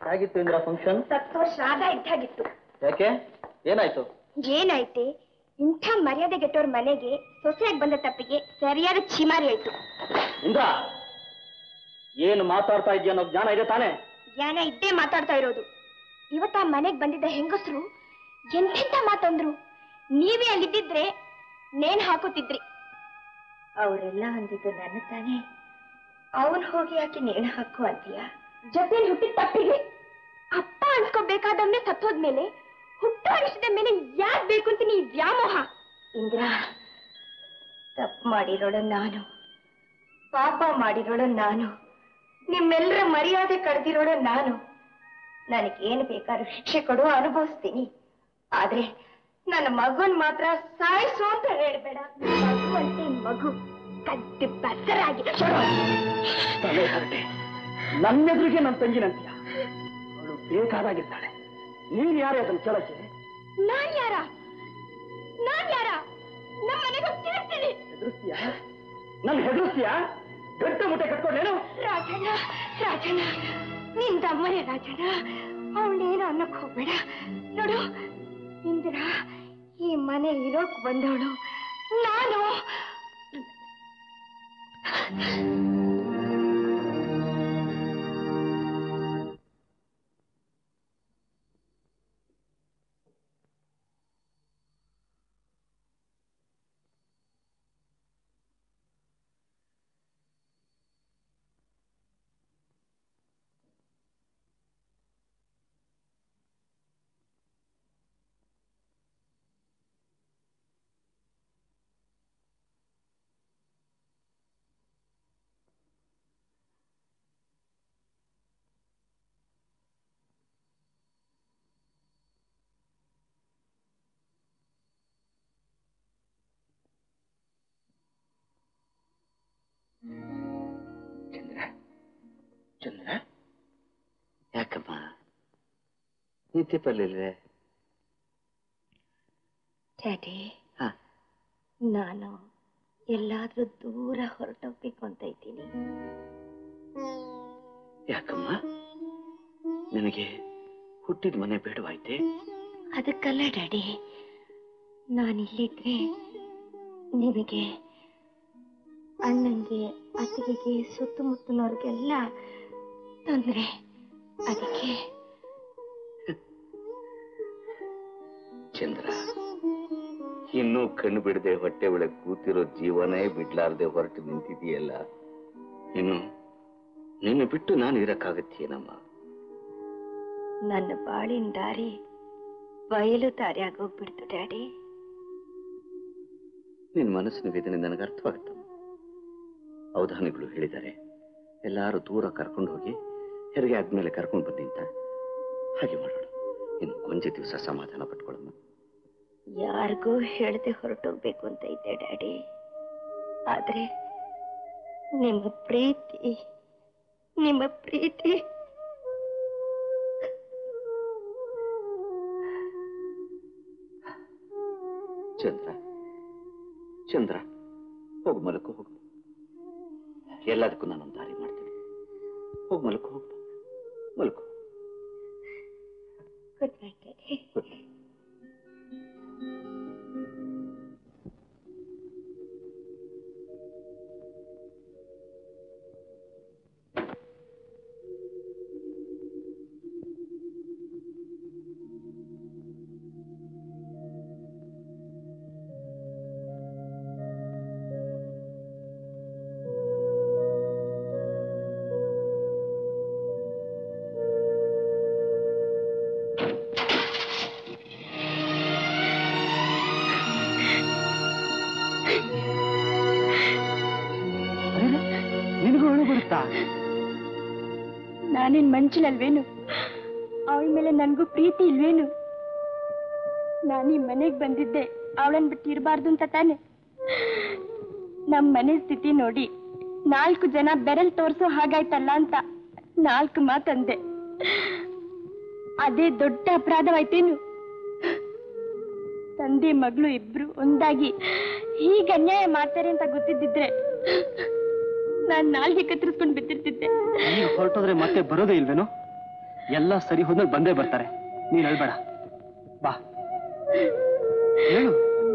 ಹೇಗಿತ್ತು ಇಂದ್ರ ಫಂಕ್ಷನ್ ಸತ್ತೋ ಶ್ರಾದ್ದ ಇದ್ದಾಗಿತ್ತು ಯಾಕೆ ಏನಾಯ್ತು ಏನಾಯ್ತೆ ಇಂಥ ಮರ್ಯಾದೆ ಗೆಟ್ಟೋರ್ ಮನೆಗೆ ಸೊಸೆಯಾಗಿ ಬಂದ ತಪ್ಪಿಗೆ ಸರಿಯಾದ ಚಿಮಾರಿ ಆಯ್ತು ಇಂದ್ರ ಏನು ಮಾತಾಡ್ತಾ ಇದೆಯಾ ಅನ್ನೋ ಜ್ಞಾನ ಇದೆ ತಾನೇ ಜ್ಞಾನ ಇದ್ದೇ ಮಾತಾಡ್ತಾ ಇರೋದು ಇವತ್ತ ಆ ಮನೆಗ್ ಬಂದಿದ್ದ ಹೆಂಗಸರು ಎಂತೆಂತ ಮಾತಂದ್ರು ನೀವೇ ಅಲ್ಲಿದ್ದಿದ್ರೆ ನೇಣ್ ಹಾಕುತ್ತಿದ್ರಿ ಅವರೆಲ್ಲ ಅಂದಿದ್ದು ನನ್ನ ತಾನೇ ಅವನ್ ಹೋಗಿ ಯಾಕೆ ನೇಣು ಹಾಕು ಅಂತೀಯ ಜೊತೆಲಿ ಹುಟ್ಟಿದ ತಪ್ಪಿಗೆ ಅಪ್ಪ ಅನ್ಸ್ಕೋಬೇಕಾದವ್ನೆ ಸತ್ತೋದ್ಮೇಲೆ ಹುಟ್ಟಾಡಿಸಿದ ಮೇಲೆ ಯಾಕ್ ಬೇಕು ಅಂತ ನೀ ವ್ಯಾಮೋಹ ಇಂದ್ರ ತಪ್ಪು ಮಾಡಿರೋಳು ನಾನು ಪಾಪ ಮಾಡಿರೋಳು ನಾನು ನಿಮ್ಮೆಲ್ಲರ ಮರ್ಯಾದೆ ಕಳೆದಿರೋಳು ನಾನು ನನಗೇನು ಬೇಕಾದ್ರೂ ಶಿಕ್ಷೆ ಕೊಡು ಅನುಭವಿಸ್ತೀನಿ ಆದ್ರೆ ನನ್ನ ಮಗುನ್ ಮಾತ್ರ ಸಾಯಿಸು ಅಂತ ಹೇಳ್ಬೇಡ ಮಗುವಂತೆ ಮಗು ಕದ್ದು ಬಸರಾಗಿ ತಲೆ ಹರಟೆ ನನ್ನ ಎದುರಿಗೆ ನನ್ನ ತಂಗಿನಂತೀಯ ಅವಳು ಬೇಕಾದಾಗಿರ್ತಾಳೆ ನೀನ್ ಯಾರೇ ಅದನ್ನ ಕೇಳಕ್ಕೆ ನಾನ್ ಯಾರ ನಾನ್ ಯಾರ ನಮ್ಮ ಮನೆಗೆ ಹೋಗಿ ಸೇರ್ತೀನಿ ಹೆದರ್ಸ್ತೀಯ ನನ್ ಹೆದರ್ಸ್ತೀಯ ಗಟ್ಟ ಮುಟ್ಟೆ ಕಟ್ಕೊಂಡೇನು ರಾಜಣ್ಣ ರಾಜಣ್ಣ ನಿನ್ ತಮ್ಮನೇ ರಾಜಣ್ಣ ಅವಳೇನು ಅನ್ನಕ್ ಹೋಗ್ಬೇಡ ನೋಡು ಇಂದಿರ ಈ ಮನೆ ಇರೋಕ್ ಬಂದವಳು ನಾನು ಚಂದ್ರ ಚಂದ್ರ ಯಾಕಮ್ಮ ನಿತ್ಯ ಬರ್ಲಿಲ್ವೇ ಡ್ಯಾಡಿ ಹಾ. ನಾನು ಎಲ್ಲಾದ್ರೂ ದೂರ ಹೊರಟೋಗ್ಬೇಕು ಅಂತ ಇದ್ದೀನಿ ಯಾಕಮ್ಮ ನಿನಗೆ ಹುಟ್ಟಿದ ಮನೆ ಬೇಡವಾಯ್ತೆ ಅದಕ್ಕಲ್ಲ ಡ್ಯಾಡಿ ನಾನಿಲ್ಲಿದ್ರೆ ನಿನಗೆ ಅಣ್ಣಂಗೆ ಅತ್ತಿಗೆಗೆ ಸುತ್ತಮುತ್ತಲವ್ರಿಗೆಲ್ಲ ತೊಂದ್ರೆ ಅದಕ್ಕೆ ಚಂದ್ರ ಇನ್ನೂ ಕಣ್ಣು ಬಿಡದೆ ಹೊಟ್ಟೆ ಒಳಗೆ ಕೂತಿರೋ ಜೀವನೇ ಬಿಡ್ಲಾರ್ದೆ ಹೊರಟು ನಿಂತಿದೆಯಲ್ಲ ಇನ್ನು ನಿನ್ನ ಬಿಟ್ಟು ನಾನು ಇರಕ್ಕಾಗತ್ತೇನಮ್ಮ ನನ್ನ ಬಾಳಿನ ದಾರಿ ಬಯಲು ದಾರಿ ಆಗೋಗ್ಬಿಡ್ತು ಡ್ಯಾಡಿ ನಿನ್ನ ಮನಸ್ಸಿನ ವೇದನೆ ನನಗೆ ಅರ್ಥವಾಗುತ್ತಮ್ಮ ಅವಧಾನಿಗಳು ಹೇಳಿದ್ದಾರೆ ಎಲ್ಲಾರು ದೂರ ಕರ್ಕೊಂಡು ಹೋಗಿ ಹೆರಿಗೆ ಆದ್ಮೇಲೆ ಕರ್ಕೊಂಡು ಬನ್ನಿ ಅಂತ ಹಾಗೆ ಮಾಡೋಣ ಇನ್ನು ಕೊಂಚ ದಿವಸ ಸಮಾಧಾನ ಪಟ್ಕೊಳ್ಳಮ್ಮ ಯಾರಿಗೂ ಹೇಳದೆ ಹೊರಟೋಗ್ಬೇಕು ಅಂತ ಇದ್ದೆ ಡ್ಯಾಡಿ ಆದ್ರೆ ನಿಮ್ಮ ಪ್ರೀತಿ ನಿಮ್ಮ ಪ್ರೀತಿ ಚಂದ್ರ ಚಂದ್ರ ಹೋಗು ಮಲಕು ಹೋಗು ಎಲ್ಲದಕ್ಕೂ ನಾನೊಂದು ದಾರಿ ಮಾಡ್ತೀನಿ ಹೋಗು ಮಲಕು ಹೋಗು ಮಲಕು ಗುಡ್ ನೈಟ್ ಡ್ಯಾಡಿ ನಿನಗೂ ಅಳು ಬರುತ್ತಾ ನಾನೇನ್ ಮಂಚಿನಲ್ವೇನು ಅವಳ ಮೇಲೆ ನನ್ಗೂ ಪ್ರೀತಿ ಇಲ್ವೇನು ನಾನು ಈ ಮನೆಗ್ ಬಂದಿದ್ದೆ ಅವಳನ್ ಬಿಟ್ಟು ಇರಬಾರ್ದು ಅಂತ ತಾನೆ ನಮ್ ಮನೆ ಸ್ಥಿತಿ ನೋಡಿ ನಾಲ್ಕು ಜನ ಬೆರಲ್ ತೋರ್ಸೋ ಹಾಗಾಯ್ತಲ್ಲ ಅಂತ ನಾಲ್ಕು ಮಾತಂದೆ ಅದೇ ದೊಡ್ಡ ಅಪರಾಧವಾಯ್ತೇನು ತಂದೆ ಮಗಳು ಇಬ್ರು ಒಂದಾಗಿ ಹೀಗೆ ಅನ್ಯಾಯ ಮಾಡ್ತಾರೆ ಅಂತ ಗೊತ್ತಿದ್ದಿದ್ರೆ ನಾನ್ ನಾಲ್ಗೆ ಕತ್ತರಿಸ್ಕೊಂಡು ಬಿದ್ದಿರ್ತಿದ್ದೆ ಈಗ ಹೊರಟೋದ್ರೆ ಮತ್ತೆ ಬರೋದೇ ಇಲ್ವೇನೋ ಎಲ್ಲ ಸರಿ ಹೋದ್ಮೇಲೆ ಬಂದೇ ಬರ್ತಾರೆ ನೀನ್ ಹೇಳ್ಬೇಡ ಬಾ ಹೇಳು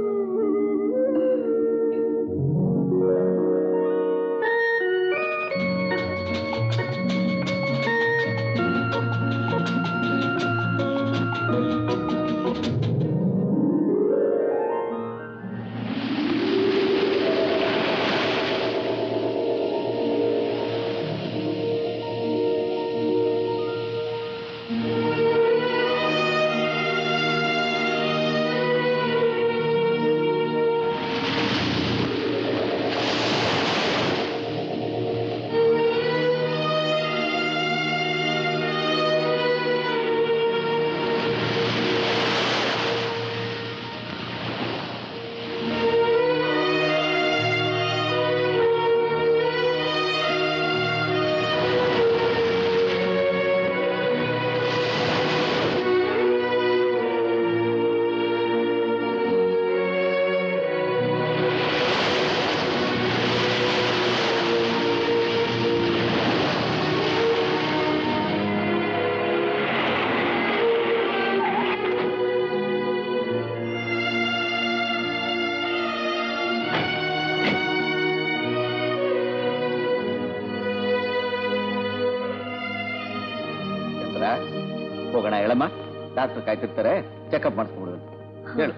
ಚಂದ್ರ ಹೋಗೋಣ ಹೇಳಮ್ಮ ಡಾಕ್ಟರ್ ಕಾಯ್ತಿರ್ತಾರೆ ಚೆಕಪ್ ಮಾಡಿಸ್ಕೊಬಿಡೋದು ಹೇಳು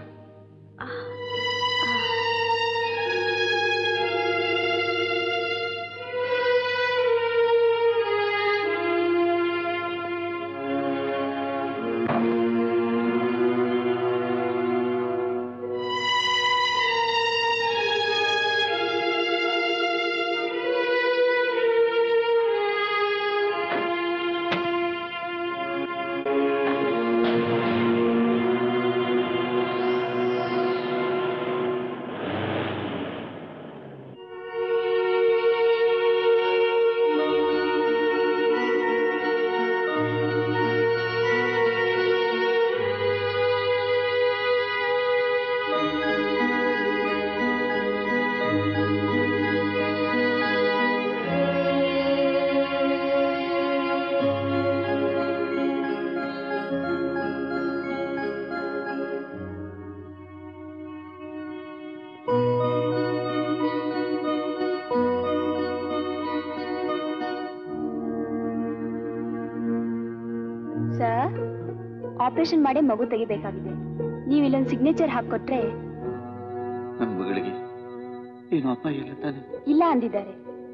ಸರ್ ಆಪರೇಷನ್ ಮಾಡಿ ಮಗು ತೆಗಿಬೇಕಾಗಿದೆ ನೀವು ಇಲ್ಲೊಂದು ಸಿಗ್ನೇಚರ್ ಹಾಕೊಟ್ರೆ ನನ್ನ ಮಗಳಿಗೆ ಏನು ಅಪ್ಪ ಇಲ್ಲ ತಾನೆ ಇಲ್ಲ ಅಂದಿದ್ದಾರೆ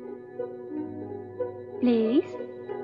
ಪ್ಲೀಸ್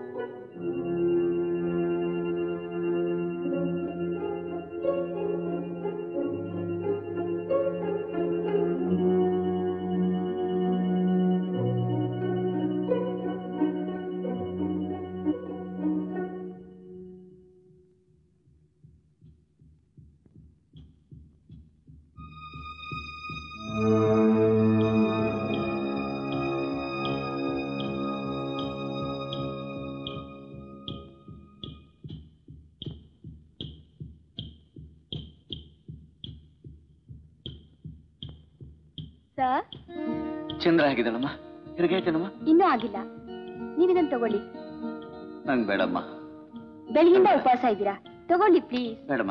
ಸರ್ ಚಂದ್ರ ಆಗಿದ್ದಾಳಮ್ಮ ಹೇಗಾಯ್ತೇನಮ್ಮ ಇನ್ನೂ ಆಗಿಲ್ಲ ನೀವಿದನ್ನು ತಗೊಳ್ಳಿ ನಂಗೆ ಬೇಡಮ್ಮ ಬೆಳಗಿಂದ ಉಪವಾಸ ಇದ್ದೀರಾ ತಗೊಳ್ಳಿ ಪ್ಲೀಸ್ ಬೇಡಮ್ಮ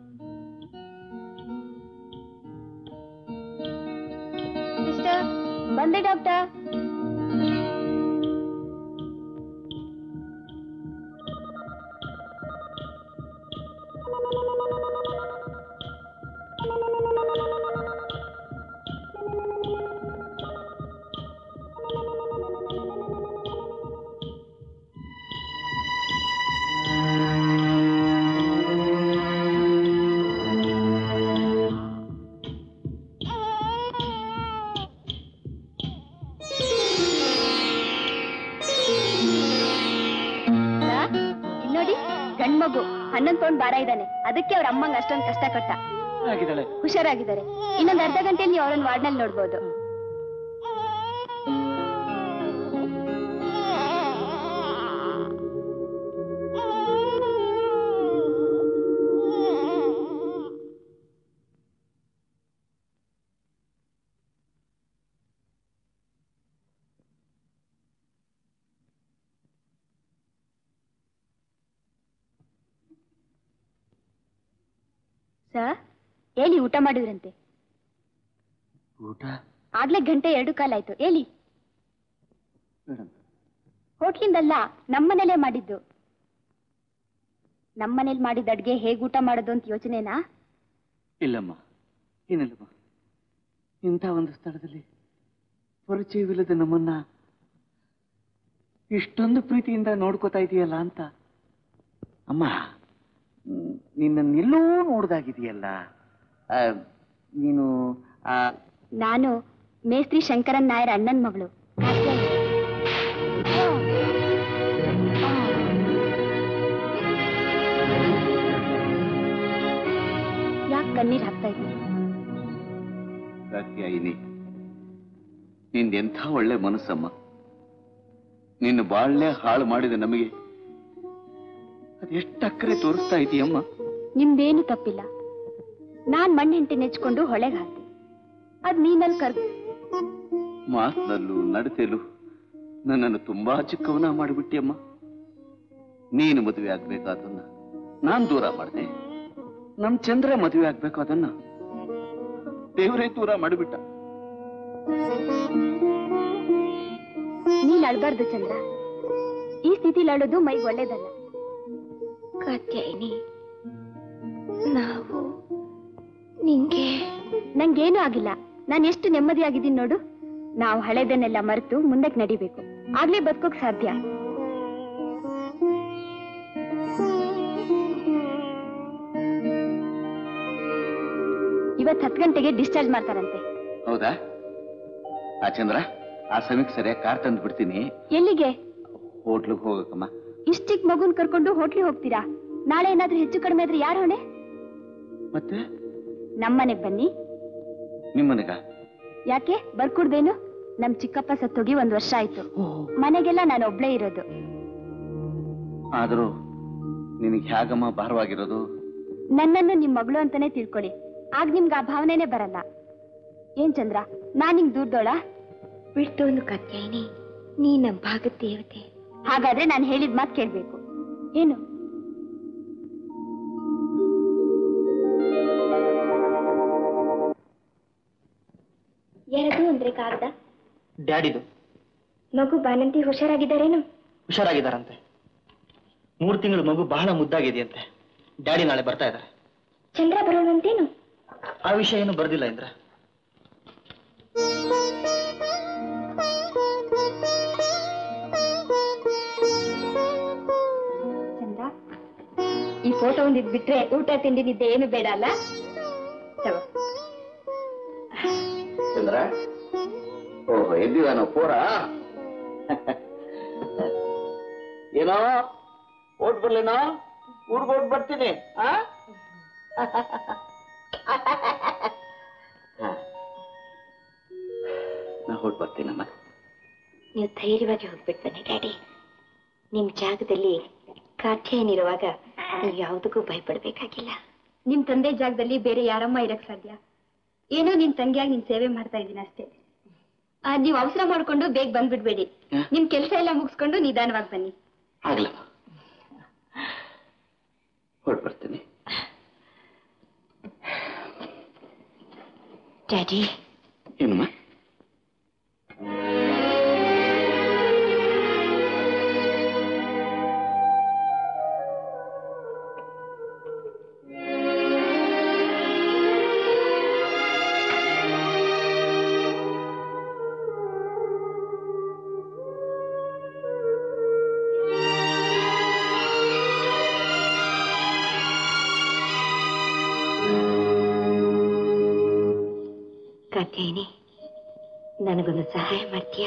ಸಿಸ್ಟರ್ ಬಂದೆ ಡಾಕ್ಟರ್ ಇಲ್ಲಿ ನೋಡಿ ಗಂಡ್ ಮಗು ಹನ್ನೊಂದ್ ಪೌಂಡ್ ಭಾರ ಇದ್ದಾನೆ ಅದಕ್ಕೆ ಅವ್ರ ಅಮ್ಮಂಗ್ ಅಷ್ಟೊಂದ್ ಕಷ್ಟ ಕೊಟ್ಟ ಆಗಿದ್ದಾಳೆ ಹುಷಾರಾಗಿದ್ದಾರೆ ಇನ್ನೊಂದ್ ಅರ್ಧ ಗಂಟೆಯಲ್ಲಿ ನೀವು ಅವ್ರನ್ನ ವಾರ್ಡ್ನಲ್ಲಿ ನೋಡ್ಬೋದು ಸರ್ ಹೇಳಿ ಊಟ ಮಾಡಿದ್ರಂತೆ ಊಟ ಆಗ್ಲೇ ಗಂಟೆ ಎರಡು ಕಾಲ ಆಯ್ತು ಹೇಳಿ ಮೇಡಮ್ ಹೋಟ್ಲಿಂದಲ್ಲ ನಮ್ಮನೇಲೇ ಮಾಡಿದ್ದು ನಮ್ಮನೇಲಿ ಮಾಡಿದ ಅಡ್ಗೆ ಹೇಗ್ ಊಟ ಮಾಡೋದು ಅಂತ ಯೋಚನೆನಾ ಇಲ್ಲಮ್ಮ ಏನಿಲ್ಲಮ್ಮ ಇಂಥ ಒಂದು ಸ್ಥಳದಲ್ಲಿ ಪರಿಚಯವಿಲ್ಲದ ನಮ್ಮನ್ನ ಇಷ್ಟೊಂದು ಪ್ರೀತಿಯಿಂದ ನೋಡ್ಕೋತಾ ಇದೆಯಲ್ಲ ಅಂತ ಅಮ್ಮ ಮ್, ನಿನ್ನನ್ನೆಲ್ಲೋ ನೋಡ್ದಾಗಿದೆಯಲ್ಲ ಆ, ನೀನು ಆ ನಾನು ಮೇಸ್ತ್ರಿ ಶಂಕರನ್ ನಾಯರ್ ಅಣ್ಣನ್ ಮಗಳು ಯಾಕೆ ಕಣ್ಣೀರ್ ಹಾಕ್ತಾ ಇದ್ದೀನಿ ಕಾತ್ಯಾಯಿನಿ ನಿಂದೆಂಥ ಒಳ್ಳೆ ಮನಸ್ಸಮ್ಮ ನಿನ್ನ ಬಾಳ್ನೆ ಹಾಳು ಮಾಡಿದ ನಮಗೆ ಅದೆಷ್ಟು ಅಕ್ಕರೆ ತೋರಿಸ್ತಾ ಇದೀಯಮ್ಮ ನಿಮ್ದೇನು ತಪ್ಪಿಲ್ಲ ನಾನ್ ಮಣ್ಣು ಹೆಂಟೆ ನೆಚ್ಕೊಂಡು ಹೊಳೆಗೆ ಹಾಕ್ದೆ ಅದ್ ನೀನಲ್ಲಿ ಕರ್ ಮಾತಿನಲ್ಲೂ ನಡತೆಲು ನನ್ನನ್ನು ತುಂಬಾ ಚಿಕ್ಕವನ ಮಾಡಿಬಿಟ್ಟಿಯಮ್ಮ ನೀನು ಮದುವೆ ಆಗ್ಬೇಕಾದನ್ನ ನಾನ್ ದೂರ ಮಾಡಿದೆ ನಮ್ ಚಂದ್ರ ಮದುವೆ ಆಗ್ಬೇಕು ಅದನ್ನ ದೇವರೇ ದೂರ ಮಾಡಿಬಿಟ್ಟ ನೀನ್ ಅಳ್ಬಾರ್ದು ಚಂದ್ರ ಈ ಸ್ಥಿತಿಲಿ ಅಳೋದು ಮೈಗೆ ಒಳ್ಳೇದಲ್ಲ ಕಾತ್ಯಾಯಿನಿ ನಾವು ನಿಂಗೆ ನಂಗೇನು ಆಗಿಲ್ಲ ನಾನು ಎಷ್ಟು ನೆಮ್ಮದಿಯಾಗಿದ್ದೀನಿ ನೋಡು ನಾವು ಹಳೆದನ್ನೆಲ್ಲ ಮರೆತು ಮುಂದಕ್ಕೆ ನಡಿಬೇಕು ಆಗ್ಲೇ ಬದುಕೋಕ್ ಸಾಧ್ಯ ಇವತ್ ಹತ್ತು ಗಂಟೆಗೆ ಡಿಸ್ಚಾರ್ಜ್ ಮಾಡ್ತಾರಂತೆ ಹೌದಾ ಆ ಚಂದ್ರ ಆ ಸಮಯಕ್ಕೆ ಸರಿಯಾಗಿ ಕಾರ್ ತಂದು ಬಿಡ್ತೀನಿ ಎಲ್ಲಿಗೆ ಹೋಟ್ಲಿಗೆ ಹೋಗಕ್ಕಮ್ಮ ಇಷ್ಟ್ ಚಿಕ್ಕ ಮಗುನ್ ಕರ್ಕೊಂಡು ಹೋಟ್ಲಿಗೆ ಹೋಗ್ತೀರಾ ನಾಳೆ ಏನಾದ್ರೂ ಹೆಚ್ಚು ಕಡಿಮೆ ಆದ್ರೆ ಯಾರು ಹೊಣೆ ಮತ್ತೆ ನಮ್ಮನೆಗ್ ಬನ್ನಿ ನಿಮ್ಮನೆಗ ಯಾಕೆ ಬರ್ಕೂಡ್ದೇನು ನಮ್ ಚಿಕ್ಕಪ್ಪ ಸತ್ತೋಗಿ ಒಂದ್ ವರ್ಷ ಆಯ್ತು ಮನೆಗೆಲ್ಲ ನಾನು ಒಬ್ಳೇ ಇರೋದು ಆದರೂ ನಿನಗೆ ಹೇಗಮ್ಮ ಭಾರವಾಗಿರೋದು ನನ್ನನ್ನು ನಿಮ್ ಮಗಳು ಅಂತಾನೆ ತಿಳ್ಕೊಳ್ಳಿ ಆಗ ನಿಮ್ಗೆ ಆ ಭಾವನೆನೇ ಬರಲ್ಲ ಏನ್ ಚಂದ್ರ ನಾನ್ ನಿಂಗ್ ದೂರ್ದೋಳ ಬಿಡ್ತೋನು ಕತ್ಯಾಯಿನಿ ನೀ ನಮ್ ಭಾಗದ ದೇವತೆ ಹಾಗಾದ್ರೆ ನಾನು ಹೇಳಿದ ಮಾತು ಕೇಳ್ಬೇಕು ಏನು ಯಾರದು ಅಂದ್ರೆ ಕಾಗದ ಡ್ಯಾಡಿದು ಮಗು ಬಾನಂತಿ ಹುಷಾರಾಗಿದ್ದಾರೇನು ಹುಷಾರಾಗಿದ್ದಾರಂತೆ ಮೂರು ತಿಂಗಳು ಮಗು ಬಹಳ ಮುದ್ದಾಗಿದೆಯಂತೆ ಡ್ಯಾಡಿ ನಾಳೆ ಬರ್ತಾ ಇದ್ದಾರೆ ಚಂದ್ರ ಬರೋಣಂತೇನು ಆ ವಿಷಯ ಏನು ಬರ್ದಿಲ್ಲ ಇಂದ್ರ ಚಂದ್ರ ಈ ಫೋಟೋ ಒಂದ್ ಇದ್ಬಿಟ್ರೆ ಊಟ ತಿಂಡಿ ನಿದ್ದೆ ಏನು ಬೇಡ ಅಲ್ಲ ತಗೋ ಚಂದ್ರ ಓಹೋ ಎದ್ದಿದಾನೋ ಪೋರ ಏನೋ ಓಟ್ ಬರ್ಲೇನೋ ಊರ್ಗ್ ಓಟ್ ಬರ್ತೀನಿ ಆ ನಾ ಹೊಟ್ ಬರ್ತೀನಮ್ಮ ನೀವು ಧೈರ್ಯವಾಗಿ ಹೋಗ್ಬಿಟ್ಟು ಬನ್ನಿ ಡ್ಯಾಡಿ ನಿಮ್ ಜಾಗದಲ್ಲಿ ಕಾಠ್ಯಾಯನಿರುವಾಗ ನೀವು ಯಾವುದಕ್ಕೂ ಭಯಪಡ್ಬೇಕಾಗಿಲ್ಲ ನಿಮ್ ತಂದೆ ಜಾಗದಲ್ಲಿ ಬೇರೆ ಯಾರಮ್ಮ ಇರಕ್ ಸಾಧ್ಯ ಏನೋ ನಿನ್ ತಂಗಿಯಾಗಿ ನಿನ್ ಸೇವೆ ಮಾಡ್ತಾ ಇದ್ದೀನಿ ಅಷ್ಟೇ ಆ, ನೀವ್ ಅವಸರ ಮಾಡ್ಕೊಂಡು ಬೇಗ ಬಂದ್ಬಿಡ್ಬೇಡಿ ನಿಮ್ ಕೆಲ್ಸ ಎಲ್ಲ ಮುಗಿಸ್ಕೊಂಡು ನಿಧಾನವಾಗಿ ಬನ್ನಿ ಆಗ್ಲಮ್ಮ ಹೊಟ್ ಬರ್ತೀನಿ ಡ್ಯಾಡಿ ಏನಮ್ಮ ಕಾತ್ಯಾಯಿನಿ ನನಗೊಂದು ಸಹಾಯ ಮಾಡ್ತೀಯಾ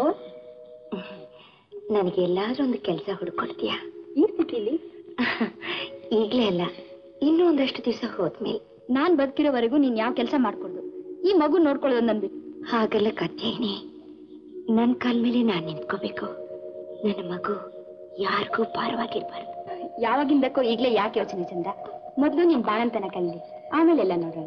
ನನಗೆ ಎಲ್ಲಾದ್ರೂ ಒಂದು ಕೆಲಸ ಹುಡುಕೊಡ್ತೀಯಾ ಈ ಸ್ಥಿತಿಲಿ ಈಗ್ಲೇ ಅಲ್ಲ ಇನ್ನೂ ಒಂದಷ್ಟು ದಿವಸ ಹೋದ್ಮೇಲೆ ನಾನ್ ಬದುಕಿರೋವರೆಗೂ ನೀನ್ ಯಾವ ಕೆಲಸ ಮಾಡ್ಕೊಡ್ದು ಈ ಮಗು ನೋಡ್ಕೊಳ್ಳೋದು ನಂದು ಹಾಗಲ್ಲ ಕಾತ್ಯಾಯಿನಿ ನನ್ನ ಕಾಲ್ ಮೇಲೆ ನಾನು ನಿಂತ್ಕೋಬೇಕು ನನ್ನ ಮಗು ಯಾರಿಗೂ ಭಾರವಾಗಿರ್ಬಾರ್ದು ಯಾವಾಗಿಂದಕ್ಕೋ ಈಗ್ಲೇ ಯಾಕೆ ಯೋಚನೆ ಚಂದ್ರ ಮೊದ್ಲು ನಿನ್ ಬಾಣಂತನ ಕಲಿ ಆಮೇಲೆಲ್ಲ ನೋಡೋಣ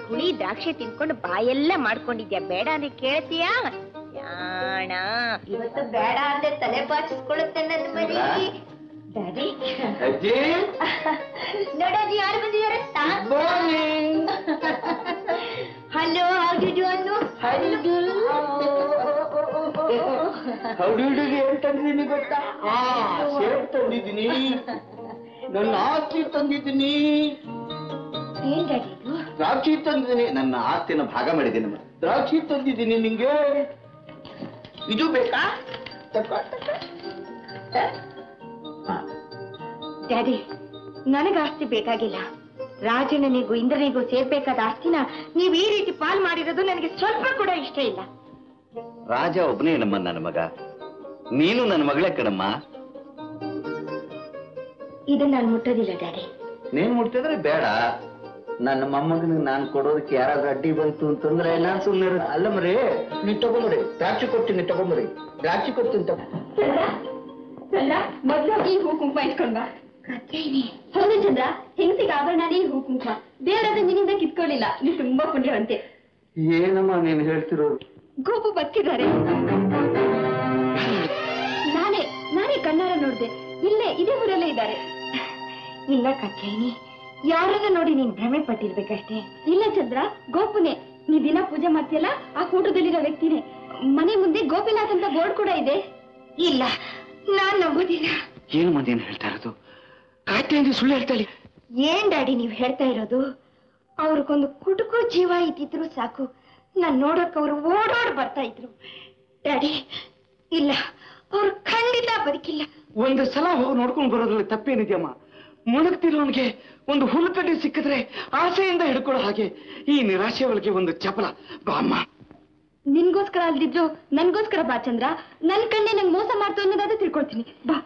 ಹುಳಿ ದ್ರಾಕ್ಷಿ ತಿನ್ಕೊಂಡು ಬಾಯೆಲ್ಲ ಮಾಡ್ಕೊಂಡಿದ್ಯಾ ಬೇಡ ಅಂದ್ರೆ ಕೇಳ್ತೀಯಾ ಯಾಣ ಇವತ್ತು ಬೇಡ ಅಂದ್ರೆ ತಲೆ ಬಾಚಿಸ್ಕೊಳ್ಳುತ್ತೆ ನನ್ನ ಮರಿ ಡ್ಯಾಡಿ ಅಜ್ಜಿ ನೋಡೋದು ಯಾರು ಬಂದಿದ್ದಾರೆ ಹಲೋ ಆಗಿದ್ದು ಅನ್ನು ಹೌಡುಡಿಗೆ ಏನ್ ತಂದಿದ್ದೀನಿ ಗೊತ್ತಾ ಆ ಸೇಬ್ ತಂದಿದ್ದೀನಿ ನನ್ನ ಆಸ್ತಿ ತಂದಿದ್ದೀನಿ ಏನ್ ಡ್ಯಾಡಿ ಇದು ದ್ರಾಕ್ಷಿ ತಂದಿದ್ದೀನಿ ನನ್ನ ಆಸ್ತಿನ ಭಾಗ ಮಾಡಿದ್ದೀನಿ ನಾನು. ದ್ರಾಕ್ಷಿ ತಂದಿದ್ದೀನಿ ನಿಂಗೆ ಇದು ಬೇಕಾ ತಗೋ, ತಗೋ. ಡ್ಯಾಡಿ ನನಗ ಆಸ್ತಿ ಬೇಕಾಗಿಲ್ಲ ರಾಜಣ್ಣನಿಗೂ ಇಂದ್ರನಿಗೂ ಸೇರ್ಬೇಕಾದ ಆಸ್ತಿನ ನೀವ್ ಈ ರೀತಿ ಪಾಲ್ ಮಾಡಿರೋದು ನನಗೆ ಸ್ವಲ್ಪ ಕೂಡ ಇಷ್ಟ ಇಲ್ಲ ರಾಜ ಒಬ್ಬನೇ ನಮ್ಮ ನನ್ನ ಮಗ ನೀನು ನನ್ನ ಮಗಳೇ ಕಣಮ್ಮ ಇದನ್ನ ನಾನು ಮುಟ್ಟೋದಿಲ್ಲ ಡ್ಯಾಡಿ ನೀನ್ ಮುಟ್ತಿದ್ರೆ ಬೇಡ ನನ್ನ ಮೊಮ್ಮಗನಿಗೆ ನಾನು ಕೊಡೋದಕ್ಕೆ ಯಾರಾದ್ರೂ ಅಡ್ಡಿ ಬಂತು ಅಂತಂದ್ರೆ ನಾನ್ ಸುಮ್ಮನೆ ಅಲ್ಲ ಮರಿ ನೀನ್ ತಗೊಂಬರಿ ದ್ರಾಕ್ಷಿ ಕೊಡ್ತೀನಿ ತಗೊಂಬರಿ ದ್ರಾಕ್ಷಿ ಕೊಡ್ತೀನಿ ತಗೊ ಮೊದ್ಲು ಈ ಹೂ ಕುಂಕುಮ ಇಟ್ಕೊಂಡ್ ಬಾ ಹೌದು ಚಂದ್ರ ಹೆಂಗಸಿಗೆ ಆಭರಣನೇ ಹೂ ಕುಂಕುಮ ದೇವರಾದ ನಿನ್ನಿಂದ ಕಿತ್ಕೊಳ್ಳಿಲ್ಲ ನೀನ್ ತುಂಬಾ ಪುಣ್ಯವಂತೆ ಏನಮ್ಮ ನೀನ್ ಹೇಳ್ತಿರೋದು ಗೋಪು ಬದುಕಿದ್ದಾರೆ ನಾನೇ ನಾನೇ ಕಣ್ಣಾರ ನೋಡ್ದೆ ಇಲ್ಲೇ ಇದೇ ಊರಲ್ಲೇ ಇದ್ದಾರೆ ಇಲ್ಲ ಕಚ್ಚೇನಿ ಯಾರನ್ನ ನೋಡಿ ನೀನ್ ಭ್ರಮೆ ಪಟ್ಟಿರ್ಬೇಕಷ್ಟೇ ಇಲ್ಲ ಚಂದ್ರ ಗೋಪುನೇ ನೀ ದಿನ ಪೂಜೆ ಮಾಡ್ತೀಯಲ್ಲ ಆ ಕೂಟದಲ್ಲಿರೋ ವ್ಯಕ್ತಿನೇ ಮನೆ ಮುಂದೆ ಗೋಪಿನಾಥ್ ಅಂತ ಬೋರ್ಡ್ ಕೂಡ ಇದೆ ಇಲ್ಲ ನಾನ್ ನಂಬೋದಿಲ್ಲ ಏನು ಮಂದಿ ಏನ್ ಹೇಳ್ತಾ ಇರೋದು ಕಾಯ್ತಾ ಸುಳ್ಳು ಹೇಳ್ತಾಳೆ ಏನ್ ಡ್ಯಾಡಿ ನೀವ್ ಹೇಳ್ತಾ ಇರೋದು ಅವ್ರಿಗೊಂದು ಕುಟುಕು ಜೀವ ಇದ್ದಿದ್ರು ಸಾಕು ನಾನ್ ನೋಡಕ್ ಅವ್ರು ಓಡೋಡ್ ಬರ್ತಾ ಇದ್ರು ಡ್ಯಾಡಿ ಇಲ್ಲ ಅವ್ರು ಖಂಡಿತ ಬದುಕಿಲ್ಲ ಒಂದು ಸಲ ಹೋಗಿ ನೋಡ್ಕೊಂಡು ಬರೋದ್ರಲ್ಲಿ ತಪ್ಪೇನಿದೆಯಮ್ಮ ಮುಳುಗ್ತಿರೋನ್ಗೆ ಒಂದು ಹುಲ್ಕಡ್ಡಿ ಸಿಕ್ಕಿದ್ರೆ ಆಸೆಯಿಂದ ಹಿಡ್ಕೊಳ್ಳೋ ಹಾಗೆ ಈ ನಿರಾಶೆ ಒಳಗೆ ಒಂದು ಚಪಲ ಬಾಮ್ಮ ನಿನ್ಗೋಸ್ಕರ ಅಲ್ದಿದ್ರು ನನ್ಗೋಸ್ಕರ ಬಾ ಚಂದ್ರ ನನ್ ಕಣ್ಣೆ ನಂಗ್ ಮೋಸ ಮಾಡ್ತು ಅನ್ನೋದಾದ್ರೆ ತಿಳ್ಕೊಳ್ತೀನಿ ಬಾ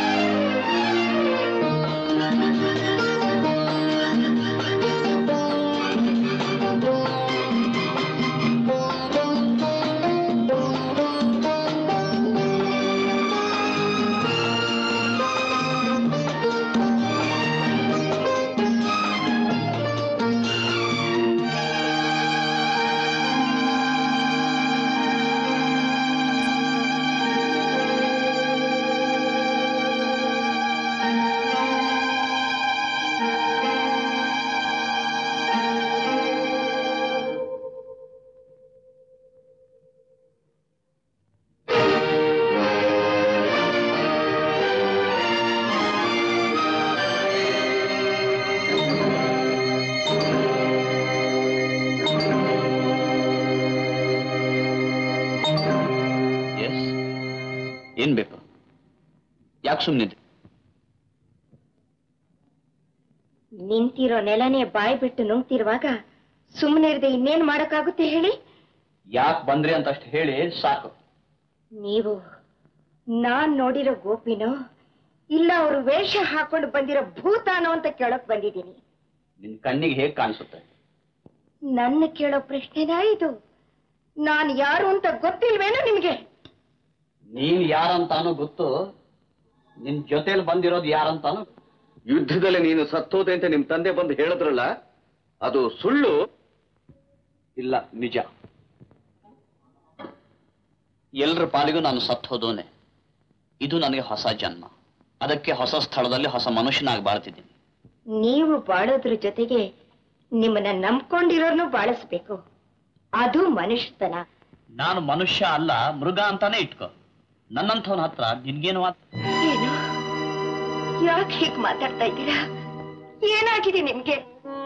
ಎಸ್ ಏನ್ ಬೇಕು ಯಾಕೆ ಸುಮ್ಮನಿದೆ ನಿಂತಿರೋ ನೆಲನೇ ಬಾಯಿ ಬಿಟ್ಟು ನುಂಗ್ತಿರುವಾಗ ಸುಮ್ಮನೆ ಇರದೆ ಇನ್ನೇನ್ ಮಾಡಕ್ಕಾಗುತ್ತೆ ಹೇಳಿ ಯಾಕೆ ಬಂದ್ರಿ ಅಂತ ಅಷ್ಟು ಹೇಳಿ ಸಾಕು ನೀವು ನಾನ್ ನೋಡಿರೋ ಗೋಪಿನೋ ಇಲ್ಲ ಅವರು ವೇಷ ಹಾಕೊಂಡು ಬಂದಿರೋ ಭೂತಾನೋ ಅಂತ ಕೇಳಕ್ ಬಂದಿದ್ದೀನಿ ನಿನ್ ಕಣ್ಣಿಗೆ ಹೇಗ್ ಕಾಣಿಸುತ್ತೆ ನನ್ನ ಕೇಳೋ ಪ್ರಶ್ನೆನಾ ಇದು ನಾನ್ ಯಾರು ಅಂತ ಗೊತ್ತಿಲ್ವೇನೋ ನಿಮ್ಗೆ ನೀನ್ ಯಾರಂತಾನು ಗೊತ್ತು ನಿನ್ ಜೊತೆಲಿ ಬಂದಿರೋದು ಯಾರಂತಾನು ಯುದ್ಧದಲ್ಲಿ ನೀನು ಸತ್ತೋದೆ ಅಂತ ನಿಮ್ ತಂದೆ ಬಂದು ಹೇಳಿದ್ರಲ್ಲ ಅದು ಸುಳ್ಳು ಇಲ್ಲ ನಿಜ ಎಲ್ರ ಪಾಲಿಗೂ ನಾನು ಸತ್ತು ಹೋದೋನೆ ಇದು ನನಗೆ ಹೊಸ ಜನ್ಮ ಅದಕ್ಕೆ ಹೊಸ ಸ್ಥಳದಲ್ಲಿ ಹೊಸ ಮನುಷ್ಯನಾಗಿ ಬಾಳ್ತಿದ್ದೀನಿ ನೀವು ಬಾಳೋದ್ರ ಜೊತೆಗೆ ನಿಮ್ಮನ್ನ ನಂಬ್ಕೊಂಡಿರೋರ್ನು ಬಾಳಿಸ್ಬೇಕು ಅದು ಮನುಷ್ಯತನ ನಾನು ಮನುಷ್ಯ ಅಲ್ಲ ಮೃಗ ಅಂತಾನೆ ಇಟ್ಕೋ ನನ್ನಂಥವನ ಹತ್ರ ನಿನ್ಗೇನು ಮಾತ್ ಏನು ಯಾಕೆ ಹೀಗ್ ಮಾತಾಡ್ತಾ ಇದ್ದೀರಾ ಏನಾಗಿದೆ ನಿಮ್ಗೆ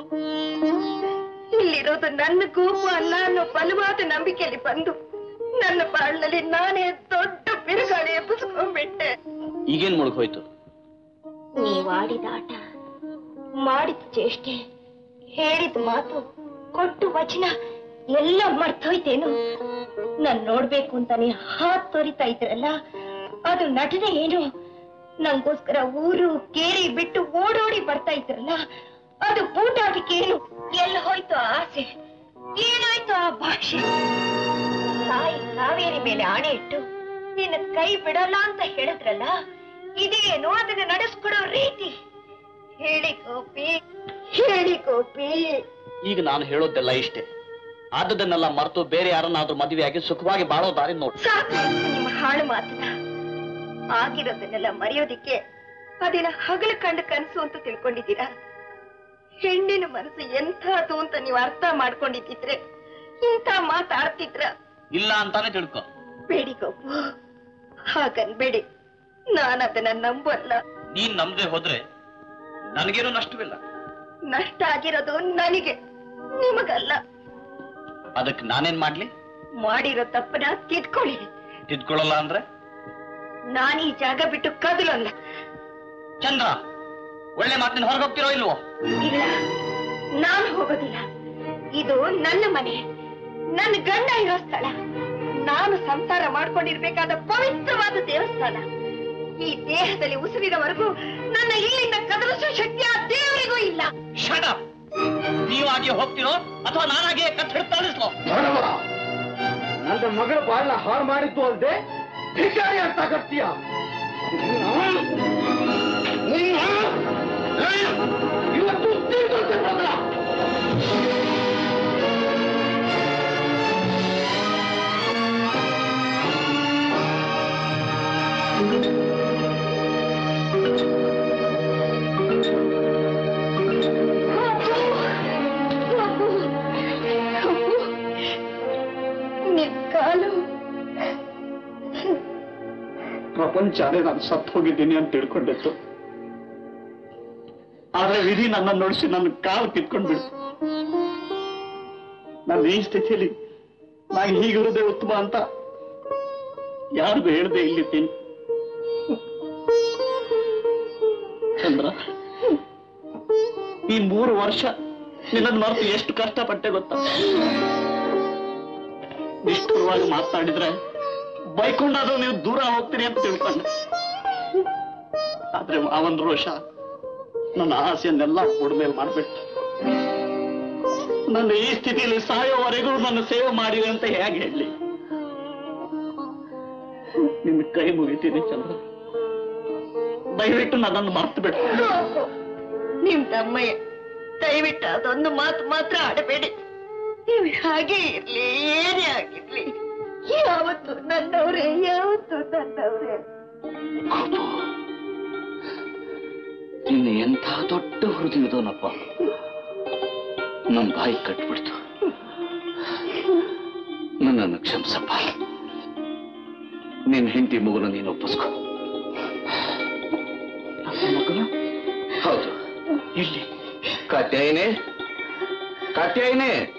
ಇಲ್ಲಿರೋದು ನನ್ನ ಗೋಪು ಅಲ್ಲ ಅನ್ನೋ ಬಲವಾದ ನಂಬಿಕೆಯಲ್ಲಿ ಬಂದು ನನ್ನ ಬಾಳ್ನಲ್ಲಿ ನಾನೇ ದೊಡ್ಡ ಬಿರುಗಾಳಿ ಎಬ್ಬಿಸ್ಕೊಂಡ್ಬಿಟ್ಟೆ ಈಗೇನ್ ಮುಳುಗೋಯ್ತು ನೀವ್ ಆಡಿದ ಆಟ ಮಾಡಿದ ಚೇಷ್ಟೆ ಹೇಳಿದ ಮಾತು ಕೊಟ್ಟು ವಚನ ಎಲ್ಲ ಮರ್ತೋಯ್ತೇನು ನಾನ್ ನೋಡ್ಬೇಕು ಅಂತಾನೆ ಹಾತ್ ತೊರಿತಾ ಇದ್ರಲ್ಲ ಅದು ನಟನೆ ಏನು ನಂಗೋಸ್ಕರ ಊರು ಕೇರಿ ಬಿಟ್ಟು ಓಡೋಡಿ ಬರ್ತಾ ಇದ್ರಲ್ಲ ಅದು ಬೂಟಾಟಿಕೆ ಏನು ಎಲ್ಲ ಹೋಯ್ತು ಆ ಆಸೆ ಏನಾಯ್ತು ಆ ಭಾಷೆ ತಾಯಿ ಕಾವೇರಿ ಮೇಲೆ ಆಣೆ ಇಟ್ಟು ನಿನ್ನ ಕೈ ಬಿಡಲ್ಲ ಅಂತ ಹೇಳಿದ್ರಲ್ಲ ಇದೇನು ಅದನ್ನ ನಡೆಸ್ಕೊಡೋ ರೀತಿ ಹೇಳಿ ಗೋಪಿ ಹೇಳಿ ಗೋಪಿ ಈಗ ನಾನು ಹೇಳೋದೆಲ್ಲ ಇಷ್ಟೇ ಆದದನ್ನೆಲ್ಲ ಮರೆತು ಬೇರೆ ಯಾರನ್ನಾದ್ರೂ ಮದುವೆಯಾಗಿ ಸುಖವಾಗಿ ಬಾಳೋ ದಾರಿ ನೋಡಿ ಸಾಕು ನಿಮ್ಮ ಹಾಳು ಮಾತನ್ನ ಆಗಿರೋದನ್ನೆಲ್ಲ ಮರೆಯೋದಿಕ್ಕೆ ಅದೇನ ಹಗಲು ಕಂಡ ಕನಸು ಅಂತ ತಿಳ್ಕೊಂಡಿದ್ದೀರಾ ಹೆಣ್ಣಿನ ಮನಸ್ಸು ಎಂಥದ್ದು ಅಂತ ನೀವು ಅರ್ಥ ಮಾಡ್ಕೊಂಡಿದ್ದಿದ್ರೆ ಇಂಥ ಮಾತಾಡ್ತಿದ್ರ ಇಲ್ಲ ಅಂತಾನೆ ತಿಳ್ಕೊ ಬೇಡಿ ಗೊಬ್ಬು ಹಾಗನ್ಬೇಡಿ ನಾನು ಅದನ್ನ ನಂಬಲ್ಲ ನೀನ್ ನಂಬದೆ ಹೋದ್ರೆ ನನಗೇನು ನಷ್ಟವಿಲ್ಲ ನಷ್ಟ ಆಗಿರೋದು ನನಗೆ ನಿಮಗಲ್ಲ ಅದಕ್ಕೆ ನಾನೇನ್ ಮಾಡ್ಲಿ ಮಾಡಿರೋ ತಪ್ಪನ ತಿದ್ಕೊಳ್ಳಿ ತಿದ್ಕೊಳ್ಳಲ್ಲ ಅಂದ್ರೆ ನಾನು ಈ ಜಾಗ ಬಿಟ್ಟು ಕದಲಲ್ಲ ಚಂದ್ರ ಒಳ್ಳೆ ಮಾತಿನ ಹೊರಗೆ ಹೋಗ್ತಿರೋ ಇಲ್ವೋ ಇಲ್ಲ ನಾನು ಹೋಗೋದಿಲ್ಲ ಇದು ನನ್ನ ಮನೆ ನನ್ನ ಗಂಡ ಇರೋ ಸ್ಥಳ ನಾನು ಸಂಸಾರ ಮಾಡ್ಕೊಂಡಿರ್ಬೇಕಾದ ಪವಿತ್ರವಾದ ದೇವಸ್ಥಾನ ಈ ದೇಹದಲ್ಲಿ ಉಸಿರಿನವರೆಗೂ ನನ್ನ ಇಲ್ಲಿಂದ ಕದಲಿಸೋ ಶಕ್ತಿ ಆ ದೇವರಿಗೂ ಇಲ್ಲ ಶಟ ನೀವಾಗಿ ಹೋಗ್ತಿರೋ ಅಥವಾ ನಾನಾಗಿ ಕತ್ ಹಿಡ್ತಾಳಿಸ್ಲೋ ಬಡವ ನನ್ನ ಮಗಳ ಬಾಳ ಹಾಳು ಮಾಡಿದ್ದು ಅಲ್ಲದೆ ಭಿಕಾರಿ ಅಂತ ಕರ್ತೀಯ ಇವತ್ತು ತೀರ್ಕೊಂಡೆ ಮಗಳ ನಿನ್ ಕಾಲು ಪ್ರಪಂಚನೇ ನಾನು ಸತ್ತು ಹೋಗಿದ್ದೀನಿ ಅಂತ ತಿಳ್ಕೊಂಡಿತ್ತು ಆದ್ರೆ ವಿಧಿ ನನ್ನ ನೋಡಿಸಿ ನನ್ನ ಕಾಲು ಕಿತ್ಕೊಂಡ್ಬಿಡ್ತು ನಾನು ಈ ಸ್ಥಿತಿಯಲ್ಲಿ ನಾನು ಹೀಗಿರೋದೇ ಉತ್ತಮ ಅಂತ ಯಾರಿಗೂ ಹೇಳ್ದೆ ಇಲ್ಲಿದ್ದೀನಿ ಚಂದ್ರ ಈ ಮೂರು ವರ್ಷ ನಿನ್ನನ್ನು ಮರೆತು ಎಷ್ಟು ಕಷ್ಟಪಟ್ಟೆ ಗೊತ್ತಾ ನಿಷ್ಠುರವಾಗಿ ಮಾತನಾಡಿದ್ರೆ ಬೈಕೊಂಡಾದ್ರೂ ನೀವು ದೂರ ಹೋಗ್ತೀರಿ ಅಂತ ತಿಳ್ಕೊಂಡೆ ಆದ್ರೆ ಅವನ್ ರೋಷ ನನ್ನ ಆಸೆಯನ್ನೆಲ್ಲ ಮೇಲೆ ಮಾಡ್ಬಿಟ್ಟು ನನ್ನ ಈ ಸ್ಥಿತಿಯಲ್ಲಿ ಸಾಯೋವರೆಗೂ ನನ್ನ ಸೇವೆ ಮಾಡಿದೆ ಅಂತ ಹೇಗೆ ಹೇಳಿ ನಿನ್ನ ಕೈ ಮುಗಿತೀನಿ ಚಂದ್ರ ದಯವಿಟ್ಟು ನನ್ನನ್ನು ಮರ್ತು ಬಿಡು ನಿಮ್ ತಮ್ಮಯ್ಯ ದಯವಿಟ್ಟು ಅದೊಂದು ಮಾತು ಮಾತ್ರ ಆಡಬೇಡಿ ನೀವು ಹಾಗೆ ಇರ್ಲಿ ಏನೇ ಆಗಿರ್ಲಿ ಯಾವತ್ತು ನನ್ನವ್ರೆ ಯಾವತ್ತು ನನ್ನವ್ರೆ ನಿನ್ನ ಎಂಥ ದೊಡ್ಡ ಹೃದಯದವನಪ್ಪ ನನ್ನ ಬಾಯಿ ಕಟ್ಬಿಡ್ತು ನನ್ನನ್ನು ಕ್ಷಮಿಸಪ್ಪ ನಿನ್ನ ಹೆಂಡತಿ ಮಗುನ ನೀನು ಒಪ್ಪಿಸ್ಕೊ ಮಗುನ ಹೌದು ಇಲ್ಲಿ ಕಾತ್ಯಾಯಿನೇ ಕಾತ್ಯಾಯಿನೇ